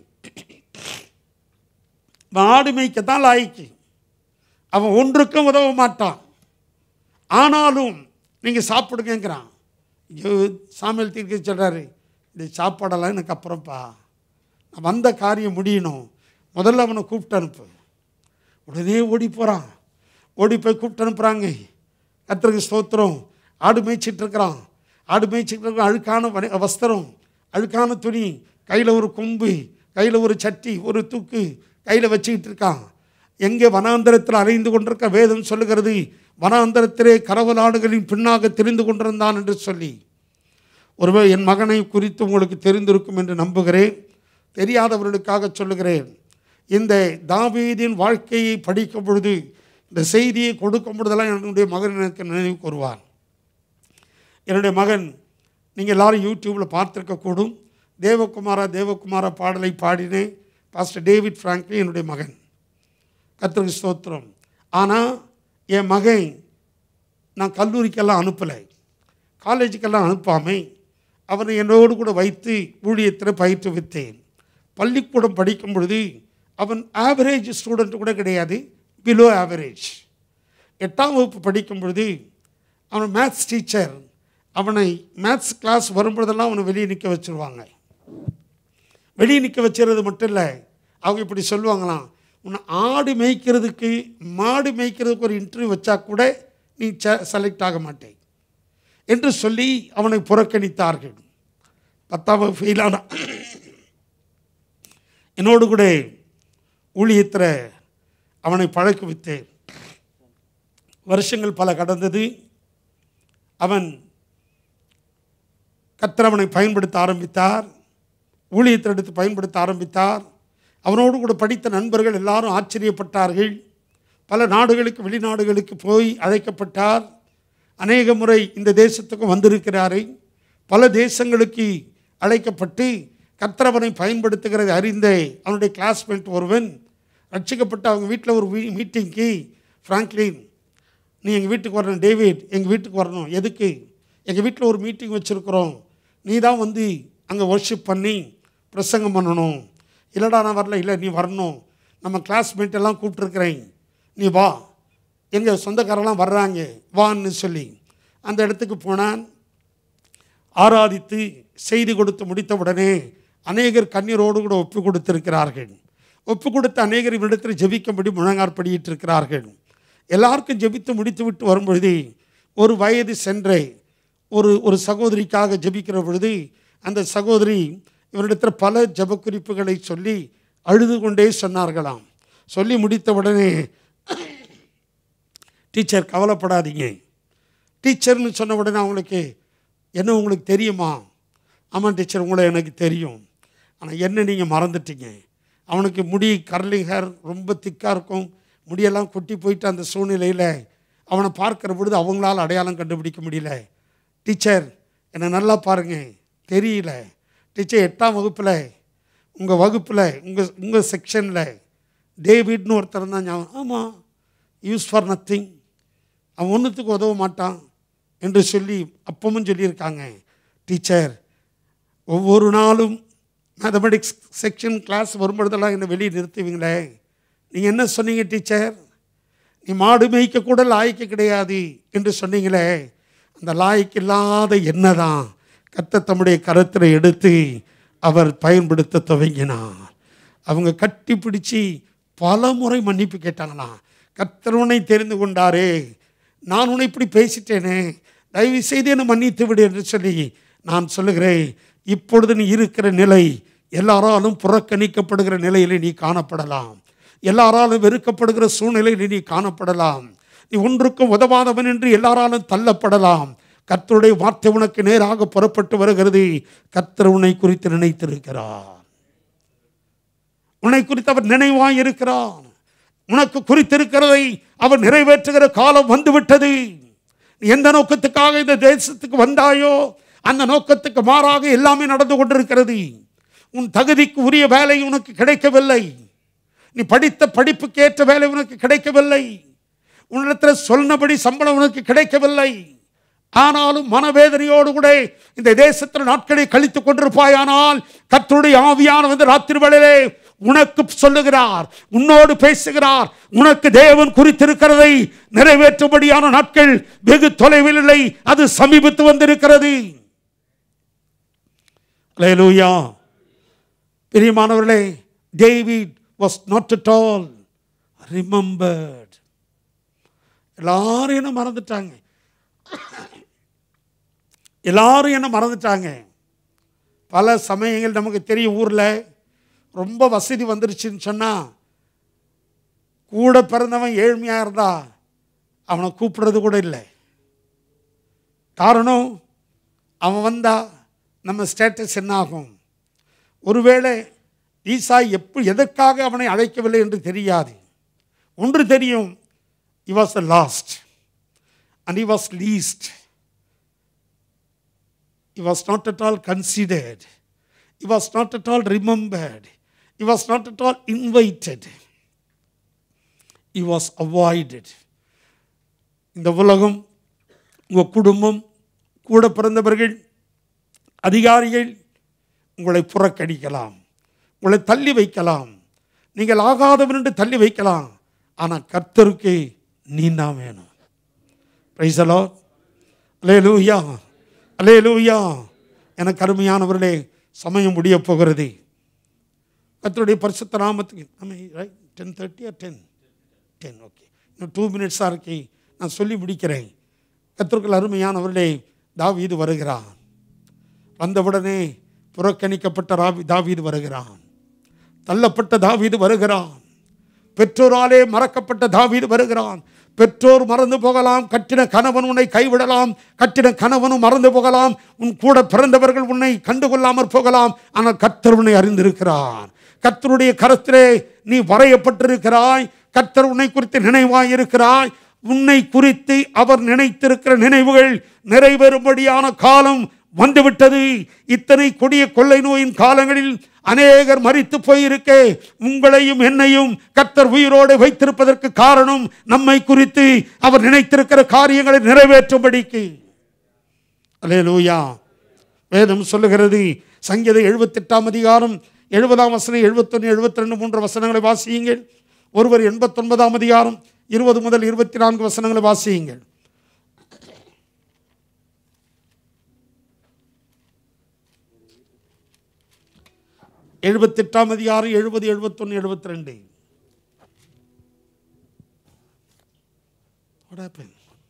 அவன் ஆடு மேய்க்க தான் லாய்க்கு அவன் ஒன்றுக்கும் உதவ மாட்டான் ஆனாலும் நீங்கள் சாப்பிடுங்கிறான் ஐயோ சாமியல் தீர்க்க சொல்கிறாரு இந்த சாப்பாடெல்லாம் எனக்கு அப்புறம்ப்பா நான் வந்த காரியம் முடியணும் முதல்ல அவனை கூப்பிட்டு அனுப்பு உடனே ஓடி போகிறான் ஓடி போய் கூப்பிட்டு அனுப்புகிறாங்க கத்திரிக்கு ஸ்தோத்திரம் ஆடு மேய்ச்சிட்டு இருக்கிறான் ஆடு மேய்ச்சிட்டு இருக்கிற அழுக்கான வனி- வஸ்திரம் அழுக்கான துணி கையில் ஒரு கொம்பு கையில் ஒரு சட்டி ஒரு தூக்கு கையில் வச்சுக்கிட்டு இருக்கான் எங்கே வனாந்தரத்தில் அலைந்து கொண்டிருக்க வேதம் சொல்லுகிறது வனாந்தரத்திலே கரவலாடுகளின் பின்னாக தெரிந்து கொண்டிருந்தான் என்று சொல்லி ஒருவேளை என் மகனை குறித்து உங்களுக்கு தெரிந்திருக்கும் என்று நம்புகிறேன் தெரியாதவர்களுக்காக சொல்லுகிறேன் இந்த தாவீதின் வாழ்க்கையை படிக்கும் பொழுது இந்த செய்தியை கொடுக்கும் பொழுதெல்லாம் என்னுடைய மகன் எனக்கு நினைவு கூறுவான் என்னுடைய மகன் நீங்கள் எல்லாரும் யூடியூப்பில் பார்த்துருக்கக்கூடும் தேவகுமாரா தேவகுமாரா பாடலை பாடினேன் பாஸ்டர் டேவிட் ஃப்ராங்க்லி என்னுடைய மகன் கர்த்தருக்கு ஸ்தோத்திரம் ஆனால் என் மகன் நான் கல்லூரிக்கெல்லாம் அனுப்பலை காலேஜுக்கெல்லாம் அனுப்பாமல் அவனை என்னோடு கூட வைத்து ஊழியத்தில் பயிற்றுவித்தேன் பள்ளிக்கூடம் படிக்கும் பொழுது அவன் ஆவரேஜ் ஸ்டூடெண்ட் கூட கிடையாது பிலோ ஆவரேஜ் எட்டாம் வகுப்பு படிக்கும் பொழுது அவன் மேத்ஸ் டீச்சர் அவனை மேத்ஸ் கிளாஸ் வரும்பொழுதெல்லாம் அவனை வெளியே நிற்க வச்சுருவாங்க வெளியே நிற்க வச்சுறது மட்டும் இல்லை அவங்க இப்படி சொல்லுவாங்களாம் உன்னை ஆடு மேய்க்கிறதுக்கு மாடு மேய்க்கிறதுக்கு ஒரு இன்டர்வியூ வச்சா கூட நீ செலக்ட் ஆக மாட்டே என்று சொல்லி அவனை புறக்கணித்தார்கள் பத்தாவது ஃபெயிலான என்னோடு கூட ஊழியத்தில் அவனை பழக்குவித்தேன் வருஷங்கள் பல கடந்தது அவன் கர்த்தர் அவனை பயன்படுத்த ஆரம்பித்தார் ஊழியத்தை எடுத்து பயன்படுத்த ஆரம்பித்தார் அவனோடு கூட படித்த நண்பர்கள் எல்லாரும் ஆச்சரியப்பட்டார்கள் பல நாடுகளுக்கு வெளிநாடுகளுக்கு போய் அழைக்கப்பட்டார் அநேக முறை இந்த தேசத்துக்கும் வந்திருக்கிறாரை பல தேசங்களுக்கு அழைக்கப்பட்டு கர்த்தர் அவனை பயன்படுத்துகிறதை அறிந்த அவனுடைய கிளாஸ்மேட் ஒருவன் ரட்சிக்கப்பட்டு அவங்க வீட்டில் ஒரு மீட்டிங்க்கு ஃப்ராங்க்லின் நீ எங்கள் வீட்டுக்கு வரணும் டேவிட் எங்கள் வீட்டுக்கு வரணும் எதுக்கு எங்கள் வீட்டில் ஒரு மீட்டிங் வச்சுருக்குறோம் நீ தான் வந்து அங்கே ஒர்ஷிப் பண்ணி பிரசங்கம் பண்ணணும் இல்லைடா நான் வரல இல்லை நீ வரணும் நம்ம கிளாஸ்மேட் எல்லாம் கூப்பிட்ருக்குறேன் நீ வா எங்கள் சொந்தக்காரெல்லாம் வர்றாங்க வான்னு சொல்லி அந்த இடத்துக்கு போனான் ஆராதித்து செய்தி கொடுத்து முடித்தவுடனே அநேகர் கண்ணீரோடு கூட ஒப்பு கொடுத்திருக்கிறார்கள் ஒப்பு கொடுத்த அநேகர் இவ்விடத்தில் ஜெபிக்கும்படி முழங்காற்படியிட்டு இருக்கிறார்கள் எல்லாருக்கும் ஜெபித்து முடித்து விட்டு வரும்பொழுது ஒரு வயது சென்ற ஒரு ஒரு சகோதரிக்காக ஜெபிக்கிற பொழுது அந்த சகோதரி இவரிடத்தில் பல ஜெப குறிப்புகளை சொல்லி அழுது கொண்டே சொன்னார்களாம் சொல்லி முடித்த உடனே டீச்சர் கவலைப்படாதீங்க டீச்சர்னு சொன்ன உடனே அவங்களுக்கு என்ன உங்களுக்கு தெரியுமா ஆமாம் டீச்சர் உங்களை எனக்கு தெரியும் ஆனால் என்ன நீங்கள் மறந்துட்டீங்க அவனுக்கு முடி கர்லிங் ஹேர் ரொம்ப திக்காக இருக்கும் முடியெல்லாம் கொட்டி போயிட்டு அந்த சூழ்நிலையில் அவனை பார்க்கிற பொழுது அவங்களால அடையாளம் கண்டுபிடிக்க முடியல டீச்சர் என்னை நல்லா பாருங்க தெரியல டீச்சர் எட்டாம் வகுப்பில் உங்கள் வகுப்பில் உங்கள் உங்கள் செக்ஷனில் டேவிட்னு ஒருத்தர் தான் ஞாபகம் ஆமாம் யூஸ் ஃபார் நத்திங் அவன் ஒன்றுத்துக்கு உதவ மாட்டான் என்று சொல்லி அப்பவும் சொல்லியிருக்காங்க டீச்சர் ஒவ்வொரு நாளும் மேத்தமெட்டிக்ஸ் செக்ஷன் கிளாஸ் வரும்பொழுதெல்லாம் என்னை வெளியே நிறுத்துவீங்களே நீங்கள் என்ன சொன்னீங்க டீச்சர் நீ மாடு மேய்க்க கூட லாய்க்கு கிடையாது என்று சொன்னீங்களே அந்த லாய்க்கு இல்லாத என்னதான் கத்த தம்முடைய கரத்தில் எடுத்து அவர் பயன்படுத்த துவங்கினார் அவங்க கட்டி பிடிச்சி பல முறை மன்னிப்பு கேட்டாங்களாம் கர்த்தர் உன்னை தெரிந்து கொண்டாரே நான் உன்னை இப்படி பேசிட்டேனே தயவு செய்து என்னை மன்னித்து விடு என்று சொல்லி நான் சொல்லுகிறேன் இப்பொழுது நீ இருக்கிற நிலை எல்லாராலும் புறக்கணிக்கப்படுகிற நிலையிலே நீ காணப்படலாம் எல்லாராலும் வெறுக்கப்படுகிற சூழ்நிலையில் நீ காணப்படலாம் நீ ஒன்றுக்கும் உதவாதவன் என்று எல்லாராலும் தள்ளப்படலாம் கர்த்தருடைய வார்த்தை உனக்கு நேராக புறப்பட்டு வருகிறது கர்த்தர் உன்னை குறித்து நினைத்திருக்கிறார் உன்னை குறித்து அவர் நினைவாய் இருக்கிறார் உனக்கு குறித்திருக்கிறதை அவர் நிறைவேற்றுகிற காலம் வந்துவிட்டது நீ எந்த நோக்கத்துக்காக இந்த தேசத்துக்கு வந்தாயோ அந்த நோக்கத்துக்கு மாறாக எல்லாமே நடந்து கொண்டிருக்கிறது உன் தகுதிக்கு உரிய வேலை உனக்கு கிடைக்கவில்லை நீ படித்த படிப்புக்கு ஏற்ற வேலை உனக்கு கிடைக்கவில்லை உன்னிடத்தில் சொன்னபடி சம்பளம் உனக்கு கிடைக்கவில்லை ஆனாலும் மனவேதனையோடு கூட இந்த தேசத்தில் நாட்களை கழித்துக் கொண்டிருப்பாயானால் கர்த்தருடைய ஆவியான வந்து ராத்திரி வேளையிலே உனக்கு சொல்லுகிறார் உன்னோடு பேசுகிறார் உனக்கு தேவன் குறித்திருக்கிறதை நிறைவேற்றும்படியான நாட்கள் வெகு தொலைவில் இல்லை அது சமீபத்து வந்திருக்கிறது அல்லேலூயா பிரியமானவர்களே David was not at all remembered எல்லாரும் என்ன மறந்துட்டாங்க எல்லாரும் என்ன மறந்துட்டாங்க பல சமயங்கள் நமக்கு தெரியும் ஊரில் ரொம்ப வசதி வந்துருச்சுன்னு சொன்னால் கூட பிறந்தவன் ஏழ்மையாக இருந்தா அவனை கூப்பிடுறது கூட இல்லை காரணம் அவன் வந்தா நம்ம ஸ்டேட்டஸ் என்ன ஆகும் ஒருவேளை ஈசா எப்ப எதற்காக அவனை அழைக்கவில்லை என்று தெரியாது ஒன்று தெரியும் he was the last and he was least he was not at all considered he was not at all remembered he was not at all invited he was avoided இந்த உலகம் உங்கள் குடும்பம் கூட பிறந்தவர்கள் அதிகாரிகள் உங்களை புறக்கணிக்கலாம் உங்களை தள்ளி வைக்கலாம் நீங்கள் ஆகாதவன் என்று தள்ளி வைக்கலாம் ஆனால் கர்த்தருக்கு நீ தான் வேணும் பிரைசலோ அலே லூயா அலே லூயா எனக்கு அருமையானவர்களே சமயம் முடிய போகிறது கர்த்தருடைய பரிசுத்த நாமத்துக்கு right ten thirty ten ten okay இன்னும் டூ மினிட்ஸாக இருக்கே நான் சொல்லி முடிக்கிறேன் கத்திற்குள் அருமையானவர்களே தாவீது வருகிறான் வந்தவுடனே புறக்கணிக்கப்பட்ட ராவி தாவீது வருகிறான் தள்ளப்பட்ட தாவீது வருகிறான் பெற்றோராலே மறக்கப்பட்ட தாவீது வருகிறான் பெற்றோர் மறந்து போகலாம் கட்டின கணவன் உன்னை கைவிடலாம் கட்டின கணவனும் மறந்து போகலாம் உன் கூட பிறந்தவர்கள் உன்னை கண்டுகொள்ளாமற் போகலாம் ஆனால் கர்த்தர் உன்னை அறிந்திருக்கிறார் கர்த்தருடைய கரத்திலே நீ வரையப்பட்டிருக்கிறாய் கர்த்தர் உன்னை குறித்து நினைவாய் இருக்கிறாய் உன்னை குறித்து அவர் நினைத்திருக்கிற நினைவுகள் நிறைவேறும்படியான காலம் வந்துவிட்டது இத்தனை கொடிய கொள்ளை நோயின் காலங்களில் அநேகர் மறித்து போயிருக்க உங்களையும் என்னையும் கர்த்தர் உயிரோடு வைத்திருப்பதற்கு காரணம் நம்மை குறித்து அவர் நினைத்திருக்கிற காரியங்களை நிறைவேற்றும்படிக்கு அல்லேலூயா வேதம் சொல்லுகிறது சங்கீத எழுபத்தெட்டாம் அதிகாரம் எழுபதாம் வசனம் எழுபத்தொன்று எழுபத்தி ரெண்டு மூன்று வசனங்களை வாசியுங்கள் ஒருவர் எண்பத்தொன்பதாம் அதிகாரம் இருபது முதல் இருபத்தி நான்கு வசனங்களை வாசியுங்கள் எழுபத்தெட்டாம் அதிகாரம் எழுபது எழுபத்தொன்று எழுபத்தி ரெண்டு What happened?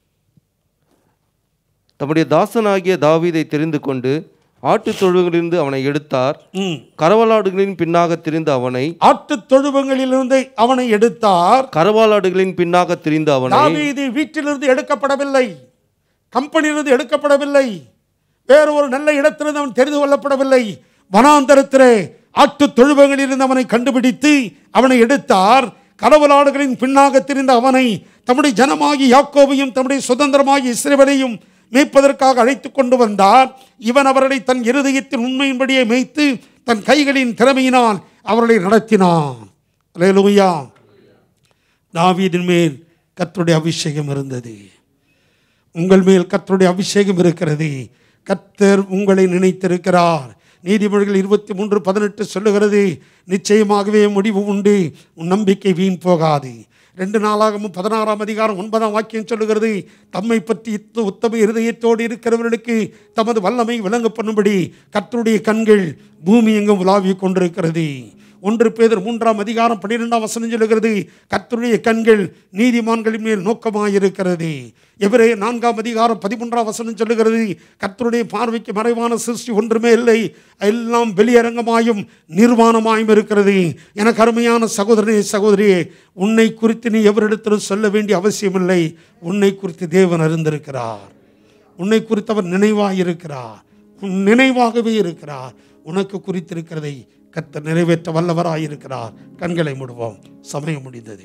தம்முடைய தாசனாகிய தாவீதை தெரிந்து கொண்டு ஆட்டுத் தொழுகளிலிருந்து அவனை எடுத்தார் ம். கரவலாடுகளின் பின்னாக திரிந்த அவனை ஆட்டுத் தொழுவங்களிலிருந்து அவனை எடுத்தார் கரவாலாடுகளின் பின்னாக திரிந்த அவனை தாவீது வீட்டிலிருந்து எடுக்கப்படவில்லை கம்பெனியிலிருந்து எடுக்கப்படவில்லை வேறு ஒரு நல்ல இடத்திலிருந்து அவன் தெரிந்து கொள்ளப்படவில்லை வனாந்தரத்திலே ஆட்டு தொழுவங்களிலிருந்து அவனை கண்டுபிடித்து அவனை எடுத்தார் கடவுளாடுகளின் பின்னாக திரிந்த அவனை தம்முடைய ஜனமாகி யாக்கோவையும் தம்முடைய சுதந்திரமாகி இஸ்ரவேலையும் மேய்ப்பதற்காக அழைத்து கொண்டு வந்தார் இவன் அவர்களை தன் இருதயத்தின் உண்மையின்படியே மேய்த்து தன் கைகளின் திறமையினால் அவர்களை நடத்தினான் அல்லேலூயா தாவீதின் மேல் கர்த்தருடைய அபிஷேகம் இருந்தது உங்கள் மேல் கர்த்தருடைய அபிஷேகம் இருக்கிறது கர்த்தர் உங்களை நினைத்திருக்கிறார் நீதிமொழிகள் இருபத்தி மூன்று பதினெட்டு சொல்லுகிறது நிச்சயமாகவே முடிவு உண்டு உன் நம்பிக்கை வீண் போகாது ரெண்டு நாளாகவும் பதினாறாம் அதிகாரம் ஒன்பதாம் வாக்கியம் சொல்லுகிறது தம்மை பற்றி இத்த உத்தம இருதயத்தோடு இருக்கிறவர்களுக்கு தமது வல்லமை விளங்க பண்ணும்படி கர்த்தருடைய கண்கள் பூமி எங்கும் உலாவிக் கொண்டிருக்கிறது ஒன்று பேதர் மூன்றாம் அதிகாரம் பன்னிரெண்டாம் வசனம் சொல்லுகிறது கர்த்தருடைய கண்கள் நீதிமான்களின் மேல் நோக்கமாயிருக்கிறது எவரே நான்காம் அதிகாரம் பதிமூன்றாம் வசனம் சொல்லுகிறது கர்த்தருடைய பார்வைக்கு மறைவான சிருஷ்டி ஒன்றுமே இல்லை எல்லாம் வெளியரங்கமாயும் நிர்வாணமாயும் இருக்கிறது எனக்கு அருமையான சகோதரனே சகோதரியே உன்னை குறித்து நீ எவரிடத்திலும் சொல்ல வேண்டிய அவசியமில்லை உன்னை குறித்து தேவன் அறிந்திருக்கிறார் உன்னை குறித்து அவர் நினைவாக இருக்கிறார் உன் நினைவாகவே இருக்கிறார் உனக்கு குறித்திருக்கிறதை கர்த்தர் நிறைவேற்ற வல்லவராய் இருக்கிறார் கண்களை மூடுவோம் சமயம் முடிந்தது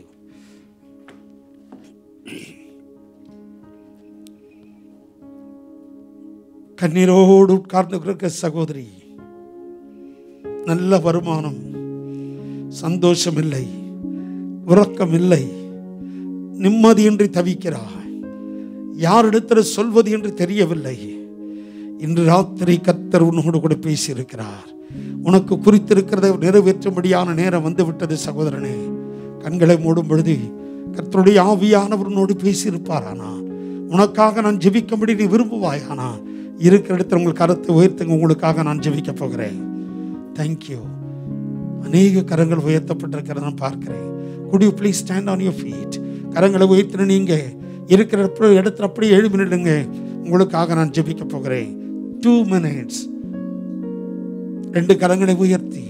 கண்ணீரோடு உட்கார்ந்து இருக்க சகோதரி நல்ல வருமானம் சந்தோஷம் இல்லை உறக்கம் இல்லை நிம்மதியின்றி தவிக்கிறாய் யாரிடத்தில் சொல்வது என்று தெரியவில்லை இன்று ராத்திரி கத்தர் உன்னோடு கூட பேசியிருக்கிறார் உனக்கு குறித்திருக்கிறதை நிறைவேற்றும்படியான நேரம் வந்து விட்டது சகோதரனே கண்களை மூடும் பொழுது கர்த்தருடைய ஆவியானவர் உன்னோடு பேசியிருப்பாரானா உனக்காக நான் ஜெபிக்கும்படி நீ விரும்புவாயானா இருக்கிற இடத்துல உங்கள் கருத்தை உயர்த்துங்க உங்களுக்காக நான் ஜெபிக்க போகிறேன் தேங்க்யூ அநேக கரங்கள் உயர்த்தப்பட்டிருக்கிறத நான் பார்க்கிறேன் could you please stand on your feet கரங்களை உயர்த்தின நீங்க இருக்கிற இடத்துல- இடத்துல அப்படியே எழுப்பி நில்லுங்க உங்களுக்காக நான் ஜெபிக்க போகிறேன் டூ மினிட்ஸ் ரெண்டு கரங்களை உயர்த்தி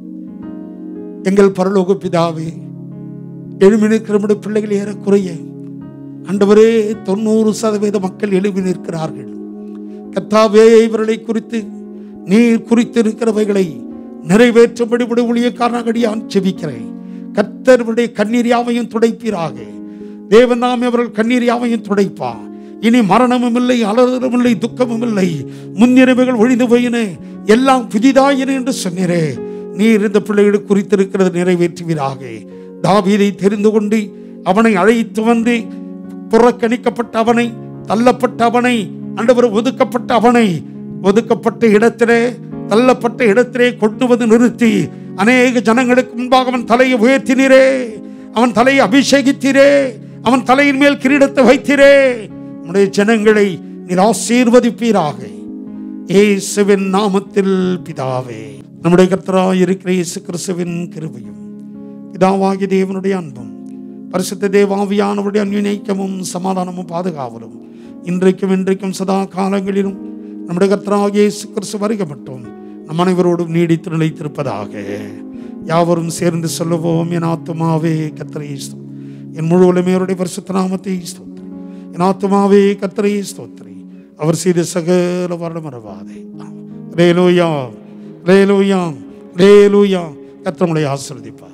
எங்கள் பரலோக பிதாவே எழுமி நிற்கிற நம்முடைய பிள்ளைகள் ஏறக்குறைய ஆண்டவரே தொண்ணூறு சதவீத மக்கள் எழுப்பி நிற்கிறார்கள் கத்தாவே இவர்களை குறித்து நீர் குறித்திருக்கிறவைகளை நிறைவேற்றும்படி உடைய ஊழியக்காரனாக அடியான் செபிக்கிறேன் கர்த்தருடைய கண்ணீர் யாவையும் துடைப்பீராக தேவன் நாமே அவர்கள் கண்ணீர் யாவையும் துடைப்பார் இனி மரணமும் இல்லை அலறலும் இல்லை துக்கமும் இல்லை முன்னிறைவுகள் ஒழிந்து போயின எல்லாம் புதிதாயின என்று சொன்னீரே நீர் இந்த பிள்ளைகளுக்கு குறித்திருக்கிறது நிறைவேற்றுவீராக தாவீதை தெரிந்து கொண்டு அவனை அழைத்து வந்து புறக்கணிக்கப்பட்ட அவனை தள்ளப்பட்ட அவனை ஆண்டவர் ஒதுக்கப்பட்ட அவனை ஒதுக்கப்பட்ட இடத்திலே தள்ளப்பட்ட இடத்திலே கொண்டு வந்து நிறுத்தி அநேக ஜனங்களுக்கு முன்பாக அவன் தலையை உயர்த்தினீரே அவன் தலையை அபிஷேகித்தீரே அவன் தலையின் மேல் கிரீடத்தை வைத்தீரே உடைய ஜனங்களை நீர் ஆசீர்வதிப்பீராக இயேசுவின் நாமத்தில் பிதாவே நம்முடைய கர்த்தராய் இருக்கிற இயேசு கிறிஸ்துவின் கிருபையும் பிதாவாகிய தேவனுடைய அன்பும் பரிசுத்த தேவாவியானவருடைய அந்நினைக்கமும் சமாதானமும் பாதுகாவலும் இன்றைக்கும் இன்றைக்கும் சதா காலங்களிலும் நம்முடைய கர்த்தராகிய இயேசு கிறிஸ்து வருக மட்டும் நம் அனைவரோடும் நீடித்து நிலைத்திருப்பதாக யாவரும் சேர்ந்து சொல்லுவோம் என் ஆத்துமாவே கத்தரை என் முழு உலமையோருடைய பரிசுத்த நாமத்தை ஸ்தோத்திரி என் ஆத்துமாவே கத்தரை ஸ்தோத்திரி அவர் செய்த சகல வருடம் மறவாதே ரேலூயா ரேலூயா ரேலூயா கத்தமுடைய ஆசிர்வதிப்பார்